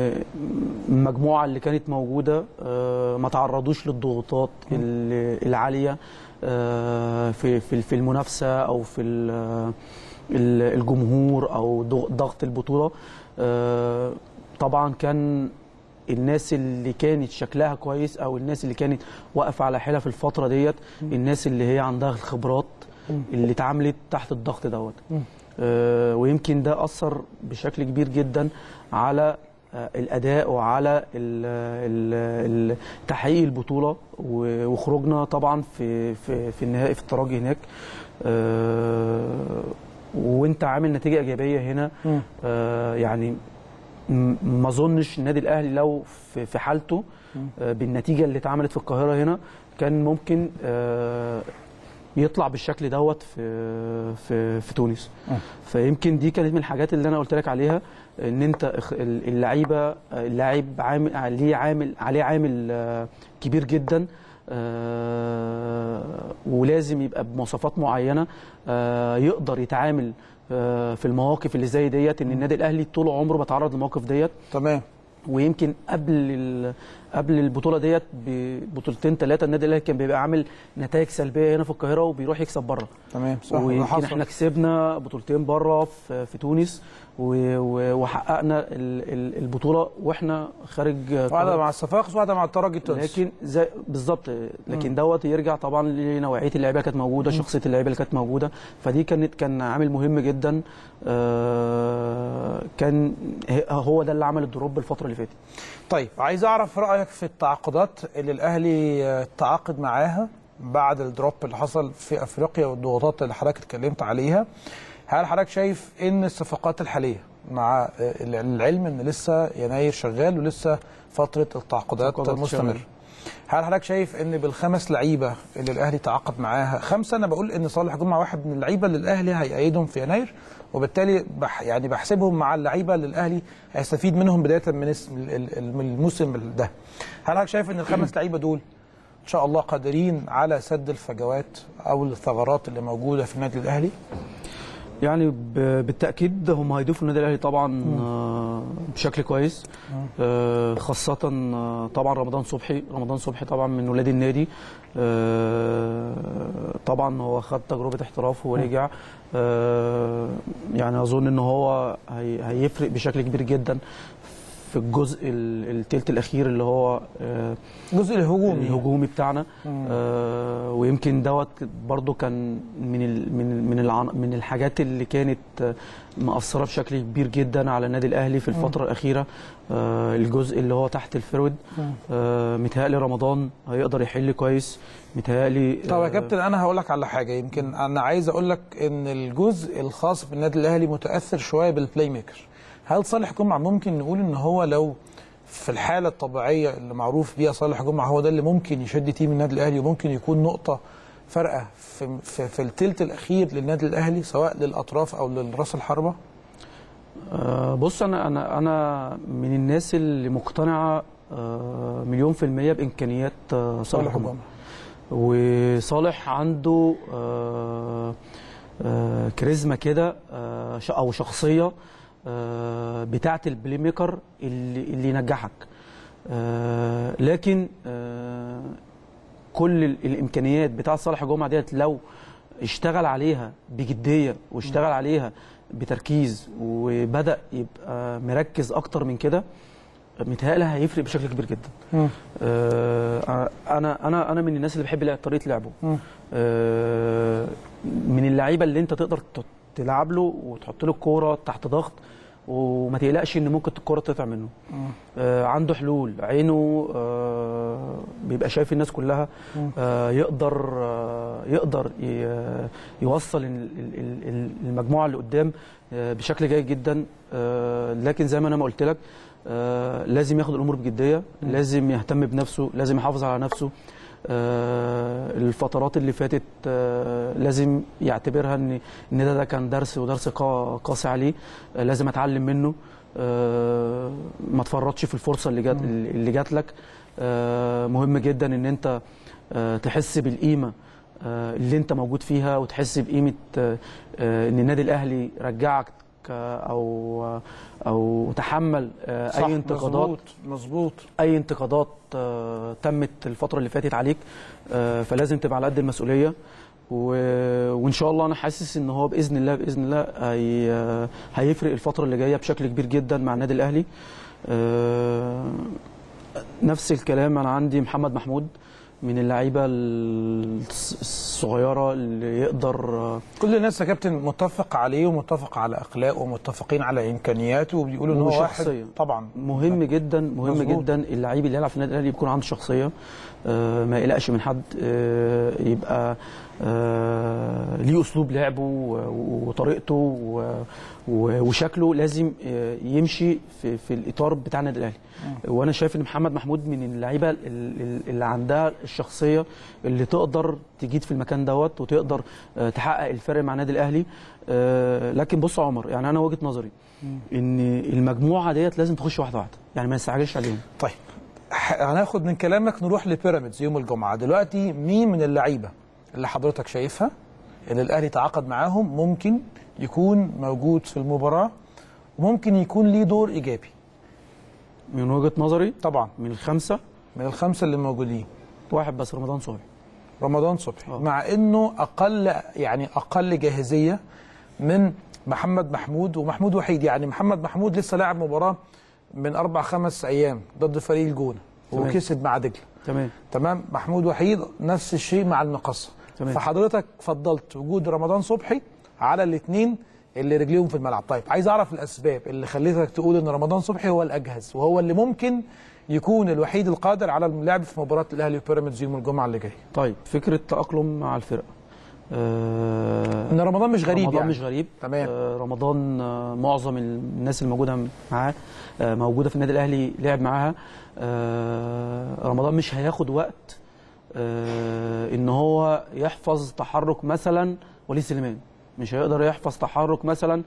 المجموعة اللي كانت موجودة آه، ما تعرضوش للضغوطات ال- العالية آه، في في في المنافسة أو في ال- ال- الجمهور أو ضغ- ضغط البطولة آه، طبعا كان الناس اللي كانت شكلها كويس او الناس اللي كانت واقفه على حيلها في الفتره ديت الناس اللي هي عندها الخبرات اللي اتعاملت تحت الضغط دوت آه ويمكن ده اثر بشكل كبير جدا على آه، الاداء وعلى ال- ال- ال- تحقيق البطوله و- وخروجنا طبعا في في في النهائي في الترجي هناك آه، وانت عامل نتيجه ايجابيه هنا آه، يعني م- ما اظنش النادي الاهلي لو في في حالته آه، بالنتيجه اللي اتعملت في القاهره هنا كان ممكن آه، يطلع بالشكل دوت في في في تونس فيمكن دي كانت من الحاجات اللي انا قلت لك عليها ان انت اخ- ال- اللعيبه اللاعب عامل عليه عامل عليه عامل آه، كبير جدا آه، ولازم يبقى بمواصفات معينه آه، يقدر يتعامل آه، في المواقف اللي زي ديت ان النادي الاهلي طول عمره بيتعرض للمواقف ديت تمام ويمكن قبل ال- قبل البطوله ديت ببطولتين ثلاثه النادي الاهلي كان بيبقى عامل نتائج سلبيه هنا في القاهره وبيروح يكسب بره تمام صح ده ويمكن حصل. احنا كسبنا بطولتين بره في, في تونس و- و- وحققنا ال- ال- البطوله واحنا خارج واحده القاهرة. مع الصفاقس واحده مع الترجي التونسي لكن زي بالظبط لكن دوت يرجع طبعا لنوعيه اللعيبه اللي كانت موجوده شخصيه اللعيبه اللي كانت موجوده فدي كانت كان عامل مهم جدا آه، كان ه- هو ده اللي عمل الدروب الفتره اللي فاتت طيب عايز اعرف رايك في التعاقدات اللي الاهلي آه، تعاقد معاها بعد الدروب اللي حصل في افريقيا والضغوطات اللي حضرتك اتكلمت عليها هل حضرتك شايف ان الصفقات الحاليه مع آه، العلم ان لسه يناير شغال ولسه فتره التعاقدات التعاقدات مستمره شغالة. هل حضرتك شايف ان بالخمس لعيبه اللي الاهلي تعاقد معاها خمسه انا بقول ان صالح جمعه واحد من اللعيبه اللي الاهلي هيأيدهم في يناير وبالتالي بح يعني بحسبهم مع اللعيبه اللي الاهلي هيستفيد منهم بدايه من اسم ال- ال- من الموسم ده هل حضرتك شايف ان الخمس لعيبه دول ان شاء الله قادرين على سد الفجوات او الثغرات اللي موجوده في النادي الاهلي يعني ب- بالتاكيد هم هيضيفوا النادي الاهلي طبعا آه، بشكل كويس آه، خاصه آه، طبعا رمضان صبحي رمضان صبحي طبعا من ولاد النادي آه، طبعا هو خد تجربه احتراف ورجع آه، يعني اظن ان هو هي- هيفرق بشكل كبير جدا في الجزء ال- التلت الاخير اللي هو آه، الجزء الهجومي الهجومي بتاعنا آه ويمكن دوت برضو كان من ال من من العن من الحاجات اللي كانت آه، مأثره بشكل كبير جدا على النادي الاهلي في الفتره الاخيره آه الجزء اللي هو تحت الفرود آه متهيألي رمضان هيقدر يحل كويس متهيألي طب يا آه، كابتن انا هقول لك على حاجه يمكن انا عايز اقول لك ان الجزء الخاص بالنادي الاهلي متاثر شويه بالبلاي ميكر هل صالح جمعه ممكن نقول ان هو لو في الحاله الطبيعيه اللي معروف بيها صالح جمعه هو ده اللي ممكن يشد تيم النادي الاهلي وممكن يكون نقطه فارقه في في, في الثلث الاخير للنادي الاهلي سواء للاطراف او للراس الحربه آه، بص انا انا انا من الناس اللي مقتنعه آه، مليون في المية بامكانيات آه، صالح صالح جمعه جمعه وصالح عنده آه، آه، كاريزما كده آه، ش- او شخصيه آه، بتاعه البلاي ميكر اللي اللي ينجحك آه، لكن آه، كل ال- الامكانيات بتاعه صالح جمعه ديت لو اشتغل عليها بجديه واشتغل عليها بتركيز وبدا يبقى مركز اكتر من كده متهيألي هيفرق بشكل كبير جدا آه، انا انا انا من الناس اللي بحب لعب- طريقه لعبه آه، من اللعيبه اللي انت تقدر ت- تلعب له وتحط له الكوره تحت ضغط وما تقلقش ان ممكن الكوره تقطع منه آه عنده حلول عينه آه بيبقى شايف الناس كلها آه يقدر آه يقدر ي- يوصل ال- ال- ال- المجموعه اللي قدام آه بشكل جيد جدا آه لكن زي ما انا ما قلت لك آه لازم ياخد الامور بجديه لازم يهتم بنفسه لازم يحافظ على نفسه آه الفترات اللي فاتت آه لازم يعتبرها ان ان ده, ده كان درس ودرس قا- قاسي عليه آه لازم اتعلم منه آه ما تفرطش في الفرصه اللي جات اللي جات لك آه مهم جدا ان انت آه تحس بالقيمه آه اللي انت موجود فيها وتحس بقيمه آه آه ان النادي الاهلي رجعك آه، او او تحمل آه صح اي انتقادات مظبوط مظبوط اي انتقادات آه، تمت الفتره اللي فاتت عليك آه، فلازم تبقى على قد المسؤوليه و- وان شاء الله انا حاسس ان هو باذن الله باذن الله هي آه، هيفرق الفتره اللي جايه بشكل كبير جدا مع النادي الاهلي آه، نفس الكلام انا عندي محمد محمود من اللعيبه الص- الصغيره اللي يقدر آه، كل الناس يا كابتن متفق عليه ومتفق على اخلاقه ومتفقين على امكانياته وبيقولوا ان هو واحد وشخصية. طبعا مهم جدا مهم مظبوط. جدا اللعيب اللي يلعب في النادي الاهلي بيكون عنده شخصيه آه، ما يقلقش من حد آه، يبقى آه، ليه اسلوب لعبه و- وطريقته و- و- وشكله لازم آه، يمشي في في الاطار بتاع النادي الاهلي وانا شايف ان محمد محمود من اللعيبه ال- ال- اللي عندها الشخصيه اللي تقدر تجيد في المكان دوت وتقدر آه، تحقق الفرق مع النادي الاهلي آه، لكن بص يا عمر يعني انا وجهه نظري ان المجموعه ديت لازم تخش واحده واحده يعني ما نستعجلش عليهم طيب ح- هناخد من كلامك نروح لبيراميدز يوم الجمعه دلوقتي مين من اللعيبه اللي حضرتك شايفها اللي الاهلي تعاقد معاهم ممكن يكون موجود في المباراه وممكن يكون ليه دور ايجابي من وجهه نظري طبعا من الخمسه من الخمسه اللي موجودين واحد بس رمضان صبحي رمضان صبحي آه. مع انه اقل يعني اقل جاهزيه من محمد محمود ومحمود وحيد يعني محمد محمود لسه لاعب مباراه من اربع خمس ايام ضد فريق الجونه تمام. وكسب مع دجله تمام تمام محمود وحيد نفس الشيء مع المقصه تمام. فحضرتك فضلت وجود رمضان صبحي على الاثنين اللي رجليهم في الملعب طيب عايز اعرف الاسباب اللي خلتك تقول ان رمضان صبحي هو الاجهز وهو اللي ممكن يكون الوحيد القادر على اللعب في مباراه الاهلي وبيراميدز يوم الجمعه اللي جاي طيب فكره تاقلم مع الفرقه آه ان رمضان مش غريب رمضان يعني مش غريب تمام. آه رمضان آه معظم الناس اللي موجوده معاه آه موجوده في النادي الاهلي لعب معاها آه رمضان مش هياخد وقت آه ان هو يحفظ تحرك مثلا وليد سليمان مش هيقدر يحفظ تحرك مثلا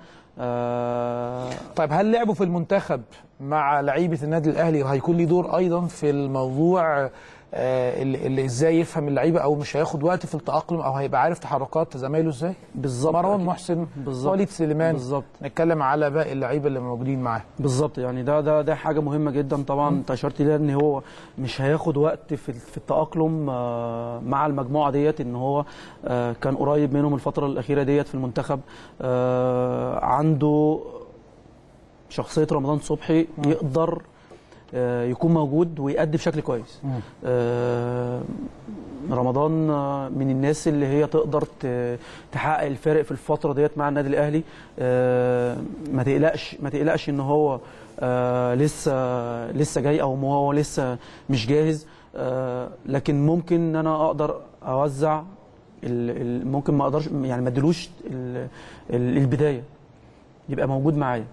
آه طيب هل لعبوا في المنتخب مع لعيبه النادي الاهلي وهيكون ليه دور ايضا في الموضوع آه، اللي, اللي ازاي يفهم اللعيبه او مش هياخد وقت في التاقلم او هيبقى عارف تحركات زمايله ازاي بالظبط مروان أكيد. محسن بالظبط. وليد سليمان بالظبط نتكلم على باقي اللعيبه اللي موجودين معاه بالظبط يعني ده ده ده حاجه مهمه جدا طبعا انت اشرت ليها ان هو مش هياخد وقت في في التاقلم آه، مع المجموعه ديت ان هو آه، كان قريب منهم الفتره الاخيره ديت في المنتخب آه، عنده شخصيه رمضان صبحي يقدر آه، يكون موجود ويأدي بشكل كويس آه، رمضان آه، من الناس اللي هي تقدر ت- تحقق الفارق في الفتره ديت مع النادي الاهلي آه، ما تقلقش ما تقلقش ان هو آه، لسه لسه جاي او ما هو لسه مش جاهز آه، لكن ممكن ان انا اقدر اوزع ال- ال- ممكن ما اقدرش يعني ما اديلوش ال- ال- البدايه يبقى موجود معايا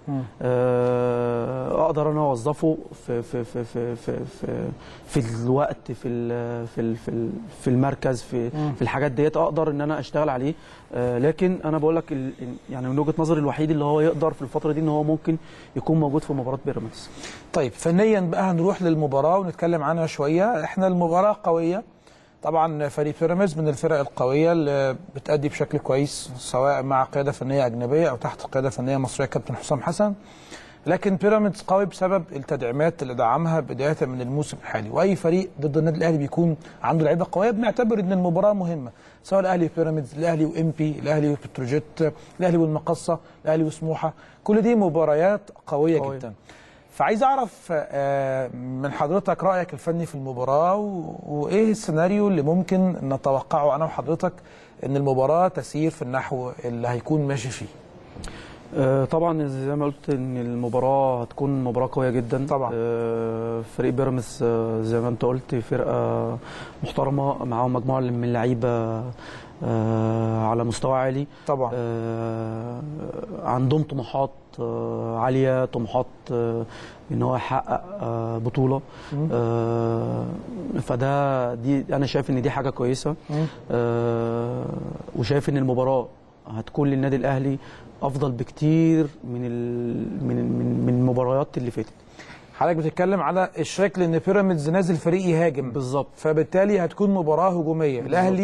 آه، اقدر انا اوظفه في في في في في في, في الوقت في ال في ال في, ال في المركز في في الحاجات ديت اقدر ان انا اشتغل عليه آه، لكن انا بقول لك ال- يعني من وجهه نظري الوحيد اللي هو يقدر في الفتره دي ان هو ممكن يكون موجود في مباراه بيراميدز طيب فنيا بقى هنروح للمباراه ونتكلم عنها شويه احنا المباراه قويه طبعا فريق بيراميدز من الفرق القويه اللي بتأدي بشكل كويس سواء مع قياده فنيه اجنبيه او تحت قياده فنيه مصريه كابتن حسام حسن لكن بيراميدز قوي بسبب التدعيمات اللي دعمها بدايه من الموسم الحالي واي فريق ضد النادي الاهلي بيكون عنده لعيبه قويه بنعتبر ان المباراه مهمه سواء الاهلي وبيراميدز الاهلي وامبي الاهلي وبتروجيت الاهلي والمقصه الاهلي وسموحه كل دي مباريات قويه, قوية. جدا فعايز اعرف آه، من حضرتك رايك الفني في المباراه و- وايه السيناريو اللي ممكن نتوقعه انا وحضرتك ان المباراه تسير في النحو اللي هيكون ماشي فيه آه، طبعا زي ما قلت ان المباراه هتكون مباراه قويه جدا طبعا. آه، فريق بيراميدز آه، زي ما انت قلت فرقه محترمه معاهم مجموعه من اللعيبه آه، على مستوى عالي طبعا آه، عندهم طموحات آه، عاليه طموحات آه، ان هو يحقق آه، بطوله آه، فده دي انا شايف ان دي حاجه كويسه مم. آه، وشايف ان المباراه هتكون للنادي الاهلي افضل بكتير من ال- من من من المباريات اللي فاتت حضرتك بتتكلم على الشكل ان بيراميدز نازل فريق يهاجم بالظبط فبالتالي هتكون مباراه هجوميه الاهلي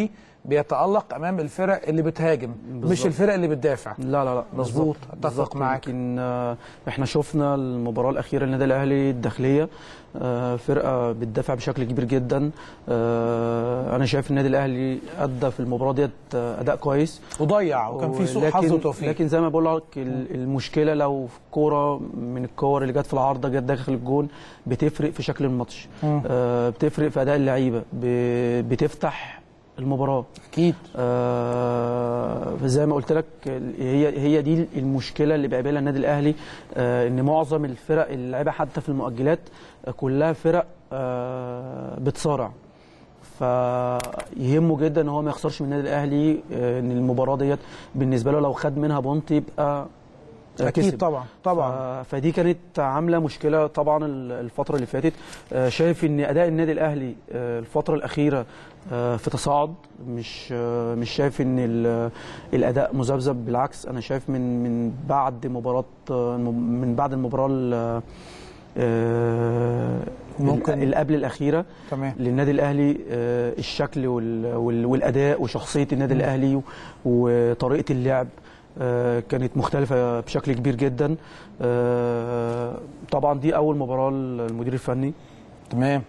بيتالق امام الفرق اللي بتهاجم مش بالظبط. الفرق اللي بتدافع لا لا لا مظبوط. بالظبط. أتفق بالظبط. معاك. يمكن آه، احنا شفنا المباراه الاخيره للنادي الاهلي الداخليه آه، فرقه بتدافع بشكل كبير جدا آه، انا شايف النادي الاهلي ادى في المباراه ديت آه، اداء كويس وضيع وكان في سوء حظ لكن- وتوفيق لكن زي ما بقول لك ال- المشكله لو في كوره من الكور اللي جت في العارضه جت داخل الجون بتفرق في شكل الماتش مم. آه، بتفرق في اداء اللعيبه ب- بتفتح المباراه اكيد آه، زي ما قلت لك هي هي دي المشكله اللي بيقابلها النادي الاهلي آه، ان معظم الفرق اللي لعبها حتى في المؤجلات آه، كلها فرق آه، بتصارع فيهمه جدا ان هو ما يخسرش من النادي الاهلي آه، ان المباراه ديت بالنسبه له لو خد منها بونت يبقى آه، اكيد كسب. طبعا طبعا ف- فدي كانت عامله مشكله طبعا ال- الفتره اللي فاتت آه، شايف ان اداء النادي الاهلي آه، الفتره الاخيره آه، في تصاعد مش آه، مش شايف ان ال- الاداء مذبذب بالعكس انا شايف من من بعد مباراه آه، من بعد المباراه ال- آه، ممكن. اللي قبل الاخيره تمام للنادي الاهلي آه، الشكل وال- وال- والاداء وشخصيه النادي الاهلي وطريقه اللعب آه، كانت مختلفه بشكل كبير جدا آه، طبعا دي اول مباراه للمدير الفني تمام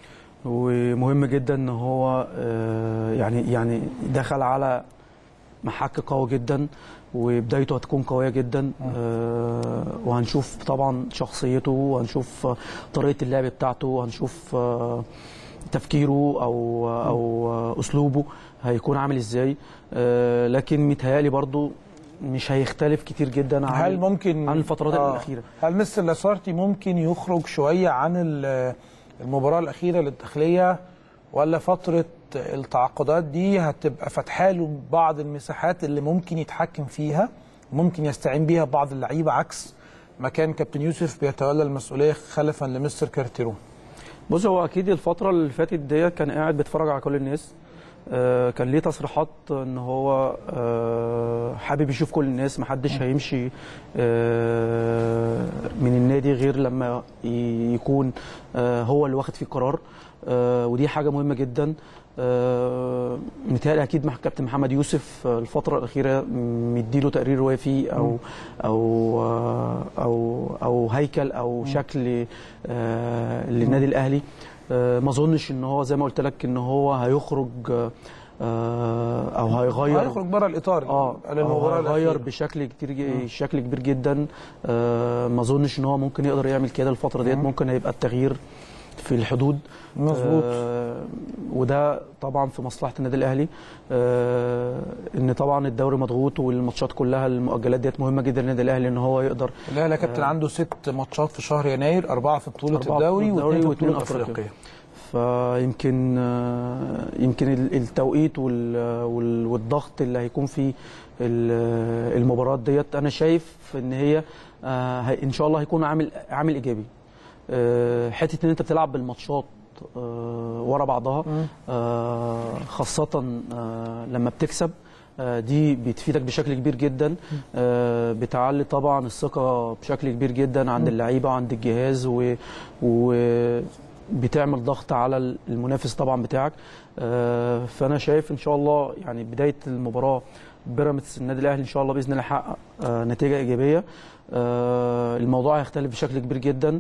ومهم جدا ان هو آه، يعني يعني دخل على محك قوي جدا وبدايته هتكون قويه جدا آه، وهنشوف طبعا شخصيته وهنشوف آه، طريقه اللعب بتاعته وهنشوف آه، تفكيره او او آه، اسلوبه هيكون عامل ازاي آه، لكن متهيألي برضو مش هيختلف كتير جدا عن هل ممكن عن الفترات آه. الاخيره هل مستر لاسارتي ممكن يخرج شويه عن ال- المباراه الاخيره للداخليه ولا فتره التعاقدات دي هتبقى فاتحه له بعض المساحات اللي ممكن يتحكم فيها ممكن يستعين بيها بعض اللعيبه عكس ما كان كابتن يوسف بيتولى المسؤوليه خلفا لمستر كارتيرون بص هو اكيد الفتره اللي فاتت ديت كان قاعد بيتفرج على كل الناس آه، كان ليه تصريحات ان هو آه، حابب يشوف كل الناس محدش هيمشي آه، من النادي غير لما ي- يكون آه، هو اللي واخد فيه قرار آه، ودي حاجه مهمه جدا آه، متهيألي اكيد مع كابتن محمد يوسف آه، الفتره الاخيره مديله تقرير وافي او او آه، او او هيكل او شكل آه، للنادي الاهلي آه، ما اظنش ان هو زي ما قلت لك ان هو هيخرج آه، او هيغير هيخرج بره الاطار اه للمباراه أو هيغير الأخيرة. بشكل كتير ج- شكل كبير جدا آه، ما اظنش ان هو ممكن يقدر يعمل كده الفتره ديت ممكن هيبقى التغيير في الحدود مظبوط. آه وده طبعا في مصلحه النادي الاهلي آه ان طبعا الدوري مضغوط والماتشات كلها المؤجلات ديت مهمه جدا للنادي الاهلي ان هو يقدر الاهلي يا كابتن عنده ست ماتشات في شهر يناير اربعه في بطوله أربعة الدوري في الدوري واثنين في واتنين بطوله أفريقيا. افريقيا فيمكن آه، يمكن ال- التوقيت وال- وال- والضغط اللي هيكون في ال- المباراه ديت انا شايف ان هي آه، هي- ان شاء الله هيكون عامل عامل ايجابي آه، حته ان انت بتلعب بالماتشات آه، ورا بعضها آه، خاصه آه، لما بتكسب آه، دي بتفيدك بشكل كبير جدا آه، بتعلي طبعا الثقه بشكل كبير جدا عند اللعيبه وعند الجهاز و, و بتعمل ضغط على المنافس طبعا بتاعك آه، فانا شايف ان شاء الله يعني بدايه المباراه بيراميدز النادي الاهلي ان شاء الله باذن الله يحقق آه، نتيجه ايجابيه آه، الموضوع هيختلف بشكل كبير جدا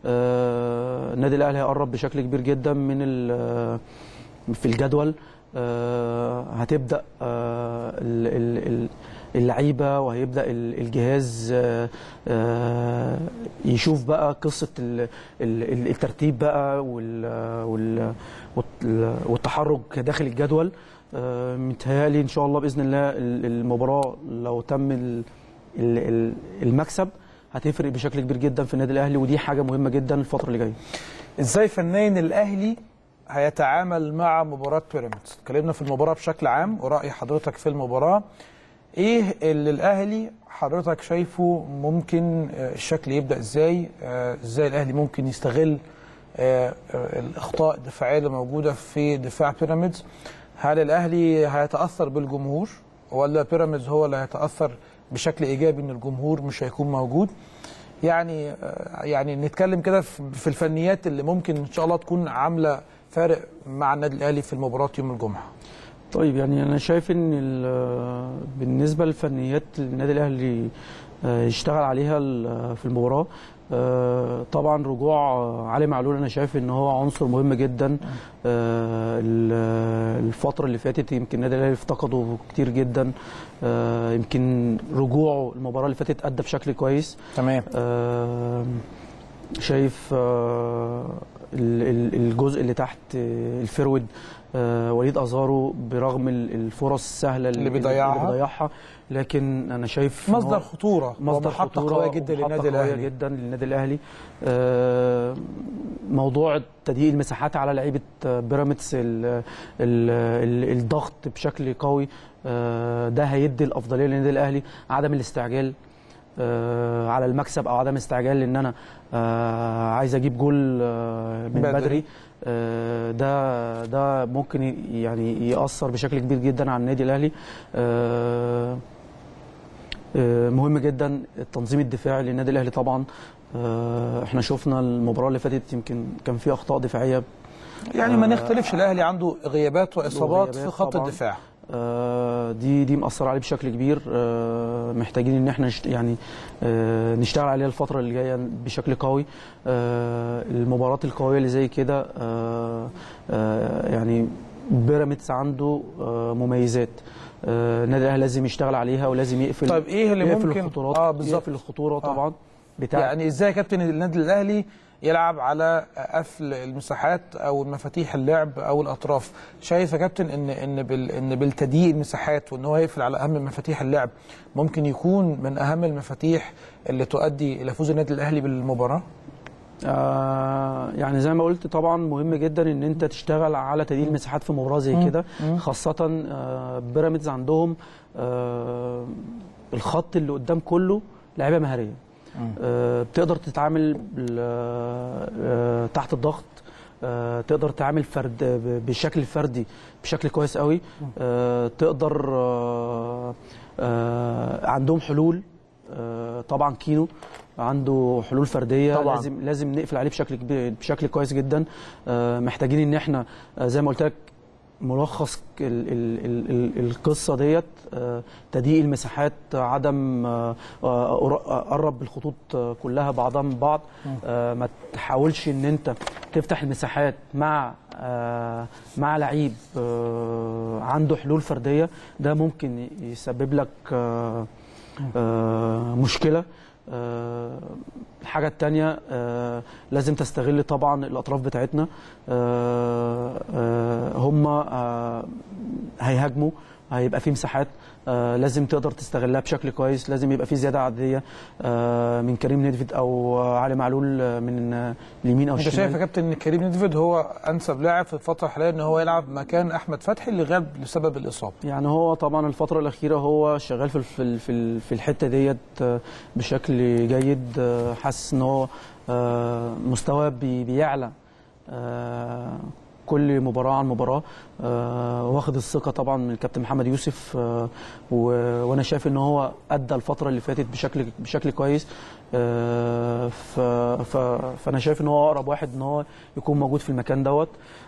آه، النادي الاهلي هيقرب بشكل كبير جدا من ال- في الجدول آه، هتبدا آه، ال- ال- ال- اللعيبه وهيبدا ال- الجهاز آه، آه، يشوف بقى قصه ال- ال- الترتيب بقى وال- وال- وال- والتحرك داخل الجدول آه، متهيألي ان شاء الله باذن الله ال- المباراه لو تم ال- ال- ال- المكسب هتفرق بشكل كبير جدا في النادي الاهلي ودي حاجه مهمه جدا الفتره اللي جايه ازاي فنيا الاهلي هيتعامل مع مباراه بيراميدز اتكلمنا في المباراه بشكل عام وراي حضرتك في المباراه ايه اللي الاهلي حضرتك شايفه ممكن آه، الشكل يبدا ازاي آه، ازاي الاهلي ممكن يستغل آه، آه، الاخطاء الدفاعيه اللي موجوده في دفاع بيراميدز هل الاهلي هيتاثر بالجمهور ولا بيراميدز هو اللي هيتاثر بشكل ايجابي ان الجمهور مش هيكون موجود يعني آه، يعني نتكلم كده في في الفنيات اللي ممكن ان شاء الله تكون عامله فارق مع النادي الاهلي في المباراه يوم الجمعه طيب يعني انا شايف ان ال- بالنسبه للفنيات النادي الاهلي آه، يشتغل عليها ال- في المباراه آه، طبعا رجوع آه، علي معلول انا شايف ان هو عنصر مهم جدا آه، ال- الفتره اللي فاتت يمكن النادي الاهلي افتقده كتير جدا آه، يمكن رجوعه المباراه اللي فاتت ادى بشكل كويس تمام آه، شايف آه، ال- ال- الجزء اللي تحت آه، الفرود آه، وليد ازارو برغم ال- الفرص السهله اللي بيضيعها. اللي بيضيعها لكن انا شايف إن مصدر هو خطوره مصدر ومحطة خطوره قويه جدا ومحطة للنادي قوية الاهلي جدا للنادي الاهلي آه، موضوع تضييق المساحات على لعيبه آه، بيراميدز ال- ال- ال- الضغط بشكل قوي آه، ده هيدي الافضليه للنادي الاهلي عدم الاستعجال آه، على المكسب او عدم استعجال لان انا آه، عايز اجيب جول آه، من بدري. بدري, آه، ده ده ممكن ي- يعني ياثر بشكل كبير جدا على النادي الاهلي آه، آه، مهم جدا التنظيم الدفاعي للنادي الاهلي طبعا آه، احنا شفنا المباراه اللي فاتت يمكن كان في اخطاء دفاعيه يعني ما آه، نختلفش الاهلي عنده غيابات واصابات في وغيابات خط طبعاً. الدفاع آه، دي دي مأثرة عليه بشكل كبير آه، محتاجين ان احنا نشت يعني آه، نشتغل عليها الفترة اللي جاية بشكل قوي آه، المباريات القوية اللي زي كده آه، آه، يعني بيراميدز عنده آه، مميزات آه، النادي الاهلي لازم يشتغل عليها ولازم يقفل طيب ايه اللي يقفل ممكن الخطورات اه بالظبط يقفل الخطورة طبعا بتاع يعني ازاي يا كابتن النادي الاهلي يلعب على قفل المساحات او مفاتيح اللعب او الاطراف شايف يا كابتن ان ان بال ان بالتضييق المساحات وان هو يقفل على اهم مفاتيح اللعب ممكن يكون من اهم المفاتيح اللي تؤدي الى فوز النادي الاهلي بالمباراه آه يعني زي ما قلت طبعا مهم جدا ان انت تشتغل على تدليل المساحات في مباراه زي كده خاصه آه بيراميدز عندهم آه الخط اللي قدام كله لعيبه مهاريه آه بتقدر تتعامل بال- آه تحت الضغط آه تقدر تعمل فرد ب- بشكل فردي بشكل كويس قوي آه تقدر آه آه عندهم حلول آه طبعا كينو عنده حلول فرديه طبعاً. لازم لازم نقفل عليه بشكل كبير بشكل كويس جدا آه محتاجين ان احنا آه زي ما قلت لك ملخص ال ال ال ال القصه ديت آه، تضييق المساحات عدم آه، آه، قر- قرب الخطوط آه، كلها بعضها من بعض آه، ما تحاولش ان انت تفتح المساحات مع آه، مع لعيب آه، عنده حلول فرديه ده ممكن يسبب لك آه، آه، مشكله آه، الحاجة التانية آه، لازم تستغل طبعا الأطراف بتاعتنا آه، آه، هم آه، هيهاجموا هيبقى في مساحات آه، لازم تقدر تستغلها بشكل كويس لازم يبقى في زيادة عددية آه، من كريم نيدفيد أو علي معلول آه، من آه، اليمين أو انت الشمال شايف يا كابتن ان كريم نيدفيد هو انسب لاعب في الفتره الحاليه ان هو يلعب مكان احمد فتحي اللي غاب لسبب الاصابه يعني هو طبعا الفترة الأخيرة هو شغال في في في, في الحتة ديت آه، بشكل جيد آه، حاسس إن هو آه، مستواه بي- بيعلى آه، كل مباراة عن مباراة آه، واخد الثقة طبعا من الكابتن محمد يوسف آه، و- وأنا شايف إن هو أدى الفترة اللي فاتت بشكل بشكل كويس آه، ف- ف- فأنا شايف إن هو أقرب واحد إن هو يكون موجود في المكان دوت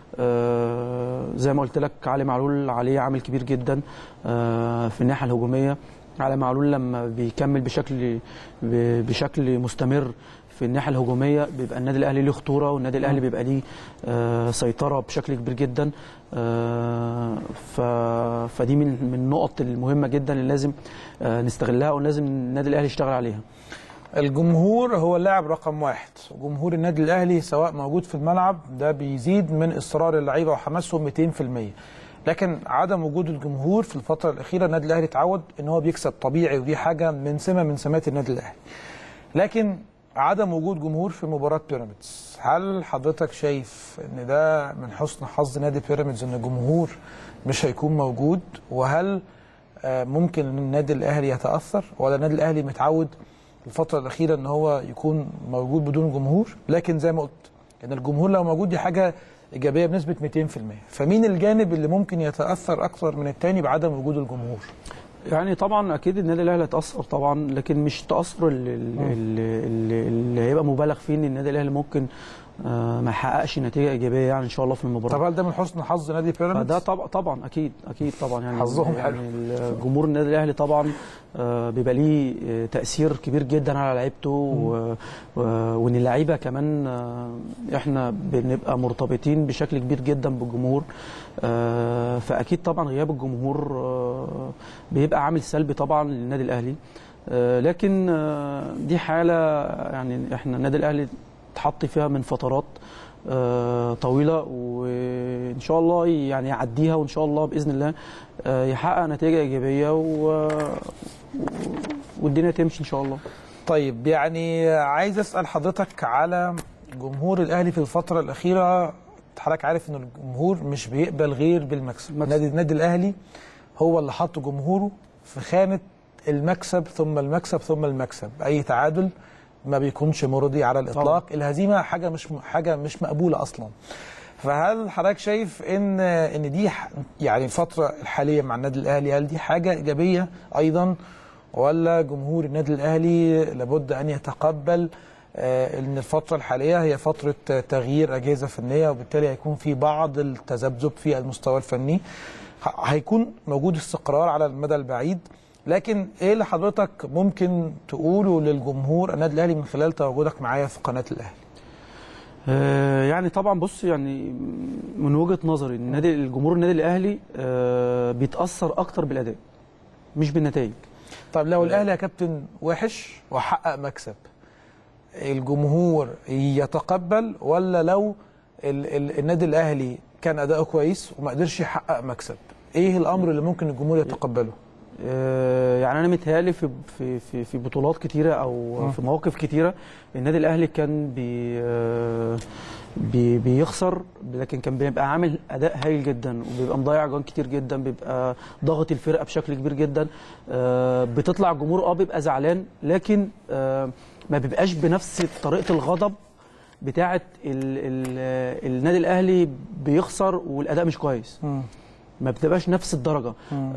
آه، زي ما قلت لك علي معلول عليه عامل كبير جدا آه، في الناحيه الهجوميه علي معلول لما بيكمل بشكل ب- بشكل مستمر في الناحيه الهجوميه بيبقى النادي الاهلي له خطوره والنادي الاهلي بيبقى ليه آه، سيطره بشكل كبير جدا آه، ف- فدي من من النقط المهمه جدا اللي لازم آه، نستغلها ولازم النادي الاهلي يشتغل عليها الجمهور هو اللاعب رقم واحد جمهور النادي الاهلي سواء موجود في الملعب ده بيزيد من اصرار اللعيبه وحماسهم 200% لكن عدم وجود الجمهور في الفتره الاخيره النادي الاهلي اتعود ان هو بيكسب طبيعي ودي حاجه من سمه من سمات النادي الاهلي لكن عدم وجود جمهور في مباراه بيراميدز هل حضرتك شايف ان ده من حسن حظ نادي بيراميدز ان الجمهور مش هيكون موجود وهل آه، ممكن ان النادي الاهلي يتاثر ولا النادي الاهلي متعود الفتره الاخيره ان هو يكون موجود بدون جمهور لكن زي ما قلت ان الجمهور لو موجود دي حاجه ايجابيه بنسبه 200% فمين الجانب اللي ممكن يتاثر اكثر من الثاني بعدم وجود الجمهور يعني طبعا اكيد النادي الاهلي هيتاثر طبعا لكن مش تاثر اللي, اللي, اللي, اللي هيبقى مبالغ فيه ان النادي الاهلي ممكن آه، ما يحققش نتيجه ايجابيه يعني ان شاء الله في المباراه طب هل ده من حسن حظ نادي بيراميدز؟ فده طبعا طبعا اكيد اكيد طبعا يعني حظهم يعني الجمهور النادي الاهلي طبعا آه، بيبقى ليه آه، تاثير كبير جدا على لعيبته و- و- وان اللعيبه كمان آه، احنا بنبقى مرتبطين بشكل كبير جدا بالجمهور آه، فاكيد طبعا غياب الجمهور آه، بيبقى عامل سلبي طبعا للنادي الاهلي آه، لكن آه، دي حاله يعني احنا النادي الاهلي اتحط فيها من فترات آه، طويله وان شاء الله يعني يعديها وان شاء الله باذن الله آه، يحقق نتيجه ايجابيه و... والدنيا تمشي ان شاء الله طيب يعني عايز اسال حضرتك على جمهور الاهلي في الفتره الاخيره حضرتك عارف ان الجمهور مش بيقبل غير بالمكسب مكسب. نادي النادي الاهلي هو اللي حط جمهوره في خانه المكسب ثم المكسب ثم المكسب اي تعادل ما بيكونش مرضي على الاطلاق الهزيمه حاجه مش حاجه مش مقبوله اصلا فهل حضرتك شايف ان ان دي ح- يعني الفتره الحاليه مع النادي الاهلي هل دي حاجه ايجابيه ايضا ولا جمهور النادي الاهلي لابد ان يتقبل آه، ان الفتره الحاليه هي فتره آه، تغيير اجهزه فنيه وبالتالي هيكون في بعض التذبذب في المستوى الفني ه- هيكون موجود استقرار على المدى البعيد لكن ايه اللي حضرتك ممكن تقوله للجمهور النادي الاهلي من خلال تواجدك معايا في قناه الاهلي آه، يعني طبعا بص يعني من وجهه نظري النادي الجمهور النادي الاهلي آه، بيتاثر اكتر بالاداء مش بالنتائج طب لو الاهلي يا كابتن وحش وحقق مكسب الجمهور يتقبل ولا لو ال ال النادي الاهلي كان اداؤه كويس وما قدرش يحقق مكسب ايه الامر اللي ممكن الجمهور يتقبله آه، يعني انا متهيألي في في في في بطولات كتيره او في مواقف كتيره النادي الاهلي كان بي آه، بي بيخسر لكن كان بيبقى عامل اداء هايل جدا وبيبقى مضيع جوان كتير جدا بيبقى ضاغط الفرقه بشكل كبير جدا آه، بتطلع الجمهور اه بيبقى زعلان لكن آه، ما بيبقاش بنفس طريقه الغضب بتاعه ال ال النادي الاهلي بيخسر والاداء مش كويس ما بتبقاش نفس الدرجه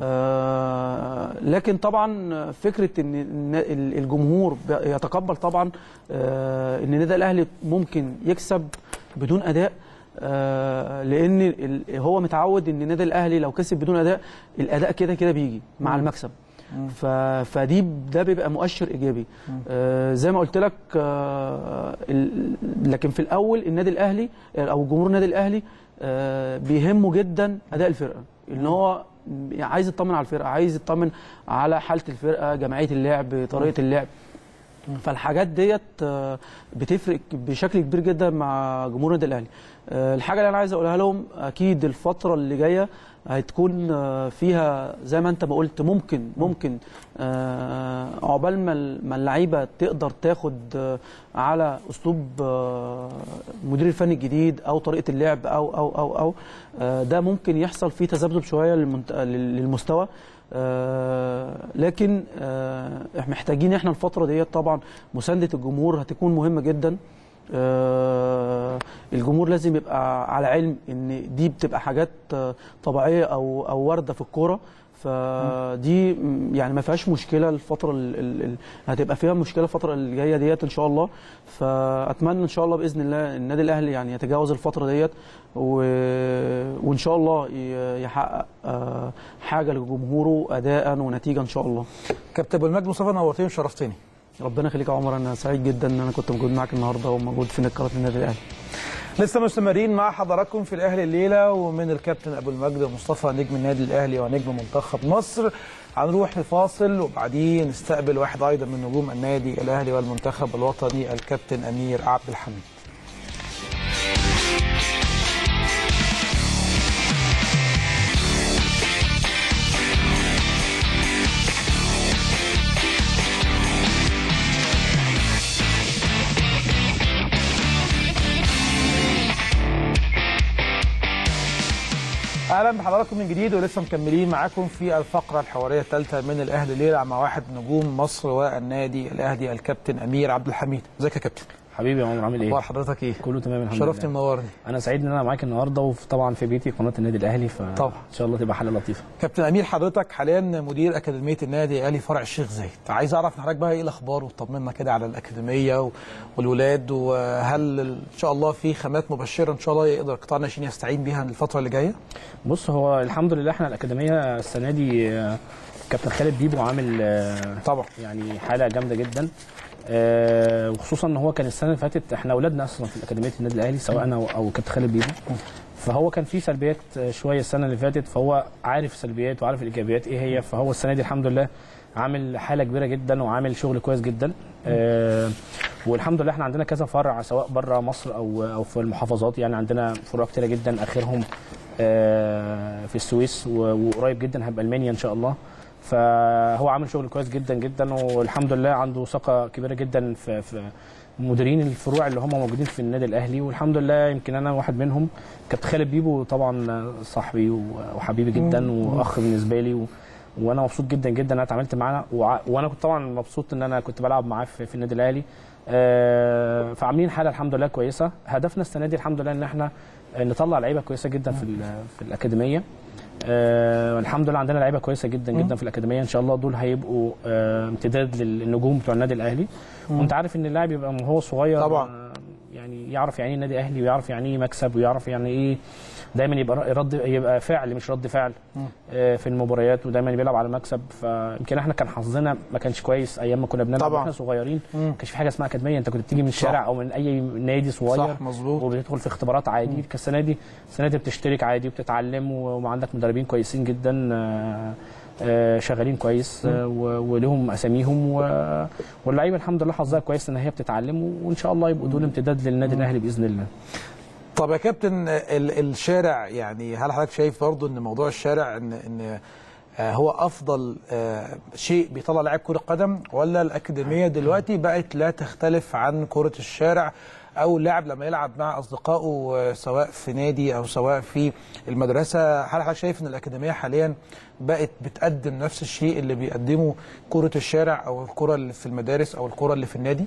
آه لكن طبعا فكره ان إن ال- الجمهور ب- يتقبل طبعا آه ان النادي الاهلي ممكن يكسب بدون اداء آه لان ال- هو متعود ان النادي الاهلي لو كسب بدون اداء الاداء كده كده بيجي مع المكسب ف... فدي ده بيبقى مؤشر ايجابي آه زي ما قلت لك آه ال... لكن في الاول النادي الاهلي او جمهور النادي الاهلي آه بيهمه جدا اداء الفرقه ان هو عايز يطمن على الفرقه عايز يطمن على حاله الفرقه جمعيه اللعب طريقه اللعب فالحاجات ديت آه، بتفرق بشكل كبير جدا مع جمهور النادي الاهلي آه، الحاجه اللي انا عايز اقولها لهم اكيد الفتره اللي جايه هتكون آه، فيها زي ما انت ما قلت ممكن ممكن آه، عقبال ما ال- ما اللعيبه تقدر تاخد آه، على اسلوب آه، المدير الفني الجديد او طريقه اللعب او او او او آه، ده ممكن يحصل فيه تذبذب شويه للمنت- لل- للمستوى آه، لكن آه، احنا محتاجين احنا الفتره ديت طبعا مسانده الجمهور هتكون مهمه جدا آه، الجمهور لازم يبقى على علم ان دي بتبقى حاجات آه، طبيعيه او او وارده في الكوره فدي م- يعني ما فيهاش مشكله الفتره ال- ال- ال- هتبقى فيها مشكله الفتره اللي جايه ديت ان شاء الله فاتمنى ان شاء الله باذن الله النادي الاهلي يعني يتجاوز الفتره ديت و... وان شاء الله ي- يحقق آه، حاجه لجمهوره اداء ونتيجه ان شاء الله كابتن ابو المجد مصطفى نورتني وشرفتني ربنا يخليك يا عمر انا سعيد جدا ان انا كنت موجود معاك النهارده وموجود في قناه النادي الاهلي لسه مستمرين مع حضراتكم في الاهلي الليله ومن الكابتن ابو المجد مصطفى نجم النادي الاهلي ونجم منتخب مصر هنروح لفاصل وبعدين نستقبل واحد ايضا من نجوم النادي الاهلي والمنتخب الوطني الكابتن امير عبد الحميد اهلا بحضراتكم من جديد ولسه مكملين معاكم في الفقره الحواريه الثالثه من الاهلي ليله مع واحد من نجوم مصر والنادي الاهلي الكابتن امير عبد الحميد ازيك يا كابتن حبيبي يا عمر عامل اخبار ايه؟ حضرتك ايه كله تمام الحمد شرفتني لله منورني انا سعيد ان انا معاك النهارده وطبعا في بيتي قناه النادي الاهلي ف طبعا. ان شاء الله تبقى حلقه لطيفه كابتن امير حضرتك حاليا مدير اكاديميه النادي الاهلي فرع الشيخ زايد عايز اعرف من حضرتك بقى ايه الاخبار وطمنا كده على الاكاديميه و- والولاد وهل ان شاء الله في خامات مبشره ان شاء الله يقدر قطاع الناشئين يستعين بيها الفتره اللي جايه بص هو الحمد لله احنا الاكاديميه السنه دي آه، كابتن خالد بيبو عامل آه، طبعا يعني حاله جامده جدا آه، وخصوصا ان هو كان السنه اللي فاتت احنا اولادنا اصلا في اكاديميه النادي الاهلي سواء انا أو- او كابتن خالد بيبو فهو كان في سلبيات آه، شويه السنه اللي فاتت فهو عارف السلبيات وعارف الايجابيات ايه هي فهو السنه دي الحمد لله عامل حاله كبيره جدا وعامل شغل كويس جدا آه، والحمد لله احنا عندنا كذا فرع سواء بره مصر او او في المحافظات يعني عندنا فروع كتيره جدا اخرهم آه، في السويس و- وقريب جدا هيبقى المانيا ان شاء الله فهو عامل شغل كويس جدا جدا والحمد لله عنده ثقه كبيره جدا في في مديرين الفروع اللي هم موجودين في النادي الاهلي والحمد لله يمكن انا واحد منهم كابتن خالد بيبو طبعا صاحبي و- وحبيبي جدا واخ بالنسبه لي و وانا مبسوط جدا جدا ان انا اتعاملت معاه وع- وانا كنت طبعا مبسوط ان انا كنت بلعب معاه في, في النادي الاهلي آه، فعاملين حاله الحمد لله كويسه هدفنا السنه دي الحمد لله ان احنا نطلع لعيبه كويسه جدا في ال- في الاكاديميه آه الحمد لله عندنا لعيبه كويسه جدا جدا في الاكاديميه ان شاء الله دول هيبقوا آه امتداد للنجوم بتوع النادي الاهلي وانت عارف ان اللاعب يبقى من هو صغير طبعا. آه، يعني يعرف يعني ايه النادي الاهلي ويعرف يعني ايه مكسب ويعرف يعني ايه دايما يبقى رد يبقى فعل مش رد فعل آه، في المباريات ودايما بيلعب على مكسب فيمكن احنا كان حظنا ما كانش كويس ايام ما كنا بنلعب طبعا. واحنا صغيرين ما كانش في حاجه اسمها اكاديميه انت كنت بتيجي من الشارع او من اي نادي صغير صح مظبوط وبتدخل في اختبارات عادي السنه دي السنه دي بتشترك عادي وبتتعلم وعندك مدربين كويسين جدا آه، آه، شغالين كويس آه، و- ولهم اساميهم و- واللعيبه الحمد لله حظها كويس ان هي بتتعلم وان شاء الله يبقوا دول امتداد للنادي الاهلي باذن الله طب يا كابتن ال- الشارع يعني هل حضرتك شايف برضو ان موضوع الشارع ان ان آه، هو افضل آه، شيء بيطلع لاعب كره قدم ولا الاكاديميه دلوقتي بقت لا تختلف عن كره الشارع او اللاعب لما يلعب مع اصدقائه آه، سواء في نادي او سواء في المدرسه هل حضرتك شايف ان الاكاديميه حاليا بقت بتقدم نفس الشيء اللي بيقدمه كره الشارع او الكره اللي في المدارس او الكره اللي في النادي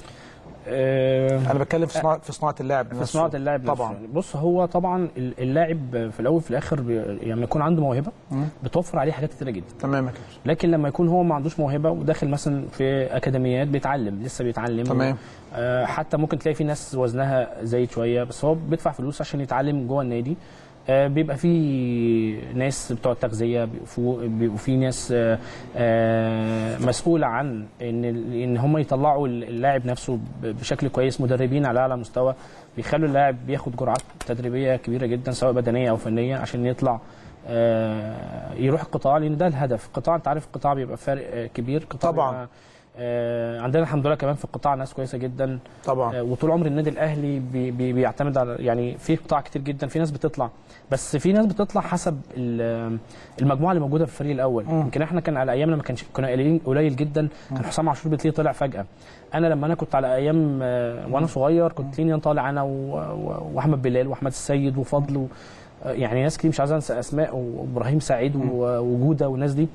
آه، انا بتكلم في صناعه في صناعه اللاعب في نفسه. صناعه اللاعب نفسه. طبعا بص هو طبعا اللاعب في الاول وفي الاخر بي- يعني يكون عنده موهبه مم. بتوفر عليه حاجات كتيره جدا تمام يا كابتن لكن لما يكون هو ما عندوش موهبه وداخل مثلا في اكاديميات بيتعلم لسه بيتعلم تمام. آه، حتى ممكن تلاقي في ناس وزنها زايد شويه بس هو بيدفع فلوس عشان يتعلم جوه النادي آه، بيبقى في ناس بتوع التغذيه بيبقوا في- بيبقوا في ناس آه، آه، مسؤوله عن ان ان هم يطلعوا اللاعب نفسه ب- بشكل كويس مدربين على اعلى مستوى بيخلوا اللاعب بياخد جرعات تدريبيه كبيره جدا سواء بدنيه او فنيه عشان يطلع آه، يروح القطاع لان ده الهدف القطاع انت عارف القطاع بيبقى فارق آه، كبير قطاع طبعاً. بيبقى آه، عندنا الحمد لله كمان في القطاع ناس كويسه جدا طبعا آه، وطول عمر النادي الاهلي بي بي بيعتمد على يعني في قطاع كتير جدا في ناس بتطلع بس في ناس بتطلع حسب ال- المجموعه اللي موجوده في الفريق الاول مم. يمكن احنا كان على ايامنا ما كانش كنا قليلين قليل جدا كان حسام عاشور بتلاقيه طلع فجاه انا لما انا كنت على ايام آه، وانا صغير كنت تلاقيني طالع انا و- و- واحمد بلال واحمد السيد وفضل و- آه، يعني ناس كتير مش عايز انسى اسماء وابراهيم سعيد و- وجوده والناس دي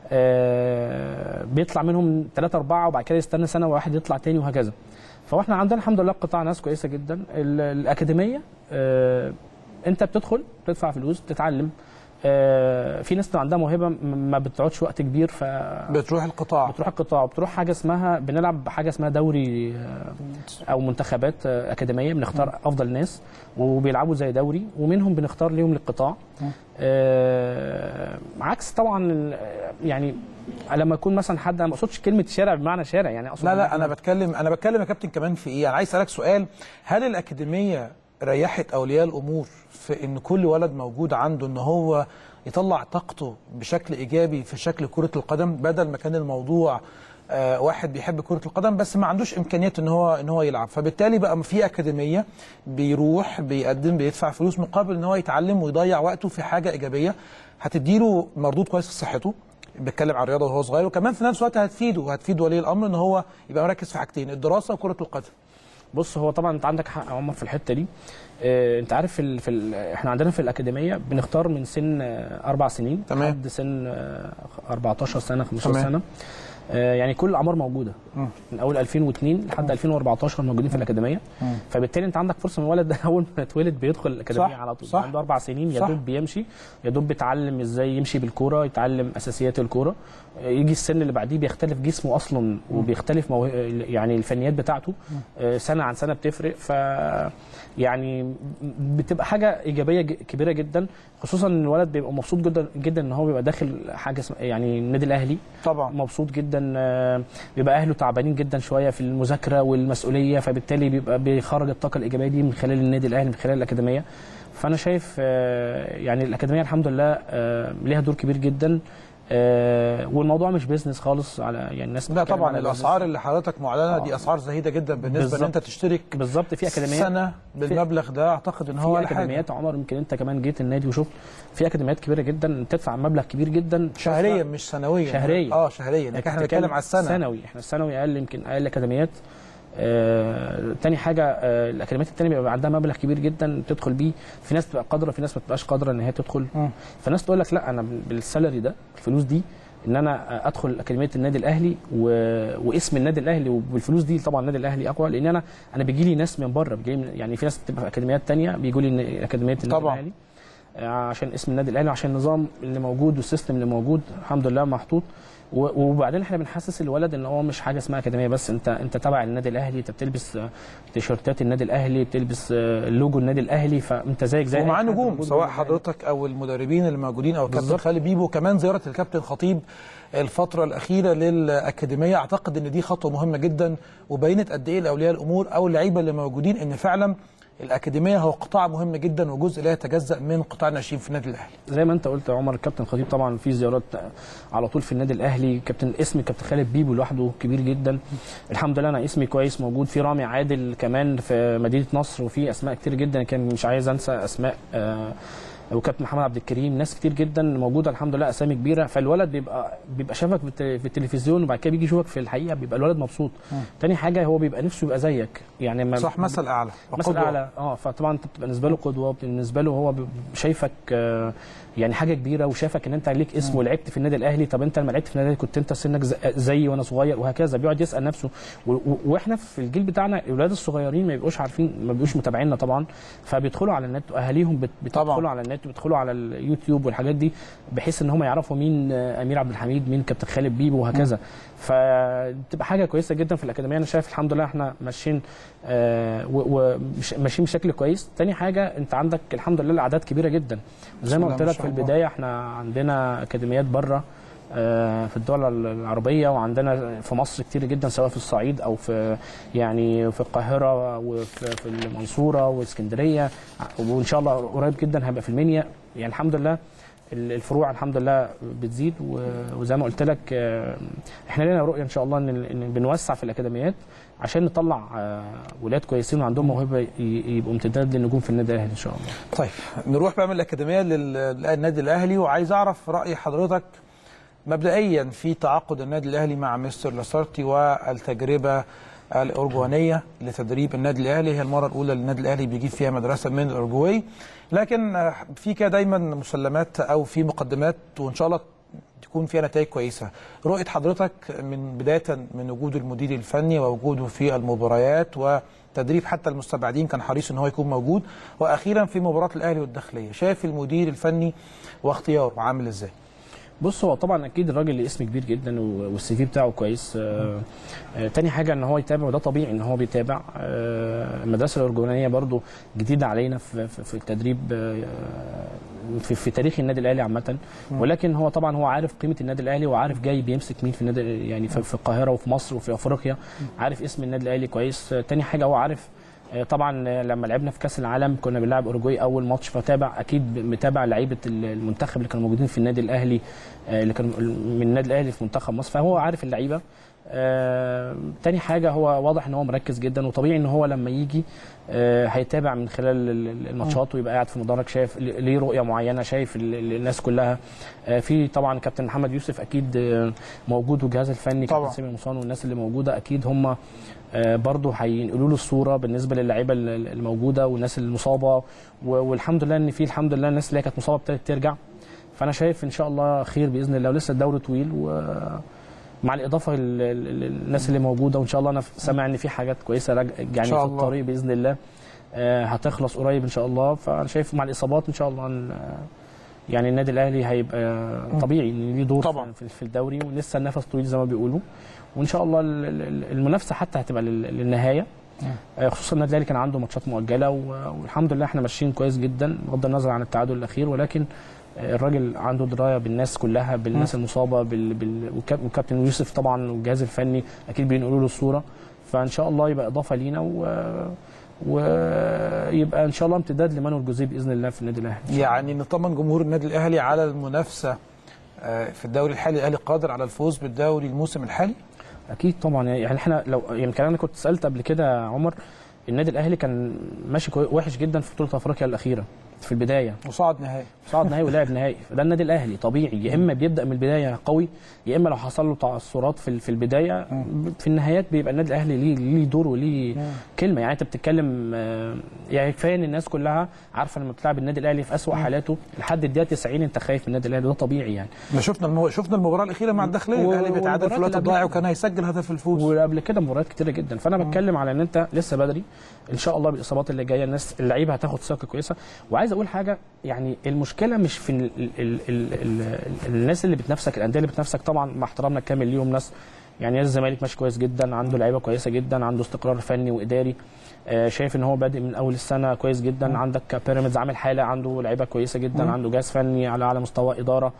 آه، بيطلع منهم ثلاثة أربعة وبعد كده يستنى سنة واحد يطلع تاني وهكذا فاحنا عندنا الحمد لله قطاع ناس كويسة جدا ال- الأكاديمية آه، أنت بتدخل بتدفع فلوس بتتعلم آه، في ناس بتبقى عندها موهبة م- ما بتقعدش وقت كبير ف بتروح القطاع بتروح القطاع بتروح حاجه اسمها بنلعب حاجه اسمها دوري آه، او منتخبات آه، اكاديميه بنختار افضل ناس وبيلعبوا زي دوري ومنهم بنختار ليهم للقطاع آه، عكس طبعا ال- يعني لما يكون مثلا حد انا ما اقصدش كلمه شارع بمعنى شارع يعني اقصد لا لا إن انا بتكلم انا بتكلم يا كابتن كمان في ايه انا عايز اسالك سؤال هل الاكاديميه ريحت اولياء الامور في ان كل ولد موجود عنده ان هو يطلع طاقته بشكل ايجابي في شكل كره القدم بدل ما كان الموضوع آه واحد بيحب كره القدم بس ما عندوش امكانيات ان هو ان هو يلعب فبالتالي بقى في اكاديميه بيروح بيقدم بيدفع فلوس مقابل ان هو يتعلم ويضيع وقته في حاجه ايجابيه هتديله مردود كويس في صحته بيتكلم عن الرياضه وهو صغير وكمان في نفس الوقت هتفيده وهتفيد ولي الامر ان هو يبقى مركز في حاجتين الدراسه وكره القدم بص هو طبعا انت عندك حق يا عمر في الحته دي اه انت عارف في, ال... في ال... احنا عندنا في الاكاديميه بنختار من سن آه، اربع سنين تمام. لحد سن آه، 14 سنه 15 تمام. سنه آه، يعني كل الاعمار موجوده من اول 2002 لحد 2014 موجودين في الاكاديميه فبالتالي انت عندك فرصه من الولد ده اول ما اتولد بيدخل الاكاديميه صح، على طول صح. عنده اربع سنين يا صح. دوب بيمشي يا دوب بيتعلم ازاي يمشي بالكوره يتعلم اساسيات الكوره يجي السن اللي بعديه بيختلف جسمه اصلا وبيختلف موه... يعني الفنيات بتاعته آه، سنه عن سنه بتفرق ف يعني بتبقى حاجه ايجابيه ج- كبيره جدا خصوصا ان الولد بيبقى مبسوط جدا جدا ان هو بيبقى داخل حاجه اسمها يعني النادي الاهلي طبعا مبسوط جدا آه، بيبقى اهله تعبانين جدا شويه في المذاكره والمسؤوليه فبالتالي بيبقى بيخرج الطاقه الايجابيه دي من خلال النادي الاهلي من خلال الاكاديميه فانا شايف آه، يعني الاكاديميه الحمد لله آه، ليها دور كبير جدا آه، والموضوع مش بيزنس خالص على يعني الناس لا بتتكلم طبعا على الاسعار اللي حضرتك معلنه دي آه. اسعار زهيده جدا بالنسبه ان بالظبط. انت تشترك بالظبط في اكاديميات سنه بالمبلغ ده اعتقد ان هو في ولا حاجه اكاديميات يا عمر يمكن انت كمان جيت النادي وشفت في اكاديميات كبيره جدا تدفع مبلغ كبير جدا شهريا مش سنويا شهريا. اه شهريا لكن احنا بنتكلم على السنه سنوي احنا السنوي اقل يمكن اقل اكاديميات آه، تاني حاجه آه، الاكاديميات التانيه بيبقى عندها مبلغ كبير جدا تدخل بيه في ناس بتبقى قادره في ناس ما بتبقاش قادره ان هي تدخل مم. فناس تقول لك لا انا بالسالري ده الفلوس دي ان انا ادخل اكاديميه النادي الاهلي و... واسم النادي الاهلي وبالفلوس دي طبعا النادي الاهلي اقوى لان انا انا بيجي لي ناس من بره بيجي من... يعني في ناس بتبقى في اكاديميات تانيه بيجوا لي اكاديميه النادي طبعاً. الاهلي آه، عشان اسم النادي الاهلي وعشان النظام اللي موجود والسيستم اللي موجود الحمد لله محطوط و- وبعدين احنا بنحسس الولد ان هو مش حاجه اسمها اكاديميه بس انت انت تبع النادي الاهلي انت بتلبس آه، تيشيرتات النادي الاهلي بتلبس آه، لوجو النادي الاهلي فانت زيك زي أي ومعاه حد نجوم موجود سواء بالنادي الأهلي. حضرتك او المدربين اللي موجودين او الكابتن بالظبط. خالد بيبو كمان زياره الكابتن خطيب الفتره الاخيره للاكاديميه اعتقد ان دي خطوه مهمه جدا وبينت قد ايه لاولياء الامور او اللعيبه اللي موجودين ان فعلا الاكاديميه هو قطاع مهم جدا وجزء لا يتجزا من قطاع الناشئين في النادي الاهلي زي ما انت قلت يا عمر الكابتن خطيب طبعا في زيارات على طول في النادي الاهلي كابتن اسم كابتن خالد بيبو لوحده كبير جدا الحمد لله انا اسمي كويس موجود في رامي عادل كمان في مدينه نصر وفي اسماء كتير جدا كان مش عايز انسى اسماء آه وكابتن محمد عبد الكريم ناس كتير جدا موجوده الحمد لله اسامي كبيره فالولد بيبقى بيبقى شافك بالت- في التلفزيون وبعد كده بيجي يشوفك في الحقيقه بيبقى الولد مبسوط تاني حاجه هو بيبقى نفسه يبقى زيك يعني ما صح مثل اعلى مثل وقدوة. اعلى اه فطبعا انت بتبقى بالنسبه له قدوه بالنسبه له هو ب- شايفك آه، يعني حاجه كبيره وشافك ان انت ليك اسم ولعبت في النادي الاهلي طب انت لما لعبت في النادي الأهلي كنت انت سنك ز- زيي وانا صغير وهكذا بيقعد يسال نفسه و- و- واحنا في الجيل بتاعنا الاولاد الصغيرين ما بيبقوش عارفين ما بيبقوش متابعيننا طبعا فبيدخلوا على النت واهاليهم بت- طبعاً. بتدخلوا على النت بيدخلوا على اليوتيوب والحاجات دي بحيث ان هم يعرفوا مين آه، امير عبد الحميد مين كابتن خالد بيبو وهكذا فبتبقى حاجه كويسه جدا في الاكاديميه انا شايف الحمد لله احنا ماشيين آه، و- ومش- ماشيين بشكل كويس تاني حاجه انت عندك الحمد لله الاعداد كبيره جدا زي بسم ما الله قلت ما لك شاء في الله. البدايه احنا عندنا اكاديميات بره آه، في الدول العربيه وعندنا في مصر كتير جدا سواء في الصعيد او في يعني في القاهره وفي في المنصوره واسكندريه وان شاء الله قريب جدا هيبقى في المنيا يعني الحمد لله ال- الفروع الحمد لله بتزيد و- وزي ما قلت لك آه، احنا لنا رؤيه ان شاء الله ان إن بنوسع في الاكاديميات عشان نطلع آه، ولاد كويسين وعندهم موهبه ي- يبقوا امتداد للنجوم في النادي الاهلي ان شاء الله طيب نروح بقى من الاكاديميه لل- للنادي الاهلي وعايز اعرف راي حضرتك مبدئيا في تعاقد النادي الاهلي مع مستر لاسارتي والتجربه الارجوانيه لتدريب النادي الاهلي هي المره الاولى اللي النادي الاهلي بيجيب فيها مدرسه من الاورجواي لكن آه، في كده دايما مسلمات او في مقدمات وان شاء الله تكون فيها نتائج كويسه رؤيه حضرتك من بدايه من وجود المدير الفني ووجوده في المباريات وتدريب حتى المستبعدين كان حريص ان هو يكون موجود واخيرا في مباراه الاهلي والداخليه شايف المدير الفني واختياره عامل ازاي بص هو طبعا اكيد الراجل ليه اسم كبير جدا و- والسي في بتاعه كويس آه آه تاني حاجه ان هو يتابع وده طبيعي ان هو بيتابع آه المدرسه الارجوانيه برضو جديده علينا في, في, في التدريب آه في, في تاريخ النادي الاهلي عامه ولكن هو طبعا هو عارف قيمه النادي الاهلي وعارف جاي بيمسك مين في النادي يعني في, في القاهره وفي مصر وفي افريقيا عارف اسم النادي الاهلي كويس آه تاني حاجه هو عارف آه، طبعا آه، لما لعبنا في كاس العالم كنا بنلعب اوروجواي اول ماتش فتابع اكيد متابع لعيبه المنتخب اللي كانوا موجودين في النادي الاهلي آه، اللي كانوا من النادي الاهلي في منتخب مصر فهو عارف اللعيبه آه، تاني حاجه هو واضح ان هو مركز جدا وطبيعي ان هو لما يجي آه، هيتابع من خلال ال- ال- الماتشات ويبقى قاعد في مدرج شايف ل- ليه رؤيه معينه شايف ال- ال- الناس كلها آه، في طبعا كابتن محمد يوسف اكيد آه، موجود والجهاز الفني طبعا. كابتن سامي مصان والناس اللي موجوده اكيد هم آه، برضه هينقلوا له الصوره بالنسبه للعيبه ال- ال- الموجوده والناس المصابه و- والحمد لله ان في الحمد لله الناس اللي هي كانت مصابه ابتدت ترجع فانا شايف ان شاء الله خير باذن الله ولسه الدوري طويل و مع الاضافه للناس اللي موجوده وان شاء الله انا سامع ان في حاجات كويسه راج- يعني شاء في الله. الطريق باذن الله آه، هتخلص قريب ان شاء الله فانا شايف مع الاصابات ان شاء الله إن، آه، يعني النادي الاهلي هيبقى طبيعي ان ليه دور طبعاً. في في الدوري ولسه النفس طويل زي ما بيقولوا وان شاء الله ال- ال- المنافسه حتى هتبقى لل- للنهايه آه، خصوصا النادي الاهلي كان عنده ماتشات مؤجله و- والحمد لله احنا ماشيين كويس جدا بغض النظر عن التعادل الاخير ولكن آه، الراجل عنده درايه بالناس كلها بالناس المصابه بال... بال... والكاب- والكابتن يوسف طبعا والجهاز الفني اكيد بينقلوا له الصوره فان شاء الله يبقى اضافه لينا و... ويبقى ان شاء الله امتداد لمانويل جوزيه باذن الله في النادي الاهلي يعني نطمن جمهور النادي الاهلي على المنافسه آه، في الدوري الحالي الاهلي قادر على الفوز بالدوري الموسم الحالي اكيد طبعا يعني احنا لو يمكن انا كنت سالت قبل كده يا عمر النادي الاهلي كان ماشي كوي- وحش جدا في بطوله افريقيا الاخيره في البدايه وصعد نهائي صعد نهائي ولعب نهائي فده النادي الاهلي طبيعي يا اما بيبدا من البدايه قوي يا اما لو حصل له تعثرات في في البدايه في النهايات بيبقى النادي الاهلي ليه ليه دور وليه كلمه يعني انت بتتكلم آه، يعني كفايه ان الناس كلها عارفه لما بتلعب النادي الاهلي في اسوأ حالاته لحد الدقيقه 90 انت خايف من النادي الاهلي ده طبيعي يعني ما شفنا المو... شفنا المباراه الاخيره مع الداخليه و- الاهلي بيتعادل في والمباراة الوقت اللي الضايع قبلها. وكان هيسجل هدف الفوز وقبل كده مباريات كتيره جدا فانا بتكلم على ان انت لسه بدري ان شاء الله بالاصابات اللي جايه الناس اللعيبه هتاخد ثقه كويسه وعايز اقول حاجه يعني المشكله مش في ال ال ال ال ال الناس اللي بتنافسك الانديه اللي بتنافسك طبعا مع احترامنا الكامل ليهم ناس يعني نادي الزمالك ماشي كويس جدا عنده لعيبه كويسه جدا عنده استقرار فني واداري آه، شايف ان هو بادئ من اول السنه كويس جدا عندك بيراميدز عامل حاله عنده لعيبه كويسه جدا عنده جهاز فني على اعلى مستوى اداره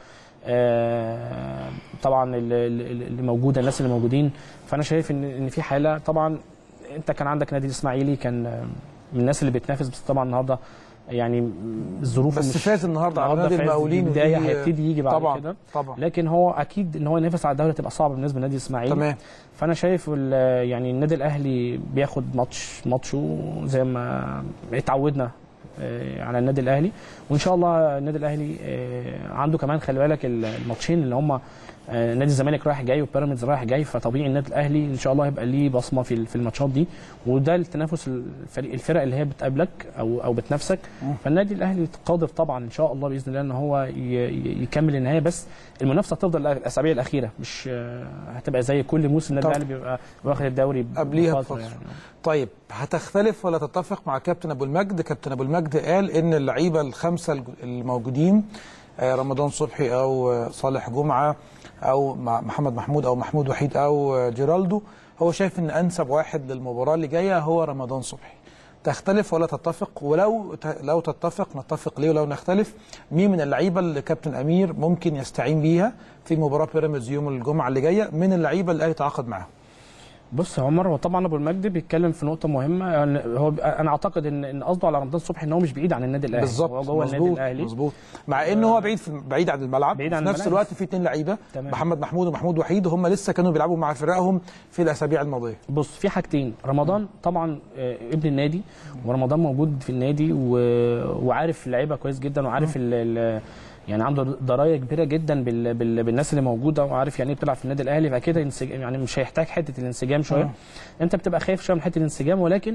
آه، طبعا اللي, اللي موجوده الناس اللي موجودين فانا شايف ان ان في حاله طبعا انت كان عندك نادي الاسماعيلي كان آه، من الناس اللي بتنافس بس طبعا النهارده يعني الظروف بس مش- فاز النهارده على نادي فاز المقاولين البدايه ودي- هيبتدي يجي بعد طبعا كده طبعا لكن هو اكيد ان هو ينافس على الدوري هتبقى صعبه بالنسبه لنادي الاسماعيلي تمام فانا شايف ال- يعني النادي الاهلي بياخد ماتش ماتشه زي ما اتعودنا آه، على النادي الاهلي وان شاء الله النادي الاهلي آه، عنده كمان خلي بالك الماتشين اللي هم آه، نادي الزمالك رايح جاي وبيراميدز رايح جاي فطبيعي النادي الاهلي ان شاء الله هيبقى ليه بصمه في في الماتشات دي وده التنافس الفريق الفرق اللي هي بتقابلك او او بتنافسك فالنادي الاهلي قادر طبعا ان شاء الله باذن الله ان هو ي- ي- يكمل النهايه بس المنافسه هتفضل الاسابيع الاخيره مش آه، هتبقى زي كل موسم النادي طبعا. الاهلي بيبقى واخد الدوري قبليها بفترة بفترة. يعني. طيب هتختلف ولا تتفق مع كابتن ابو المجد كابتن ابو المجد قال ان اللعيبه الخمسه الج- الموجودين آه، رمضان صبحي او آه، صالح جمعه او مع محمد محمود او محمود وحيد او آه، جيرالدو هو شايف ان انسب واحد للمباراه اللي جايه هو رمضان صبحي تختلف ولا تتفق ولو ت- لو تتفق نتفق ليه ولو نختلف مين من اللعيبه اللي كابتن امير ممكن يستعين بيها في مباراه بيراميدز يوم الجمعه اللي جايه من اللعيبه اللي الاهلي تعاقد معاهم بص يا عمر هو طبعا ابو المجد بيتكلم في نقطه مهمه يعني هو انا اعتقد ان ان قصده على رمضان صبحي ان هو مش بعيد عن النادي الاهلي بالظبط هو جوه النادي مظبوط الاهلي مظبوط مع ان هو بعيد في بعيد عن الملعب بعيد عن في نفس الملعب. الوقت في اثنين لعيبه تمام. محمد محمود ومحمود وحيد هم لسه كانوا بيلعبوا مع فرقهم في الاسابيع الماضيه بص في حاجتين رمضان طبعا آه، ابن النادي ورمضان موجود في النادي و... وعارف اللعيبه كويس جدا وعارف ال... ال... يعني عنده درايه كبيره جدا بال... بال... بالناس اللي موجوده وعارف يعني ايه بتلعب في النادي الاهلي فاكيد ينسج... يعني مش هيحتاج حته الانسجام شويه انت بتبقى خايف شويه من حته الانسجام ولكن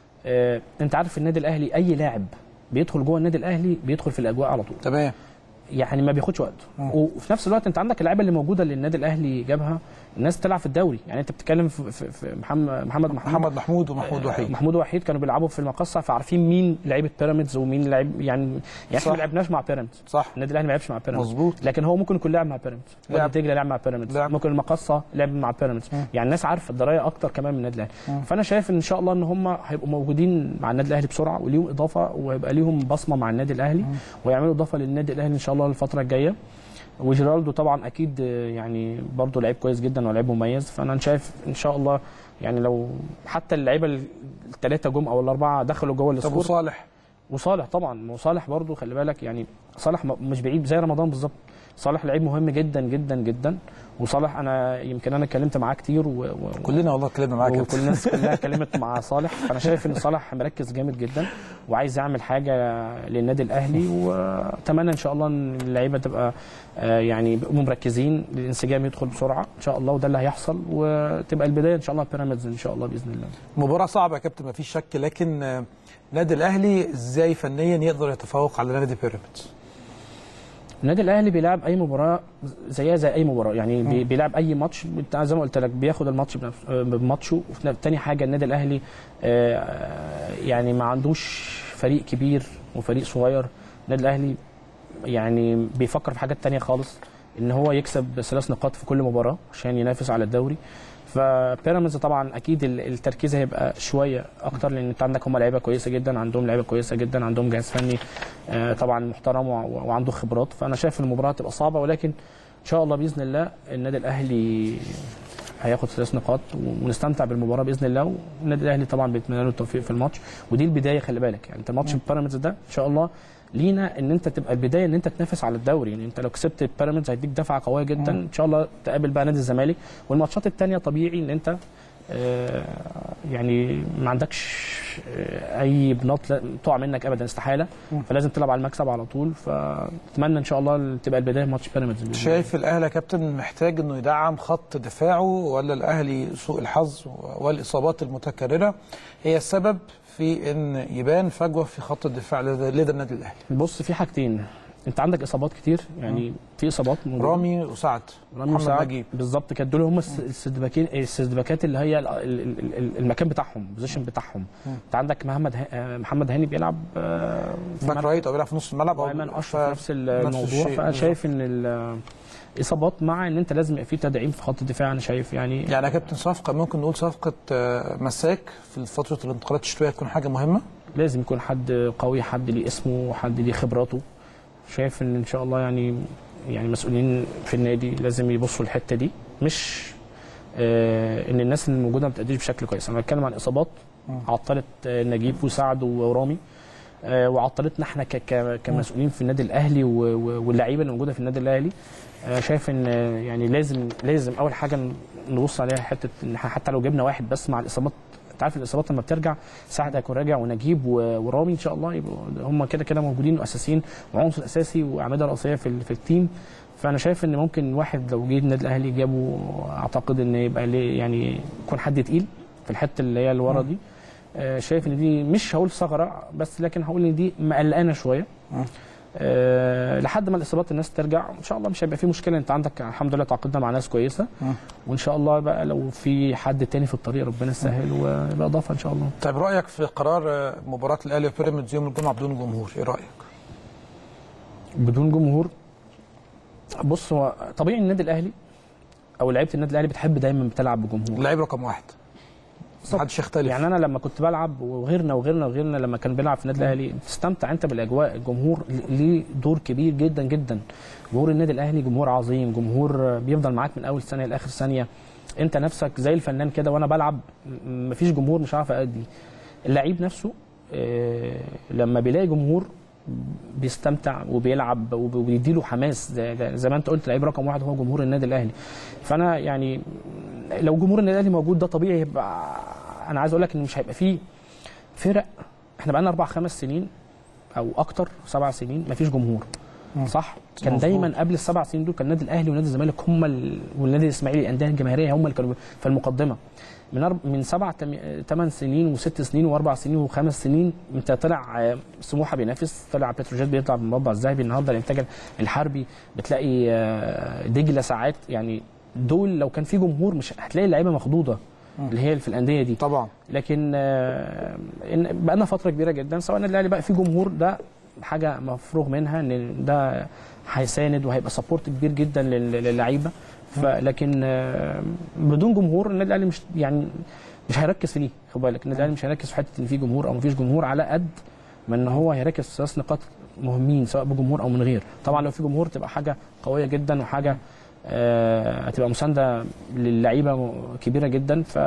آه انت عارف في النادي الاهلي اي لاعب بيدخل جوه النادي الاهلي بيدخل في الاجواء على طول تمام يعني ما بياخدش وقت مم. وفي نفس الوقت انت عندك اللعيبه اللي موجوده اللي النادي الاهلي جابها الناس تلعب في الدوري يعني انت بتتكلم في, في, في محمد محمد محمود محمد محمود ومحمود وحيد محمود وحيد كانوا بيلعبوا في المقصه فعارفين مين لعيبه بيراميدز ومين لعيب يعني يعني احنا صح. ما لعبناش مع بيراميدز صح النادي الاهلي ما لعبش مع بيراميدز مظبوط لكن هو ممكن يكون لاعب مع بيراميدز لعب. وادي دجله لعب مع بيراميدز لعب. ممكن المقصه لعب مع بيراميدز يعني الناس عارفه الدرايه اكتر كمان من النادي الاهلي فانا شايف ان شاء الله ان هم هيبقوا موجودين مع النادي الاهلي بسرعه وليهم اضافه وهيبقى ليهم بصمه مع النادي الاهلي ويعملوا اضافه للنادي الاهلي ان شاء الله الفتره الجايه وجيرالدو طبعا اكيد آه، يعني برضه لعيب كويس جدا ولعيب مميز فانا شايف ان شاء الله يعني لو حتى اللعيبه الثلاثه جم او الاربعه دخلوا جوه طب السكور وصالح وصالح طبعا وصالح برضه خلي بالك يعني صالح م- مش بعيد زي رمضان بالظبط صالح لعيب مهم جدا جدا جدا وصالح انا يمكن انا اتكلمت معاه كتير و... و... كلنا والله اتكلمنا معاك يا وكل كابتن. الناس كلها اتكلمت مع صالح فانا شايف ان صالح مركز جامد جدا وعايز يعمل حاجه للنادي الاهلي واتمنى ان شاء الله ان اللعيبه تبقى آه، يعني يبقوا مركزين الانسجام يدخل بسرعه ان شاء الله وده اللي هيحصل وتبقى البدايه ان شاء الله بيراميدز ان شاء الله باذن الله مباراه صعبه يا كابتن ما فيش شك لكن آه، نادي الاهلي ازاي فنيا يقدر يتفوق على نادي بيراميدز النادي الاهلي بيلعب اي مباراه زيها زي اي مباراه يعني بي- بيلعب اي ماتش بت- زي ما قلت لك بياخد الماتش بنفس- آه، بماتشه وفي تاني حاجه النادي الاهلي آه، يعني ما عندوش فريق كبير وفريق صغير النادي الاهلي يعني بيفكر في حاجات تانية خالص ان هو يكسب ثلاث نقاط في كل مباراه عشان ينافس على الدوري فبيراميدز طبعا اكيد ال- التركيز هيبقى شويه اكتر لان انت عندك هم لعيبه كويسه جدا عندهم لعيبه كويسه جدا عندهم جهاز فني آه، طبعا محترم وع- وعنده خبرات فانا شايف ان المباراه هتبقى صعبه ولكن ان شاء الله باذن الله النادي الاهلي هياخد ثلاث نقاط ونستمتع بالمباراه باذن الله والنادي الاهلي طبعا بيتمنى له التوفيق في الماتش ودي البدايه خلي بالك يعني انت ماتش بيراميدز ده ان شاء الله لينا ان انت تبقى البدايه ان انت تنافس على الدوري يعني انت لو كسبت بيراميدز هيديك دفعه قويه جدا ان شاء الله تقابل بقى نادي الزمالك والماتشات الثانيه طبيعي ان انت آه، يعني ما عندكش آه، اي بناط لا- تقع منك ابدا استحاله فلازم تلعب على المكسب على طول فاتمنى ان شاء الله تبقى البدايه ماتش بيراميدز بإذن الله. شايف الاهلي يا كابتن محتاج انه يدعم خط دفاعه ولا الاهلي سوء الحظ والاصابات المتكرره هي السبب في ان يبان فجوه في خط الدفاع لدى لدى النادي الاهلي بص في حاجتين انت عندك اصابات كتير يعني في اصابات موجودة. رامي وسعد رامي محمد وسعد نجيب بالظبط كده دول هم الس- السدباكين السدباكات اللي هي ال- ال- ال- المكان بتاعهم البوزيشن بتاعهم انت عندك محمد ه- آه، محمد هاني بيلعب آه، في باك مركز- رايت او بيلعب في نص الملعب وايمن ف- اشرف نفس ال- نفس الموضوع الشيء فانا بالظبط. شايف ان ال- اصابات مع ان انت لازم يبقى في تدعيم في خط الدفاع انا شايف يعني يعني يا كابتن صفقه ممكن نقول صفقه آه، مساك في فتره الانتقالات الشتويه تكون حاجه مهمه لازم يكون حد قوي حد ليه اسمه حد ليه خبراته شايف ان ان شاء الله يعني يعني مسؤولين في النادي لازم يبصوا الحته دي مش آه ان الناس اللي موجوده ما بتأديش بشكل كويس انا بتكلم عن اصابات عطلت آه، نجيب وسعد ورامي آه وعطلتنا احنا ك- ك- كمسؤولين في النادي الاهلي و- و- واللعيبه اللي موجوده في النادي الاهلي آه شايف ان آه، يعني لازم لازم اول حاجه نبص عليها حته ان إحنا حتى لو جبنا واحد بس مع الاصابات انت عارف الاصابات لما بترجع سعد هيكون راجع ونجيب و- ورامي ان شاء الله يبقوا هم كده كده موجودين واساسيين وعنصر اساسي واعمده رئيسيه في ال- في التيم فانا شايف ان ممكن واحد لو جه النادي الاهلي جابه اعتقد ان يبقى ليه يعني يكون حد تقيل في الحته اللي هي اللي ورا دي آه، شايف ان دي مش هقول ثغره بس لكن هقول ان دي مقلقانا شويه أه لحد ما الاصابات الناس ترجع ان شاء الله مش هيبقى في مشكله انت عندك الحمد لله تعاقدنا مع ناس كويسه وان شاء الله بقى لو في حد تاني في الطريق ربنا يسهل ويبقى اضافه ان شاء الله طيب رايك في قرار آه، مباراه الاهلي وبيراميدز يوم الجمعه بدون جمهور ايه رايك بدون جمهور بص هو طبيعي النادي الاهلي او لعيبه النادي الاهلي بتحب دايما بتلعب بجمهور اللعيب رقم واحد محدش يختلف يعني انا لما كنت بلعب وغيرنا وغيرنا وغيرنا لما كان بيلعب في النادي الاهلي تستمتع انت بالاجواء الجمهور ليه دور كبير جدا جدا جمهور النادي الاهلي جمهور عظيم جمهور بيفضل معاك من اول ثانيه لاخر ثانيه انت نفسك زي الفنان كده وانا بلعب م- مفيش جمهور مش عارف ادي اللعيب نفسه آه، لما بيلاقي جمهور بيستمتع وبيلعب وب- وبيديله حماس زي, زي- زي ما انت قلت لعيب رقم واحد هو جمهور النادي الاهلي فانا يعني لو جمهور النادي الاهلي موجود ده طبيعي يبقى انا عايز اقول لك ان مش هيبقى فيه فرق احنا بقى لنا اربع خمس سنين او اكتر سبع سنين مفيش جمهور صح كان مظبوط. دايما قبل السبع سنين دول كان النادي الاهلي ونادي الزمالك هم ال... والنادي الاسماعيلي الانديه الجماهيريه هم اللي كانوا في المقدمه من أرب... من سبع تم... ثمان سنين وست سنين واربع سنين وخمس سنين انت طلع آه، سموحه بينافس طلع بتروجيت بيطلع بالمربع الذهبي النهارده الانتاج الحربي بتلاقي آه، دجله ساعات يعني دول لو كان في جمهور مش هتلاقي اللعيبه مخضوضه اللي هي في الانديه دي طبعا لكن آه، إن- بقالنا فتره كبيره جدا سواء النادي الاهلي بقى في جمهور ده حاجه مفروغ منها ان ده هيساند وهيبقى سبورت كبير جدا لل- للعيبه فلكن آه، بدون جمهور النادي الاهلي مش يعني مش هيركز في دي خد بالك النادي الاهلي مش هيركز في حته ان في جمهور او مفيش جمهور على قد ما ان هو هيركز في ثلاث نقاط مهمين سواء بجمهور او من غير طبعا لو في جمهور تبقى حاجه قويه جدا وحاجه آه، هتبقى مسانده للعيبه كبيره جدا ف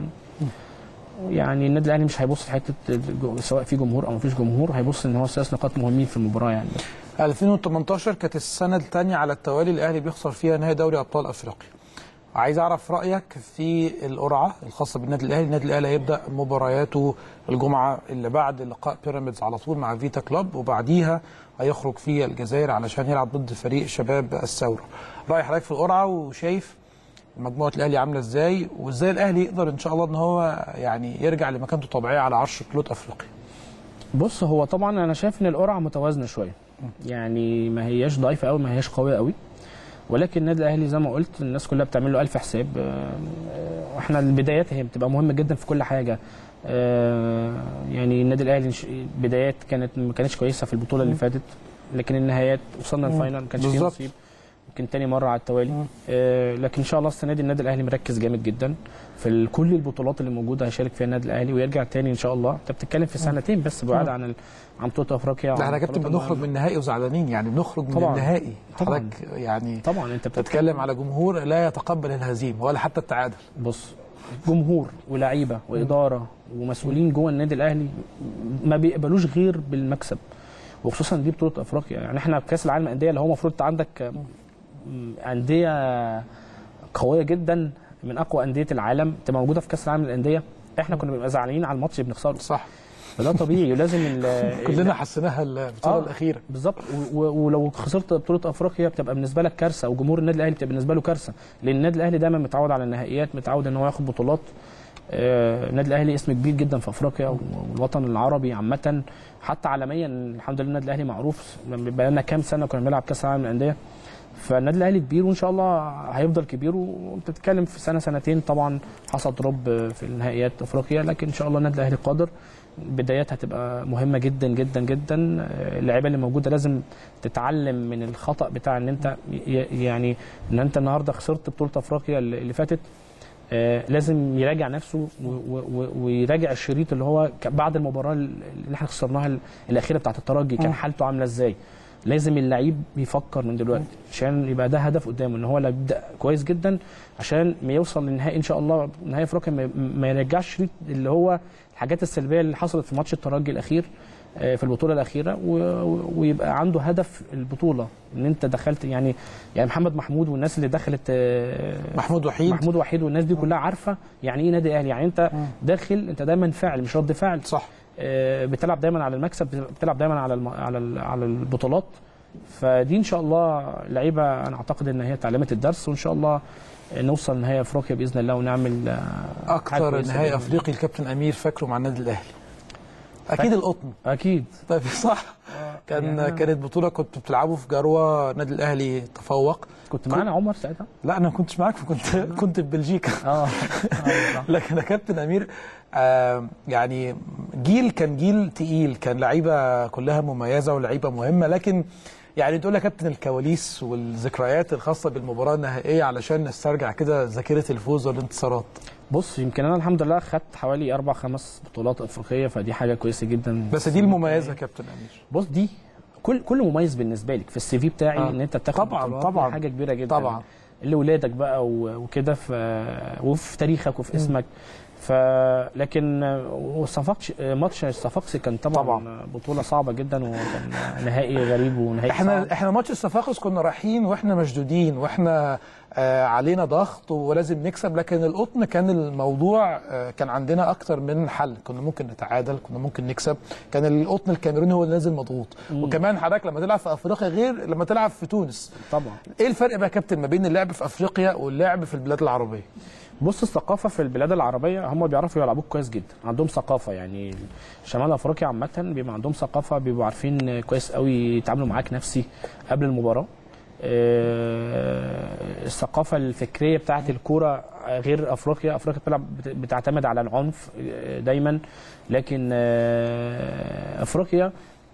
يعني النادي الاهلي مش هيبص في حته الج- سواء في جمهور او مفيش جمهور هيبص ان هو ثلاث نقاط مهمين في المباراه يعني 2018 كانت السنه الثانيه على التوالي الاهلي بيخسر فيها نهائي دوري ابطال افريقيا عايز اعرف رايك في القرعه الخاصه بالنادي الاهلي النادي الاهلي هيبدا مبارياته الجمعه اللي بعد لقاء بيراميدز على طول مع فيتا كلوب وبعديها هيخرج في الجزائر علشان يلعب ضد فريق شباب الثوره راي حضرتك في القرعه وشايف مجموعه الاهلي عامله ازاي وازاي الاهلي يقدر ان شاء الله ان هو يعني يرجع لمكانته الطبيعيه على عرش بطوله افريقيا بص هو طبعا انا شايف ان القرعه متوازنه شويه يعني ما هياش ضعيفه قوي ما هياش قويه قوي ولكن النادي الاهلي زي ما قلت الناس كلها بتعمل له الف حساب آه، آه، واحنا البدايات هي بتبقى مهمه جدا في كل حاجه آه، يعني النادي الاهلي نش- بدايات كانت ما كانتش كويسه في البطوله اللي فاتت لكن النهايات وصلنا الفاينل ما كانش فيه بالظبط. نصيب يمكن تاني مره على التوالي آه، لكن ان شاء الله السنه دي النادي الاهلي مركز جامد جدا في ال- كل البطولات اللي موجوده هيشارك فيها النادي الاهلي ويرجع تاني ان شاء الله انت بتتكلم في سنتين بس بعاد عن ال- عن بطوله افريقيا ده احنا وعن يا كابتن البطولات بنخرج من النهائي وزعلانين يعني بنخرج من طبعاً. النهائي طبعاً. حضرتك يعني طبعا انت بتتكلم تتكلم على جمهور لا يتقبل الهزيمه ولا حتى التعادل بص جمهور ولاعيبه واداره ومسؤولين جوه النادي الاهلي ما بيقبلوش غير بالمكسب وخصوصا دي بطوله افريقيا يعني احنا في كاس العالم للانديه اللي هو المفروض انت عندك م- انديه قويه جدا من اقوى انديه العالم تبقى موجوده في كاس العالم للانديه احنا كنا بنبقى زعلانين على الماتش اللي بنخسره صح فده طبيعي ولازم ال- كلنا حسيناها البطوله آه. الاخيره بالظبط و- و- ولو خسرت بطوله افريقيا بتبقى بالنسبه لك كارثه وجمهور النادي الاهلي بتبقى بالنسبه له كارثه لان النادي الاهلي دايما متعود على النهائيات متعود ان هو ياخد بطولات آه، النادي الاهلي اسم كبير جدا في افريقيا والوطن العربي عامه حتى عالميا الحمد لله النادي الاهلي معروف بقى لنا كام سنه كنا بنلعب كاس العالم للانديه فالنادي الاهلي كبير وان شاء الله هيفضل كبير وانت بتتكلم في سنه سنتين طبعا حصل دروب في النهائيات افريقيا لكن ان شاء الله النادي الاهلي قادر بدايات هتبقى مهمه جدا جدا جدا آه، اللعيبه اللي موجوده لازم تتعلم من الخطا بتاع ان انت ي- يعني ان انت النهارده خسرت بطوله افريقيا اللي اللي فاتت آه، لازم يراجع نفسه و- و- و- ويراجع الشريط اللي هو ك- بعد المباراه اللي احنا خسرناها ال- الاخيره بتاعت الترجي كان حالته عامله ازاي لازم اللعيب يفكر من دلوقتي عشان يبقى ده هدف قدامه ان هو لا يبدا كويس جدا عشان ما يوصل للنهائي ان شاء الله نهائي افريقيا ما- ما يرجعش الشريط اللي هو الحاجات السلبيه اللي حصلت في ماتش الترجي الاخير آه، في البطوله الاخيره و- و- ويبقى عنده هدف البطوله ان انت دخلت يعني يعني محمد محمود والناس اللي دخلت آه، محمود وحيد محمود وحيد والناس دي كلها عارفه يعني ايه نادي اهلي يعني انت داخل انت دايما فاعل مش رد فعل صح آه، بتلعب دايما على المكسب بتلعب دايما على الم... على ال... على البطولات فدي ان شاء الله لعيبه انا اعتقد ان هي اتعلمت الدرس وان شاء الله نوصل نهائي افريقيا باذن الله ونعمل آه، حاجة اكثر كويسة نهائي بإذن افريقي الكابتن امير فاكره مع النادي الاهلي اكيد القطن الله. اكيد طيب صح كان يعني- كانت بطوله كنت بتلعبوا في جروه النادي الاهلي تفوق كنت معانا عمر ساعتها لا انا ما كنتش معاك كنت كنت في بلجيكا اه أيوة صح. لكن يا كابتن امير آه يعني جيل كان جيل تقيل كان لعيبه كلها مميزه ولعيبه مهمه لكن يعني تقول يا كابتن الكواليس والذكريات الخاصه بالمباراه النهائيه علشان نسترجع كده ذاكره الفوز والانتصارات بص يمكن انا الحمد لله خدت حوالي اربع خمس بطولات افريقيه فدي حاجه كويسه جدا بس دي المميزه يا كابتن امير بص دي كل كل مميز بالنسبه لك في السي في بتاعي آه. ان انت بتاخد طبعاً، بطولات، دي طبعاً. حاجه كبيره جدا طبعاً. اللي ولادك بقى و- وكده ف... وفي تاريخك وفي اسمك ف لكن وصفاقش ماتش صفاقسي كان طبعا, طبعاً. طبعا بطوله صعبه جدا وكان نهائي غريب ونهائي احنا صعب. احنا ماتش الصفاقس كنا رايحين واحنا مشدودين واحنا آه علينا ضغط ولازم نكسب لكن القطن كان الموضوع آه كان عندنا اكتر من حل كنا ممكن نتعادل كنا ممكن نكسب كان القطن الكاميروني هو اللي نازل مضغوط وكمان حضرتك لما تلعب في افريقيا غير لما تلعب في تونس طبعا ايه الفرق بقى يا كابتن ما بين اللعب في افريقيا واللعب في البلاد العربيه بص الثقافه في البلاد العربيه هم بيعرفوا يلعبوك كويس جدا عندهم ثقافه يعني شمال افريقيا عامه بيبقى عندهم ثقافه بيبقوا عارفين كويس قوي يتعاملوا معاك نفسي قبل المباراه آه، الثقافه الفكريه بتاعت الكوره غير افريقيا افريقيا بتلعب بت- بتعتمد على العنف آه، دايما لكن آه، افريقيا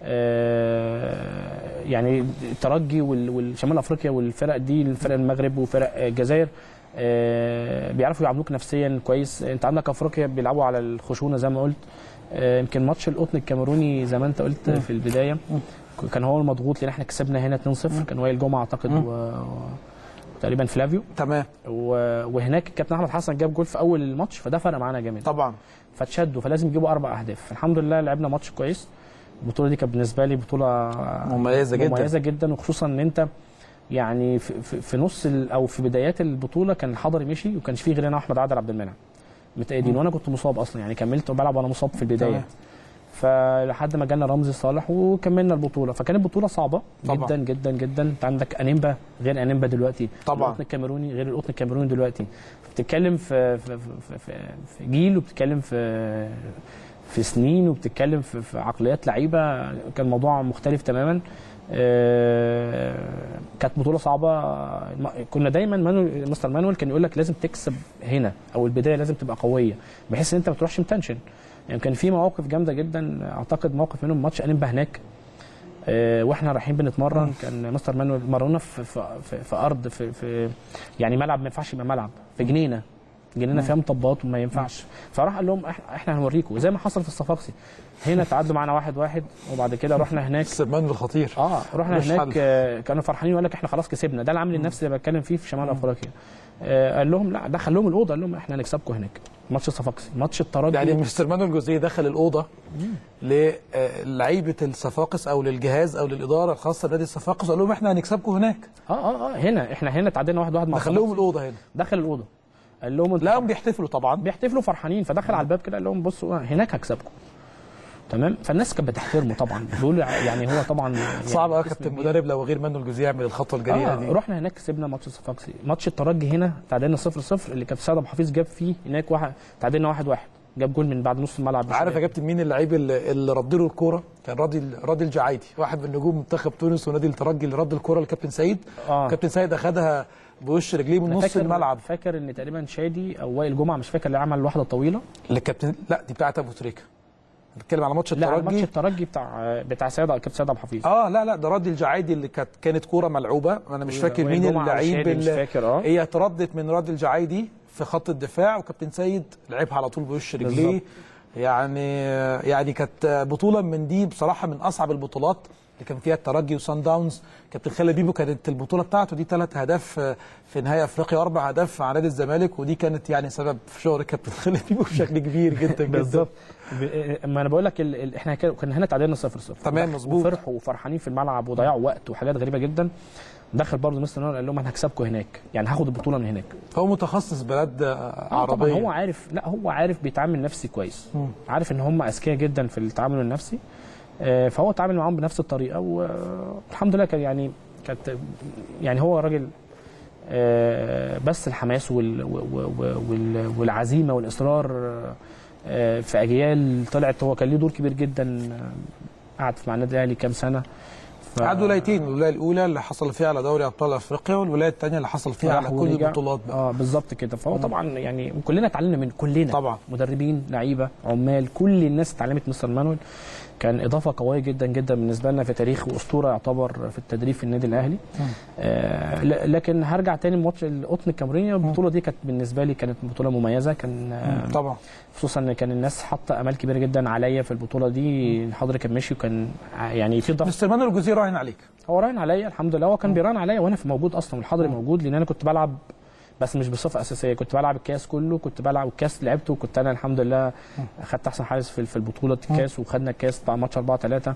آه، يعني الترجي وال- والشمال افريقيا والفرق دي الفرق المغرب وفرق الجزائر آه، بيعرفوا يعاملوك نفسيا كويس انت عندك افريقيا بيلعبوا على الخشونه زي ما قلت آه، يمكن ماتش القطن الكاميروني زي ما انت قلت في البدايه كان هو المضغوط لان احنا كسبنا هنا 2-0 كان وائل جمعه اعتقد و... تقريبا فلافيو تمام و... وهناك الكابتن احمد حسن جاب جول في اول الماتش فده فرق معانا جامد طبعا فتشدوا فلازم يجيبوا اربع اهداف الحمد لله لعبنا ماتش كويس البطوله دي كانت بالنسبه لي بطوله مميزة جدا. مميزه جدا وخصوصا ان انت يعني في, في, في نص ال- او في بدايات البطوله كان الحضري مشي وكانش فيه غير انا واحمد عادل عبد المنعم متأيدين وانا كنت مصاب اصلا يعني كملت بلعب وانا مصاب في البدايه تمام. فلحد ما جالنا رمزي صالح وكملنا البطوله فكانت بطوله صعبه طبعا. جدا جدا جدا انت عندك انيمبا غير انيمبا دلوقتي طبعا. القطن الكاميروني غير القطن الكاميروني دلوقتي بتتكلم في في, في, في, في جيل وبتتكلم في في سنين وبتتكلم في, في عقليات لعيبه كان الموضوع مختلف تماما آه، كانت بطوله صعبه ما- كنا دايما مانويل مستر مانويل كان يقول لك لازم تكسب هنا او البدايه لازم تبقى قويه بحيث ان انت ما تروحش متنشن يعني كان في مواقف جامده جدا اعتقد موقف منهم ماتش انيمبا هناك آه، واحنا رايحين بنتمرن كان مستر مانويل مرنا في في, في, في ارض في, في يعني ملعب ما ينفعش يبقى ملعب في جنينه جنينه فيها مطبات وما ينفعش فراح قال لهم احنا احنا هنوريكم زي ما حصل في الصفاقسي هنا تعادلوا معانا واحد واحد وبعد كده رحنا هناك سلمان الخطير اه رحنا ملوش هناك حل. آه، كانوا فرحانين وقال لك احنا خلاص كسبنا ده العامل النفسي اللي بتكلم فيه في شمال افريقيا آه، قال لهم لا دخل لهم الاوضه قال لهم احنا هنكسبكم هناك ماتش الصفاقسي ماتش الترجي يعني مستر مانويل جوزيه دخل الاوضه للعيبه الصفاقس او للجهاز او للاداره الخاصه بنادي الصفاقس وقال لهم احنا هنكسبكم هناك اه اه اه هنا احنا هنا تعادلنا واحد واحد مع دخل لهم الصفاقسي. الاوضه هنا دخل الاوضه قال لهم انتوا لقاهم بيحتفلوا طبعا بيحتفلوا فرحانين فدخل على الباب كده قال لهم بصوا هناك هكسبكم تمام فالناس كانت بتحترمه طبعا بيقول يعني هو طبعا يعني صعب قوي اسم كابتن كبير. مدرب لو غير مانويل جوزيه يعمل الخطوه الجريئه آه دي رحنا هناك كسبنا ماتش الصفاقسي ماتش الترجي هنا تعادلنا 0 0 اللي كان سيد ابو حفيظ جاب فيه هناك واحد تعادلنا 1 1 جاب جول من بعد نص الملعب عارف يا كابتن مين اللعيب اللي اللي رد له الكوره كان راضي راضي الجعايدي واحد من نجوم منتخب تونس ونادي الترجي اللي رد الكوره لكابتن سعيد آه. كابتن سعيد اخدها بوش رجليه من أنا نص فاكر الملعب فاكر ان تقريبا شادي او وائل جمعه مش فاكر اللي عمل الواحده الطويله للكابتن لا دي بتاعت ابو تريكه بتكلم على ماتش لا على ماتش الترجي الترجي بتاع بتاع سيد كابتن سيد ابو حفيظ اه لا لا ده راضي الجعايدي اللي كانت كانت كوره ملعوبه انا مش فاكر وائل مين جمعة اللعيب وشادي مش اللي فاكر، آه. هي اتردت من راضي الجعايدي في خط الدفاع وكابتن سيد لعبها على طول بوش رجليه بالظبط. يعني يعني كانت بطوله من دي بصراحه من اصعب البطولات اللي كان فيها الترجي وسان داونز كابتن خالد بيبو كانت البطوله بتاعته دي ثلاث اهداف في نهائي افريقيا واربع اهداف على نادي الزمالك ودي كانت يعني سبب في شهره كابتن خالد بيبو بشكل كبير جدا جدا بالظبط ب- ما انا بقول لك ال... ال... احنا كده- كنا هنا تعادلنا 0 0 تمام، مظبوط. وفرحوا وفرحانين في الملعب وضيعوا وقت وحاجات غريبه جدا دخل برضه مستر نور قال لهم انا هكسبكم هناك يعني هاخد البطوله من هناك هو متخصص بلاد اه عربيه طبعا هو عارف لا هو عارف بيتعامل نفسي كويس عارف ان هم اذكياء جدا في التعامل النفسي آه، فهو اتعامل معاهم بنفس الطريقه والحمد لله كان يعني كانت يعني هو راجل آه، بس الحماس وال و- و- وال- والعزيمه والاصرار آه، في اجيال طلعت هو كان ليه دور كبير جدا آه، قعد مع النادي الاهلي كام سنه ف- عاد ولايتين الولايه الاولى اللي حصل فيها على دوري ابطال افريقيا والولايه الثانيه اللي حصل فيها على راح كل ورجع. البطولات بقى اه بالظبط كده فهو طبعا يعني كلنا اتعلمنا من كلنا طبعا. مدربين لعيبه عمال كل الناس اتعلمت مستر مانويل كان اضافه قويه جدا جدا بالنسبه لنا في تاريخ واسطوره يعتبر في التدريب في النادي الاهلي آه ل- لكن هرجع تاني لماتش القطن الكاميروني البطوله دي كانت بالنسبه لي كانت بطوله مميزه كان آه طبعا خصوصا ان كان الناس حاطه امال كبيره جدا عليا في البطوله دي الحضر كان ماشي وكان ع- يعني في ضغط مستر مانويل الجزيري راهن عليك هو راهن عليا الحمد لله هو كان بيراهن عليا وانا في موجود اصلا والحضري موجود لان انا كنت بلعب بس مش بصفه اساسيه كنت بلعب الكاس كله كنت بلعب الكاس لعبته وكنت انا الحمد لله خدت احسن حارس في في البطوله الكاس وخدنا الكاس بتاع ماتش 4 3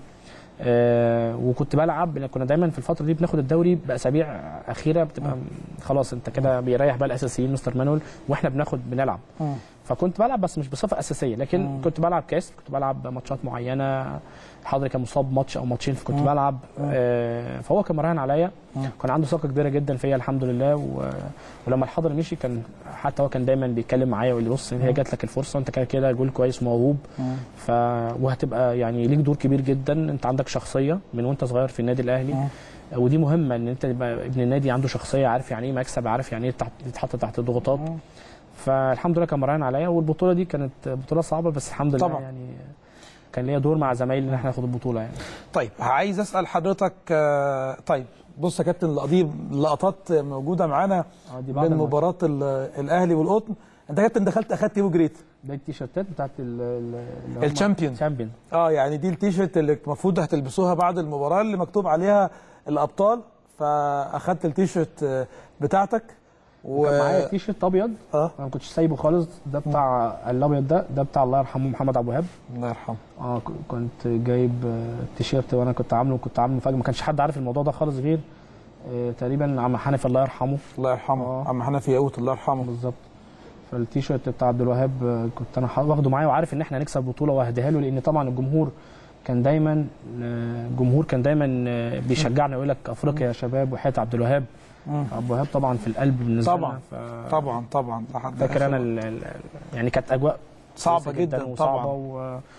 آه وكنت بلعب لأن كنا دايما في الفتره دي بناخد الدوري باسابيع اخيره بتبقى خلاص انت كده بيريح بقى الاساسيين مستر مانويل واحنا بناخد بنلعب فكنت بلعب بس مش بصفه اساسيه لكن كنت بلعب كاس كنت بلعب ماتشات معينه الحضري كان مصاب ماتش او ماتشين فكنت بلعب آه فهو كان مراهن عليا كان عنده ثقه كبيره جدا فيا الحمد لله و... ولما الحضري مشي كان حتى هو كان دايما بيتكلم معايا ويقول لي بص هي جات لك الفرصه انت كده كده جول كويس وموهوب ف وهتبقى يعني ليك دور كبير جدا انت عندك شخصيه من وانت صغير في النادي الاهلي ودي مهمه ان انت تبقى ابن النادي عنده شخصيه عارف يعني ايه مكسب عارف يعني ايه تحت- يتحط تحت ضغوطات فالحمد لله كان مراهن عليا والبطوله دي كانت بطوله صعبه بس الحمد لله طبعا. يعني كان ليا دور مع زمايلي ان احنا ناخد البطوله يعني طيب عايز اسال حضرتك آه، طيب بص يا كابتن اللقطات اللقطات موجوده معانا آه، دي بعد من الماتش. مباراه ال- الاهلي والقطن انت يا كابتن دخلت اخدت ايه وجريت ده التيشيرتات بتاعت ال- ال- اللي هم- الشامبيون. الشامبيون اه يعني دي التيشيرت اللي المفروض هتلبسوها بعد المباراه اللي مكتوب عليها الابطال فاخدت التيشيرت آه، بتاعتك و... كان معايا تيشيرت ابيض اه انا ما كنتش سايبه خالص ده بتاع الابيض ده ده بتاع الله يرحمه محمد ابو وهاب الله يرحمه اه ك- كنت جايب آه، تيشيرت وانا كنت عامله كنت عامله فجاه ما كانش حد عارف الموضوع ده خالص غير آه، تقريبا عم حنفي الله يرحمه الله يرحمه آه. عم حنفي ياقوت الله يرحمه بالظبط فالتيشيرت بتاع عبد الوهاب آه، كنت انا ح- واخده معايا وعارف ان احنا هنكسب بطوله وهديها له لان طبعا الجمهور كان دايما آه، الجمهور كان دايما آه، بيشجعنا يقول لك افريقيا يا شباب وحياه عبد الوهاب عبد الوهاب طبعا في القلب بالنسبه طبعا لنا ف- طبعا طبعا ده حد فاكر انا ال- ال- يعني كانت اجواء صعبة كويسة جدا وصعبه طبعا. و...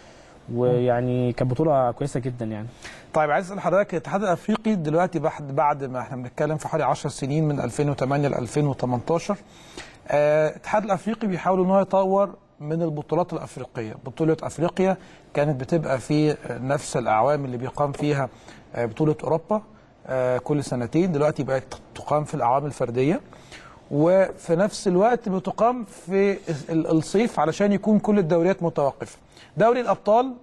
ويعني كانت بطوله كويسه جدا يعني طيب عايز اسال حضرتك الاتحاد الافريقي دلوقتي بعد بعد ما احنا بنتكلم في حوالي 10 سنين من 2008 ل 2018 آه، الاتحاد الافريقي بيحاول ان هو يطور من البطولات الافريقيه، بطوله افريقيا كانت بتبقى في نفس الاعوام اللي بيقام فيها آه، بطوله اوروبا آه، كل سنتين، دلوقتي بقت تقام في الاعوام الفرديه. وفي نفس الوقت بتقام في ال- الصيف علشان يكون كل الدوريات متوقفه. دوري الابطال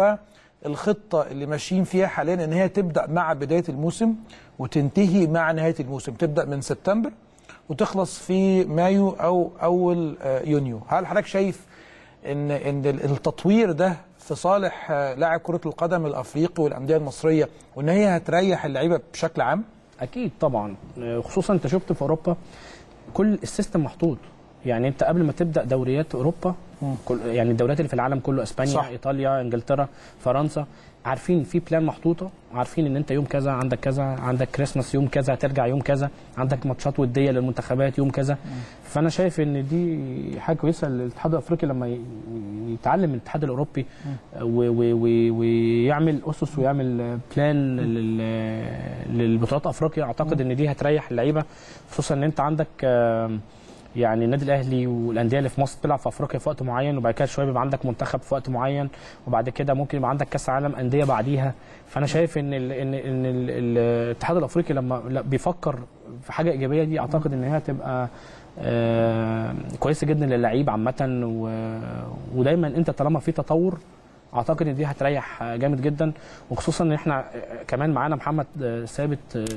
والخطه اللي ماشيين فيها حاليا ان هي تبدا مع بدايه الموسم وتنتهي مع نهايه الموسم، تبدا من سبتمبر وتخلص في مايو او اول آه، يونيو، هل حضرتك شايف ان ان التطوير ده في صالح آه، لاعب كره القدم الافريقي والانديه المصريه وان هي هتريح اللعيبه بشكل عام؟ اكيد طبعا خصوصا انت شفت في اوروبا كل السيستم محطوط يعني انت قبل ما تبدا دوريات اوروبا كل يعني الدوريات اللي في العالم كله اسبانيا صح. صح. ايطاليا انجلترا فرنسا عارفين في بلان محطوطه عارفين ان انت يوم كذا عندك كذا عندك كريسماس يوم كذا هترجع يوم كذا عندك ماتشات وديه للمنتخبات يوم كذا فانا شايف ان دي حاجه كويسه للاتحاد الافريقي لما ي- يتعلم من الاتحاد الاوروبي و- و- و- ويعمل اسس ويعمل بلان لل- للبطولات افريقيا اعتقد ان دي هتريح اللعيبه خصوصا ان انت عندك آم، يعني النادي الاهلي والانديه اللي في مصر بتلعب في افريقيا في وقت معين وبعد كده شويه بيبقى عندك منتخب في وقت معين وبعد كده ممكن يبقى عندك كاس عالم انديه بعديها فانا شايف ان ال ان ان ال- ال- الاتحاد الافريقي لما لا بيفكر في حاجه ايجابيه دي اعتقد ان هي هتبقى آه، كويسه جدا للعيب عامه و- ودايما انت طالما في تطور اعتقد ان دي هتريح جامد جدا وخصوصا ان احنا كمان معانا محمد ثابت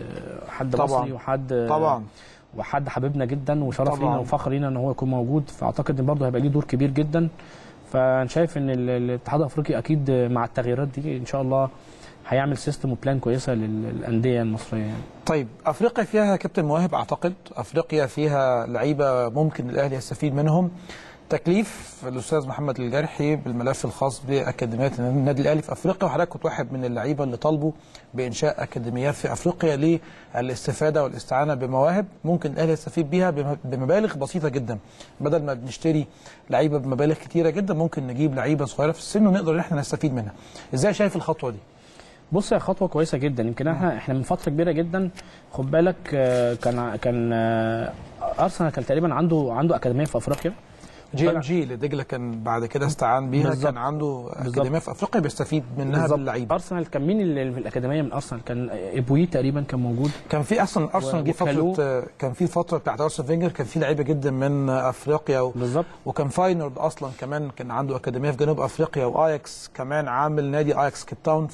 حد طبعاً. مصري وحد طبعا وحد حبيبنا جدا وشرف طبعاً. لينا وفخر لينا ان هو يكون موجود فاعتقد ان برضه هيبقى ليه دور كبير جدا فانا شايف ان ال- الاتحاد الافريقي اكيد مع التغييرات دي ان شاء الله هيعمل سيستم وبلان كويسه للانديه المصريه يعني. طيب افريقيا فيها كابتن مواهب اعتقد افريقيا فيها لعيبه ممكن الاهلي يستفيد منهم تكليف الاستاذ محمد الجرحي بالملف الخاص باكاديميات النادي الاهلي في افريقيا وحضرتك كنت واحد من اللعيبه اللي طالبوا بانشاء اكاديميات في افريقيا للاستفاده والاستعانه بمواهب ممكن الاهلي يستفيد بيها بم- بمبالغ بسيطه جدا بدل ما بنشتري لعيبه بمبالغ كتيره جدا ممكن نجيب لعيبه صغيره في السن ونقدر ان احنا نستفيد منها ازاي شايف الخطوه دي بص هي خطوه كويسه جدا يمكن احنا احنا من فتره كبيره جدا خد بالك آه، كان كان آه، ارسنال كان تقريبا عنده عنده اكاديميه في افريقيا جي ام وطلع- جي اللي دجله كان بعد كده استعان بيها بالظبط. كان عنده بالظبط. اكاديميه في افريقيا بيستفيد منها بالظبط. باللعيبه ارسنال كان مين اللي في الاكاديميه من ارسنال كان ابوي تقريبا كان موجود كان في اصلا ارسنال جه وكالو. فتره كان في فتره بتاعت ارسنال فينجر كان في لعيبه جدا من افريقيا و... بالظبط وكان فاينورد اصلا كمان كان عنده اكاديميه في جنوب افريقيا واياكس كمان عامل نادي اياكس كيب تاون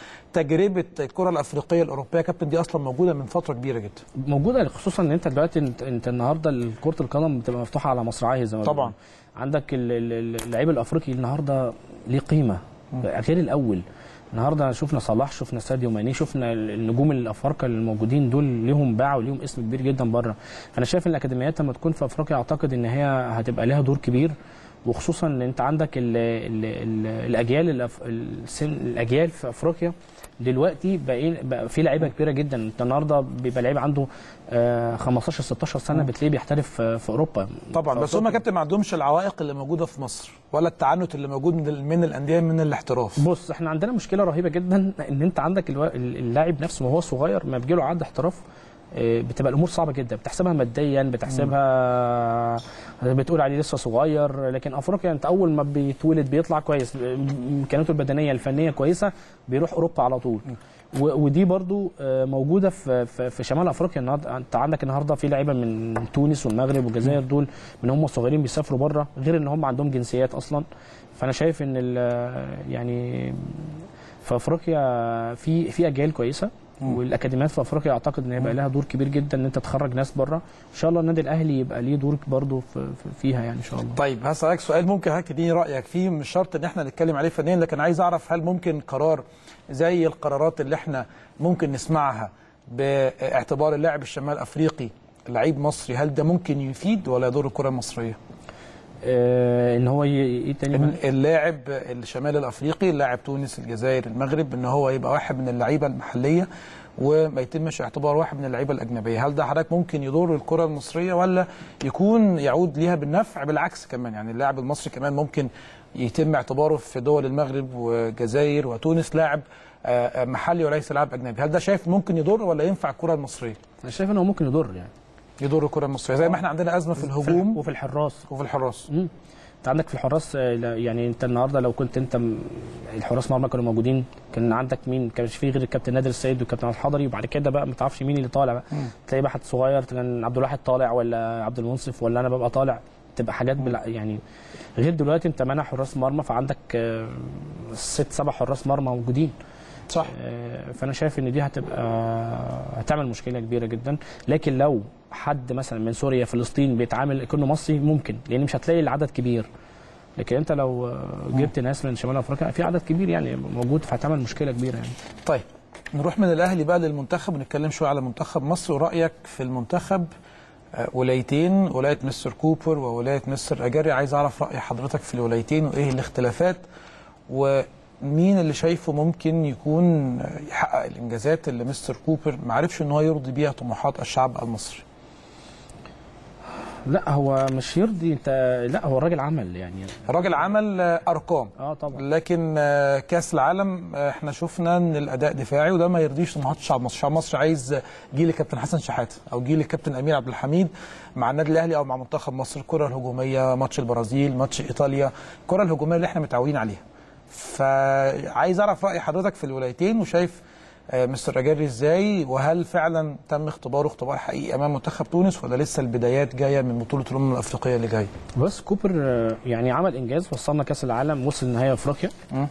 فتجربه الكره الافريقيه الاوروبيه يا كابتن دي اصلا موجوده من فتره كبيره جدا موجوده خصوصا ان انت دلوقتي انت, انت النهارده كره القدم بتبقى مفتوحه على مصراعيه زي ما طبعاً. بيقولوا. عندك ال- ال- اللعيب الافريقي النهارده ليه قيمه غير الاول النهارده شفنا صلاح شفنا ساديو ماني شفنا ال- النجوم الافارقه الموجودين دول ليهم باع وليهم اسم كبير جدا بره فانا شايف ان الاكاديميات لما تكون في افريقيا اعتقد ان هي هتبقى لها دور كبير وخصوصا ان انت عندك ال ال ال الاجيال الأف... السن الاجيال في افريقيا دلوقتي بقى, بقى في لعيبه كبيره جدا انت النهارده بيبقى لعيب عنده آه 15 16 سنه بتلاقيه بيحترف في في اوروبا طبعا بس هم يا كابتن ما عندهمش العوائق اللي موجوده في مصر ولا التعنت اللي موجود من ال- من الانديه من الاحتراف بص احنا عندنا مشكله رهيبه جدا ان انت عندك الو... اللاعب نفسه وهو صغير ما بيجي له عقد احتراف آه، بتبقى الامور صعبه جدا بتحسبها ماديا بتحسبها بتقول عليه لسه صغير لكن افريقيا انت اول ما بيتولد بيطلع كويس امكانياته البدنيه الفنيه كويسه بيروح اوروبا على طول و- ودي برضو آه، موجوده في في في شمال افريقيا النهارده انت عندك النهارده في لعيبه من تونس والمغرب والجزائر دول من هم صغيرين بيسافروا بره غير ان هم عندهم جنسيات اصلا فانا شايف ان ال- يعني في افريقيا في في اجيال كويسه والاكاديميات في افريقيا اعتقد ان هيبقى لها دور كبير جدا ان انت تخرج ناس بره ان شاء الله النادي الاهلي يبقى ليه دور برضه في في- فيها يعني ان شاء الله طيب هسألك سؤال ممكن حضرتك تديني رأيك فيه مش شرط ان احنا نتكلم عليه فنيا لكن عايز اعرف هل ممكن قرار زي القرارات اللي احنا ممكن نسمعها باعتبار اللاعب الشمال افريقي لعيب مصري هل ده ممكن يفيد ولا يضر الكرة المصرية؟ آه ان هو ي- ايه تاني إن اللاعب الشمال الافريقي لاعب تونس الجزائر المغرب ان هو يبقى واحد من اللعيبه المحليه وما يتمش اعتبار واحد من اللعيبه الاجنبيه هل ده حضرتك ممكن يضر الكره المصريه ولا يكون يعود ليها بالنفع بالعكس كمان يعني اللاعب المصري كمان ممكن يتم اعتباره في دول المغرب والجزائر وتونس لاعب آه، آه، محلي وليس لاعب اجنبي هل ده شايف ممكن يضر ولا ينفع الكره المصريه انا شايف ان هو ممكن يضر يعني يضر الكره المصريه زي ما احنا عندنا ازمه في الهجوم وفي الحراس وفي الحراس مم. انت عندك في الحراس آه، لا- يعني انت النهارده لو كنت انت م- الحراس مرمى كانوا موجودين كان عندك مين كان في غير الكابتن نادر السيد والكابتن عبد الحضري وبعد كده بقى ما تعرفش مين اللي طالع بقى تلاقي واحد صغير كان عبد الواحد طالع ولا عبد المنصف ولا انا ببقى طالع تبقى حاجات بلا يعني غير دلوقتي انت مانع حراس مرمى فعندك آه، ست سبع حراس مرمى موجودين صح آه، فانا شايف ان دي هتبقى هتعمل مشكله كبيره جدا لكن لو حد مثلا من سوريا فلسطين بيتعامل كانه مصري ممكن لان مش هتلاقي العدد كبير لكن انت لو آه، جبت ناس من شمال افريقيا في عدد كبير يعني موجود فهتعمل مشكله كبيره يعني طيب نروح من الاهلي بقى للمنتخب ونتكلم شويه على منتخب مصر ورايك في المنتخب آه، ولايتين ولايه مستر كوبر وولايه مستر اجاري عايز اعرف راي حضرتك في الولايتين وايه الاختلافات ومين اللي شايفه ممكن يكون آه، يحقق الانجازات اللي مستر كوبر ما عرفش ان هو يرضي بيها طموحات الشعب المصري لا هو مش يرضي انت لا هو الراجل عمل يعني الراجل عمل آه، ارقام اه طبعا لكن آه، كاس العالم آه، احنا شفنا ان الاداء دفاعي وده ما يرضيش طموحات الشعب المصري، الشعب المصري عايز جيل الكابتن حسن شحاته او جيل الكابتن امير عبد الحميد مع النادي الاهلي او مع منتخب مصر الكره الهجوميه ماتش البرازيل ماتش ايطاليا الكره الهجوميه اللي احنا متعودين عليها فعايز اعرف راي حضرتك في الولايتين وشايف آه، مستر اجاري ازاي وهل فعلا تم اختباره اختبار حقيقي امام منتخب تونس ولا لسه البدايات جايه من بطوله الامم الافريقيه اللي جايه بس كوبر آه، يعني عمل انجاز وصلنا كاس العالم وصل نهائي افريقيا مم.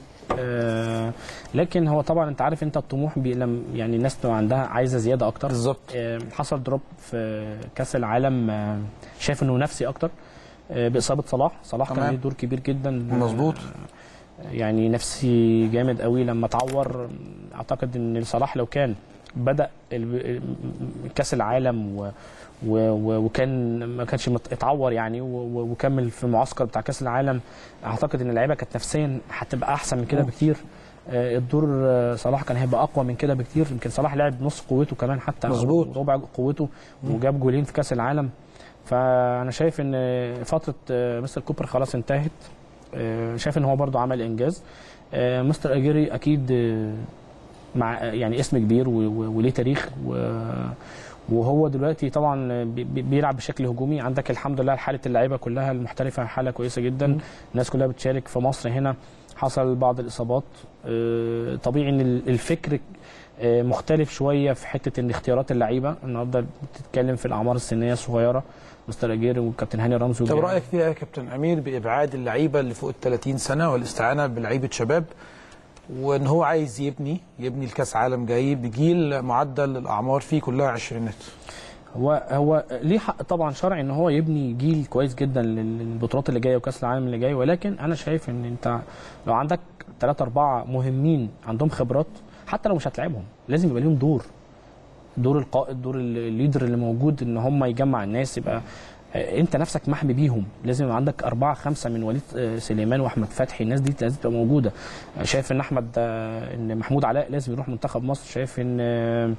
آه لكن هو طبعا انت عارف انت الطموح بي لم يعني الناس بتبقى عندها عايزه زياده اكتر بالظبط آه حصل دروب في كاس العالم آه شايف انه نفسي اكتر آه باصابه صلاح صلاح كان تمام. ليه دور كبير جدا مظبوط يعني نفسي جامد قوي لما اتعور اعتقد ان صلاح لو كان بدا ال- كاس العالم و و و وكان ما كانش مت- اتعور يعني و- و- وكمل في المعسكر بتاع كاس العالم اعتقد ان اللعيبه كانت نفسيا هتبقى احسن من كده بكتير آه، الدور آه، صلاح كان هيبقى اقوى من كده بكتير يمكن صلاح لعب نص قوته كمان حتى أو مظبوط. ربع قوته وجاب جولين في كاس العالم فانا شايف ان فتره آه، مستر كوبر خلاص انتهت آه، شايف ان هو برضو عمل انجاز آه، مستر اجيري اكيد آه، مع يعني اسم كبير و- و- وليه تاريخ و- وهو دلوقتي طبعا بي- بي- بيلعب بشكل هجومي عندك الحمد لله حاله اللعيبه كلها المحترفه حاله كويسه جدا الناس كلها بتشارك في مصر هنا حصل بعض الاصابات آه، طبيعي ان ال- الفكر آه، مختلف شويه في حته ان اختيارات اللعيبه النهارده بتتكلم في الاعمار السنيه الصغيره مستر اجيري والكابتن هاني رمزي طب والجماعة. رايك فيها يا كابتن امير بابعاد اللعيبه اللي فوق ال 30 سنه والاستعانه بلعيبه شباب وان هو عايز يبني يبني الكاس عالم جاي بجيل معدل الاعمار فيه كلها عشرينات هو هو ليه حق طبعا شرعي ان هو يبني جيل كويس جدا لل- للبطولات اللي جايه وكاس العالم اللي جاي ولكن انا شايف ان انت لو عندك ثلاثة أربعة مهمين عندهم خبرات حتى لو مش هتلعبهم لازم يبقى ليهم دور دور القائد دور ال- الليدر اللي موجود ان هم يجمع الناس يبقى آه، انت نفسك محمي بيهم لازم يبقى عندك أربعة خمسة من وليد آه، سليمان وأحمد فتحي الناس دي لازم تبقى موجودة آه، شايف ان أحمد آه، ان محمود علاء لازم يروح منتخب مصر شايف ان آه،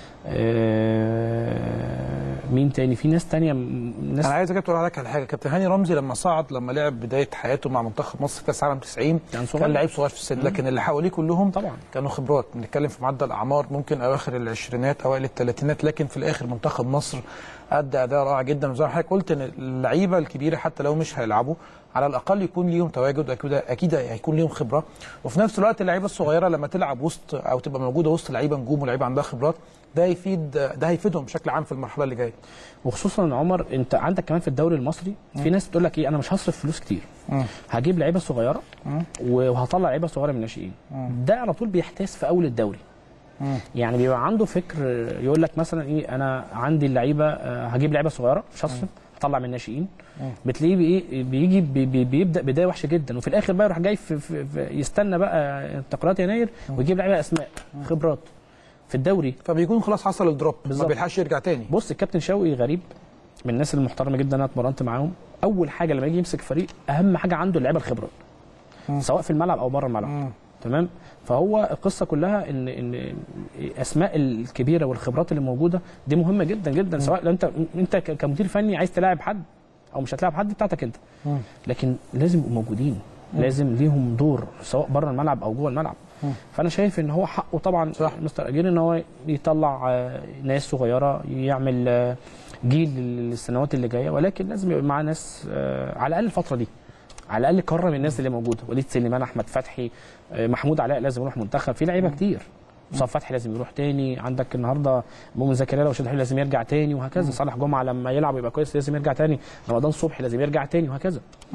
آه، مين تاني في ناس تانية م- ناس انا عايز اقول لك على حاجه كابتن هاني رمزي لما صعد لما لعب بدايه حياته مع منتخب مصر في كاس العالم 90 كان صغير. كان لعيب صغير في السن لكن اللي حواليه كلهم طبعا. كانوا خبرات بنتكلم في معدل اعمار ممكن اواخر العشرينات اوائل الثلاثينات لكن في الاخر منتخب مصر ادى اداء رائع جدا وزي ما حضرتك قلت ان اللعيبه الكبيره حتى لو مش هيلعبوا على الاقل يكون ليهم تواجد اكيد اكيد هيكون ليهم خبره وفي نفس الوقت اللعيبه الصغيره لما تلعب وسط او تبقى موجوده وسط لعيبه نجوم ولعيبه عندها خبرات ده هيفيد ده هيفيدهم بشكل عام في المرحله اللي جايه وخصوصا عمر انت عندك كمان في الدوري المصري في ناس بتقول لك ايه انا مش هصرف فلوس كتير هجيب لعيبه صغيره وهطلع لعيبه صغيره من الناشئين ده على طول بيحتاس في اول الدوري يعني بيبقى عنده فكر يقول لك مثلا ايه انا عندي اللعيبه آه، هجيب لعيبه صغيره مش هصرف هطلع من الناشئين بتلاقيه بي بيجي بي بي بيبدا بدايه وحشه جدا وفي الاخر بقى يروح جاي في في في يستنى بقى انتقالات يناير ويجيب لعيبه اسماء خبرات في الدوري فبيكون خلاص حصل الدروب ما بالظبط. بيلحقش يرجع تاني بص الكابتن شوقي غريب من الناس المحترمه جدا انا اتمرنت معاهم اول حاجه لما يجي يمسك فريق اهم حاجه عنده اللعيبه الخبرات سواء في الملعب او بره الملعب تمام فهو القصه كلها ان ان الاسماء الكبيره والخبرات اللي موجوده دي مهمه جدا جدا سواء لو انت انت ك- كمدير فني عايز تلاعب حد او مش هتلاعب حد دي بتاعتك انت لكن لازم يبقوا موجودين لازم ليهم دور سواء بره الملعب او جوه الملعب فانا شايف ان هو حقه طبعا صح. مستر اجير ان هو يطلع آه، ناس صغيره يعمل آه، جيل للسنوات اللي جايه ولكن لازم يبقى معاه ناس آه، على الاقل الفتره دي على الاقل يكرم الناس اللي موجوده وليد سليمان احمد فتحي آه، محمود علاء لازم يروح منتخب في لعيبه كتير مصطفى فتحي لازم يروح تاني عندك النهارده مؤمن زكريا لو شد لازم يرجع تاني وهكذا صالح جمعه لما يلعب يبقى كويس لازم يرجع تاني رمضان صبحي لازم يرجع تاني وهكذا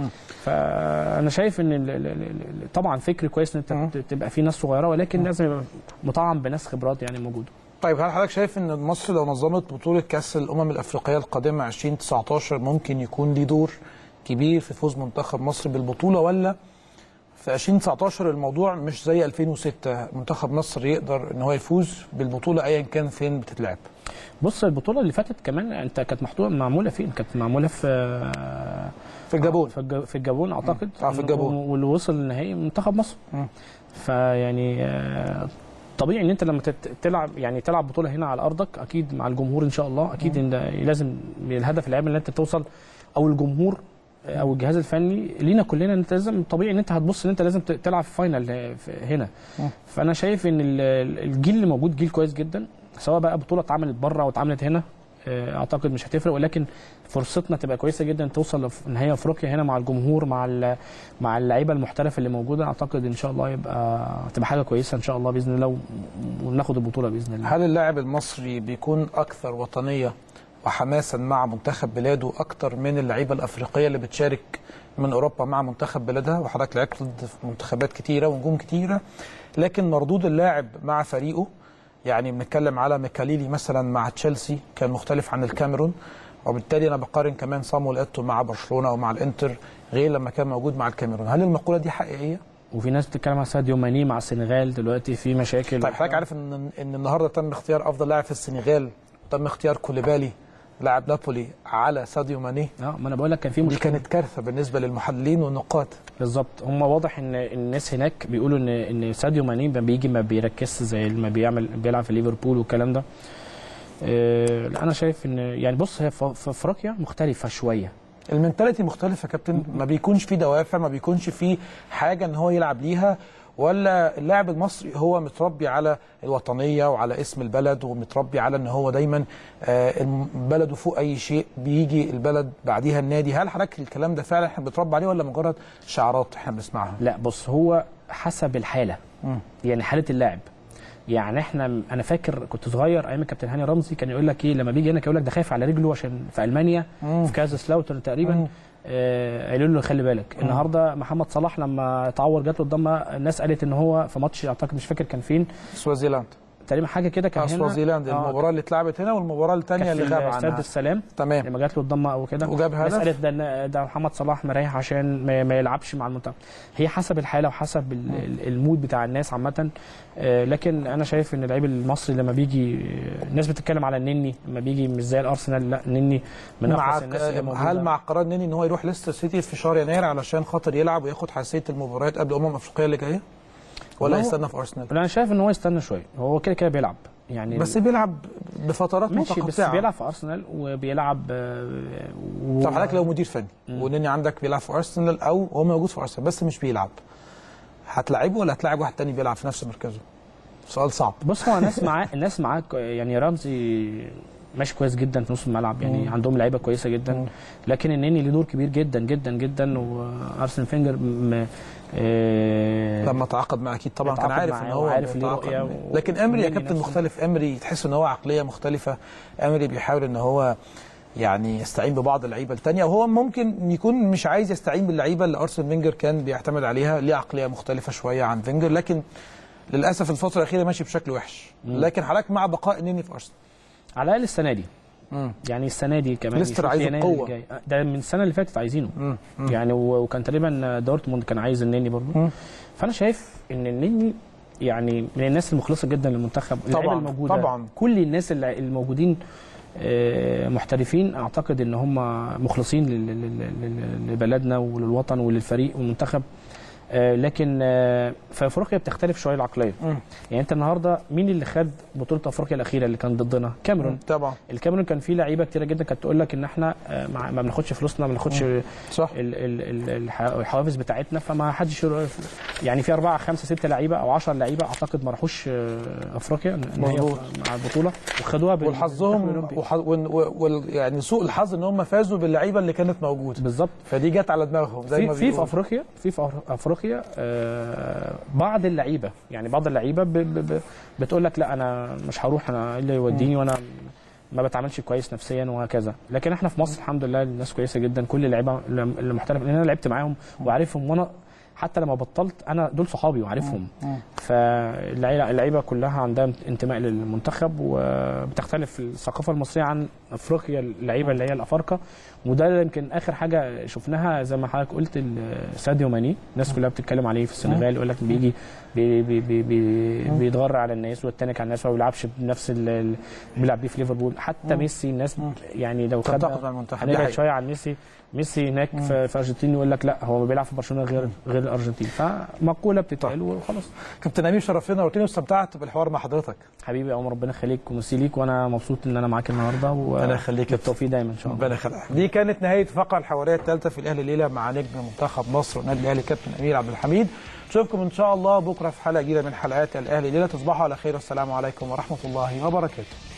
فانا شايف ان ال- ال- ال- ال- طبعا فكر كويس ان انت تبقى في ناس صغيره ولكن لازم يبقى مطعم بناس خبرات يعني موجوده طيب هل حضرتك شايف ان مصر لو نظمت بطوله كاس الامم الافريقيه القادمه 2019 ممكن يكون ليه دور كبير في فوز منتخب مصر بالبطوله ولا في 2019 الموضوع مش زي 2006 منتخب مصر يقدر ان هو يفوز بالبطوله ايا كان فين بتتلعب بص البطوله اللي فاتت كمان انت كانت محطوطه معموله فين كانت معموله في في الجابون في الج- في الجابون اعتقد آه، في الجابون. واللي وصل النهائي منتخب مصر مم. فيعني آه، طبيعي ان انت لما تت- تلعب يعني تلعب بطوله هنا على ارضك اكيد مع الجمهور ان شاء الله اكيد ان ده لازم الهدف العام ان انت توصل او الجمهور آه، او الجهاز الفني لينا كلنا ان انت لازم طبيعي ان انت هتبص ان انت لازم ت- تلعب في فاينل آه، في- هنا فانا شايف ان ال- ال- الجيل اللي موجود جيل كويس جدا سواء بقى بطوله اتعملت بره او اتعملت هنا آه، اعتقد مش هتفرق ولكن فرصتنا تبقى كويسه جدا توصل لنهائي افريقيا هنا مع الجمهور مع ال- مع اللعيبه المحترفه اللي موجوده اعتقد ان شاء الله يبقى تبقى حاجه كويسه ان شاء الله باذن الله و- وناخد البطوله باذن الله هل اللاعب المصري بيكون اكثر وطنيه وحماسا مع منتخب بلاده اكتر من اللعيبه الافريقيه اللي بتشارك من اوروبا مع منتخب بلادها وحضرتك لعبت ضد منتخبات كتيره ونجوم كتيره لكن مردود اللاعب مع فريقه يعني بنتكلم على ميكاليلي مثلا مع تشيلسي كان مختلف عن الكاميرون وبالتالي انا بقارن كمان صامويل ايتو مع برشلونه ومع الانتر غير لما كان موجود مع الكاميرون هل المقوله دي حقيقيه وفي ناس بتتكلم على ساديو ماني مع السنغال دلوقتي في مشاكل طيب حضرتك عارف ان ان النهارده تم اختيار افضل لاعب في السنغال تم اختيار كوليبالي لاعب نابولي على ساديو ماني اه ما انا بقول لك كان في دي مشكله كانت كارثه بالنسبه للمحللين والنقاد بالظبط هم واضح ان الناس هناك بيقولوا ان ان ساديو ماني لما بيجي ما بيركزش زي ما بيعمل بيلعب في ليفربول والكلام ده آه، لا انا شايف ان يعني بص هي في في افريقيا مختلفه شويه المنتاليتي مختلفه يا كابتن ما بيكونش في دوافع ما بيكونش في حاجه ان هو يلعب ليها ولا اللاعب المصري هو متربي على الوطنيه وعلى اسم البلد ومتربي على ان هو دايما آه، الم- بلده فوق اي شيء بيجي البلد بعديها النادي هل حضرتك الكلام ده فعلا احنا بنتربى عليه ولا مجرد شعارات احنا بنسمعها لا بص هو حسب الحاله مم. يعني حاله اللاعب يعني احنا انا فاكر كنت صغير ايام الكابتن هاني رمزي كان يقول لك ايه لما بيجي هنا كان يقول لك ده خايف على رجله عشان في المانيا مم. في كازاسلاوتر تقريبا مم. آه، قالوا له خلي بالك النهارده محمد صلاح لما اتعور جات له الضمه الناس قالت ان هو في ماتش اعتقد مش فاكر كان فين سوازيلاند تقريبا حاجه كده كان آه، هنا سوازيلاند آه، المباراه اللي اتلعبت هنا والمباراه الثانيه كانت اللي في غاب استاد عنها السلام تمام لما جات له الضمه او كده وجاب الناس هدف. قالت ده ده محمد صلاح مريح عشان ما, ما يلعبش مع المنتخب هي حسب الحاله وحسب ال- ال- المود بتاع الناس عامه آه، لكن انا شايف ان اللعيب المصري لما بيجي آه، الناس بتتكلم على النني لما بيجي مش زي الارسنال لا النني من مع افضل الناس اللي موجوده هل مع قرار نيني ان هو يروح ليستر سيتي في شهر يناير علشان خاطر يلعب وياخد حساسيه المباريات قبل امم افريقيا اللي جايه ولا والله يستنى في ارسنال انا شايف ان هو يستنى شويه هو كده كده بيلعب يعني بس بيلعب بفترات ماشي بس متقطعه بيلعب في ارسنال وبيلعب آه، و... طب حضرتك لو مدير فني ونني عندك بيلعب في ارسنال او هو موجود في ارسنال بس مش بيلعب هتلاعبه ولا هتلاعب واحد تاني بيلعب في نفس مركزه؟ سؤال صعب بص هو الناس معاه الناس معاه ك- يعني رمزي ماشي كويس جدا في نص الملعب يعني عندهم لعيبه كويسه جدا لكن النني ليه دور كبير جدا جدا جدا وارسن فينجر م... آه، لما تعاقد معاه اكيد طبعا كان اتعاقد عارف معاه ان هو وعارف ليه بيتعاقد رؤية معاه. و- لكن امري يا ونني كابتن نفسه. مختلف امري تحس ان هو عقليه مختلفه امري بيحاول ان هو يعني يستعين ببعض اللعيبه الثانيه وهو ممكن يكون مش عايز يستعين باللعيبه اللي ارسن فينجر كان بيعتمد عليها ليه عقليه مختلفه شويه عن فينجر لكن للاسف الفتره الاخيره ماشي بشكل وحش لكن حضرتك مع بقاء نني في ارسنال على الاقل السنه دي مم. يعني السنه دي كمان ليستر يشوف عايزه يناير بقوة. اللي جاي. ده من السنه اللي فاتت عايزينه مم. مم. يعني و- وكان تقريبا دورتموند كان عايز النني برضه مم. فانا شايف ان النني يعني من الناس المخلصه جدا للمنتخب اللعيبه طبعاً، الموجوده طبعاً. كل الناس اللي الموجودين آه، محترفين اعتقد ان هم مخلصين لل- لل- لل- لبلدنا وللوطن وللفريق والمنتخب آه، لكن آه، في افريقيا بتختلف شويه العقليه مم. يعني انت النهارده مين اللي خد بطوله افريقيا الاخيره اللي كان ضدنا كاميرون طبعا الكاميرون كان فيه لعيبه كتيره جدا كانت تقول لك ان احنا آه، ما ما بناخدش فلوسنا ما بناخدش صح ال- ال- ال- الح- الحوافز بتاعتنا فما حدش يروح- يعني في اربعه خمسه سته لعيبه او 10 لعيبه اعتقد ما راحوش آه، افريقيا إن هي مظبوط. مع البطوله وخدوها بال- والحظهم بالأولمبي. وح... وال... وال... يعني سوء الحظ ان هم فازوا باللعيبه اللي كانت موجوده بالظبط فدي جت على دماغهم زي في ما في في بيقولوا. افريقيا في في أفر- افريقيا آه، بعض اللعيبه يعني بعض اللعيبه ب- ب- ب- بتقول لك لا انا مش هروح انا إيه اللي يوديني وانا ما بتعاملش كويس نفسيا وهكذا لكن احنا في مصر الحمد لله الناس كويسه جدا كل اللعيبه اللي محترفه لان انا لعبت معاهم وعارفهم وانا حتى لما بطلت انا دول صحابي وعارفهم فاللعيبه اللعيبه كلها عندها انتماء للمنتخب وبتختلف الثقافه المصريه عن افريقيا اللعيبه اللي هي الافارقه وده يمكن اخر حاجه شفناها زي ما حضرتك قلت ال- ساديو ماني الناس كلها بتتكلم عليه في السنغال يقول لك بيجي بي بي بي بي بيتغرى على الناس ويتنك على الناس وما بيلعبش بنفس ال- ال- بيلعب بيه في ليفربول حتى ميسي الناس يعني لو خد تنتقد مع المنتخب دي هنبعد حقيقة. شويه عن ميسي ميسي هناك في, في ارجنتين يقول لك لا هو بيلعب في برشلونه غير غير الارجنتين فمقوله بتتقال وخلاص كابتن امير شرفتنا وقلت لي واستمتعت بالحوار مع حضرتك حبيبي يا عمر ربنا يخليك وميرسي ليك وانا مبسوط ان انا معاك النهارده ربنا يخليك يا بالتوفيق دايما ان شاء الله ربنا يخليك دي كانت نهايه الفقره الحواريه الثالثه في الاهلي الليله مع نجم منتخب مصر والنادي الاهلي كابتن امير عبد الحميد نشوفكم ان شاء الله بكره في حلقه جديده من حلقات الاهلي الليله تصبحوا على خير والسلام عليكم ورحمه الله وبركاته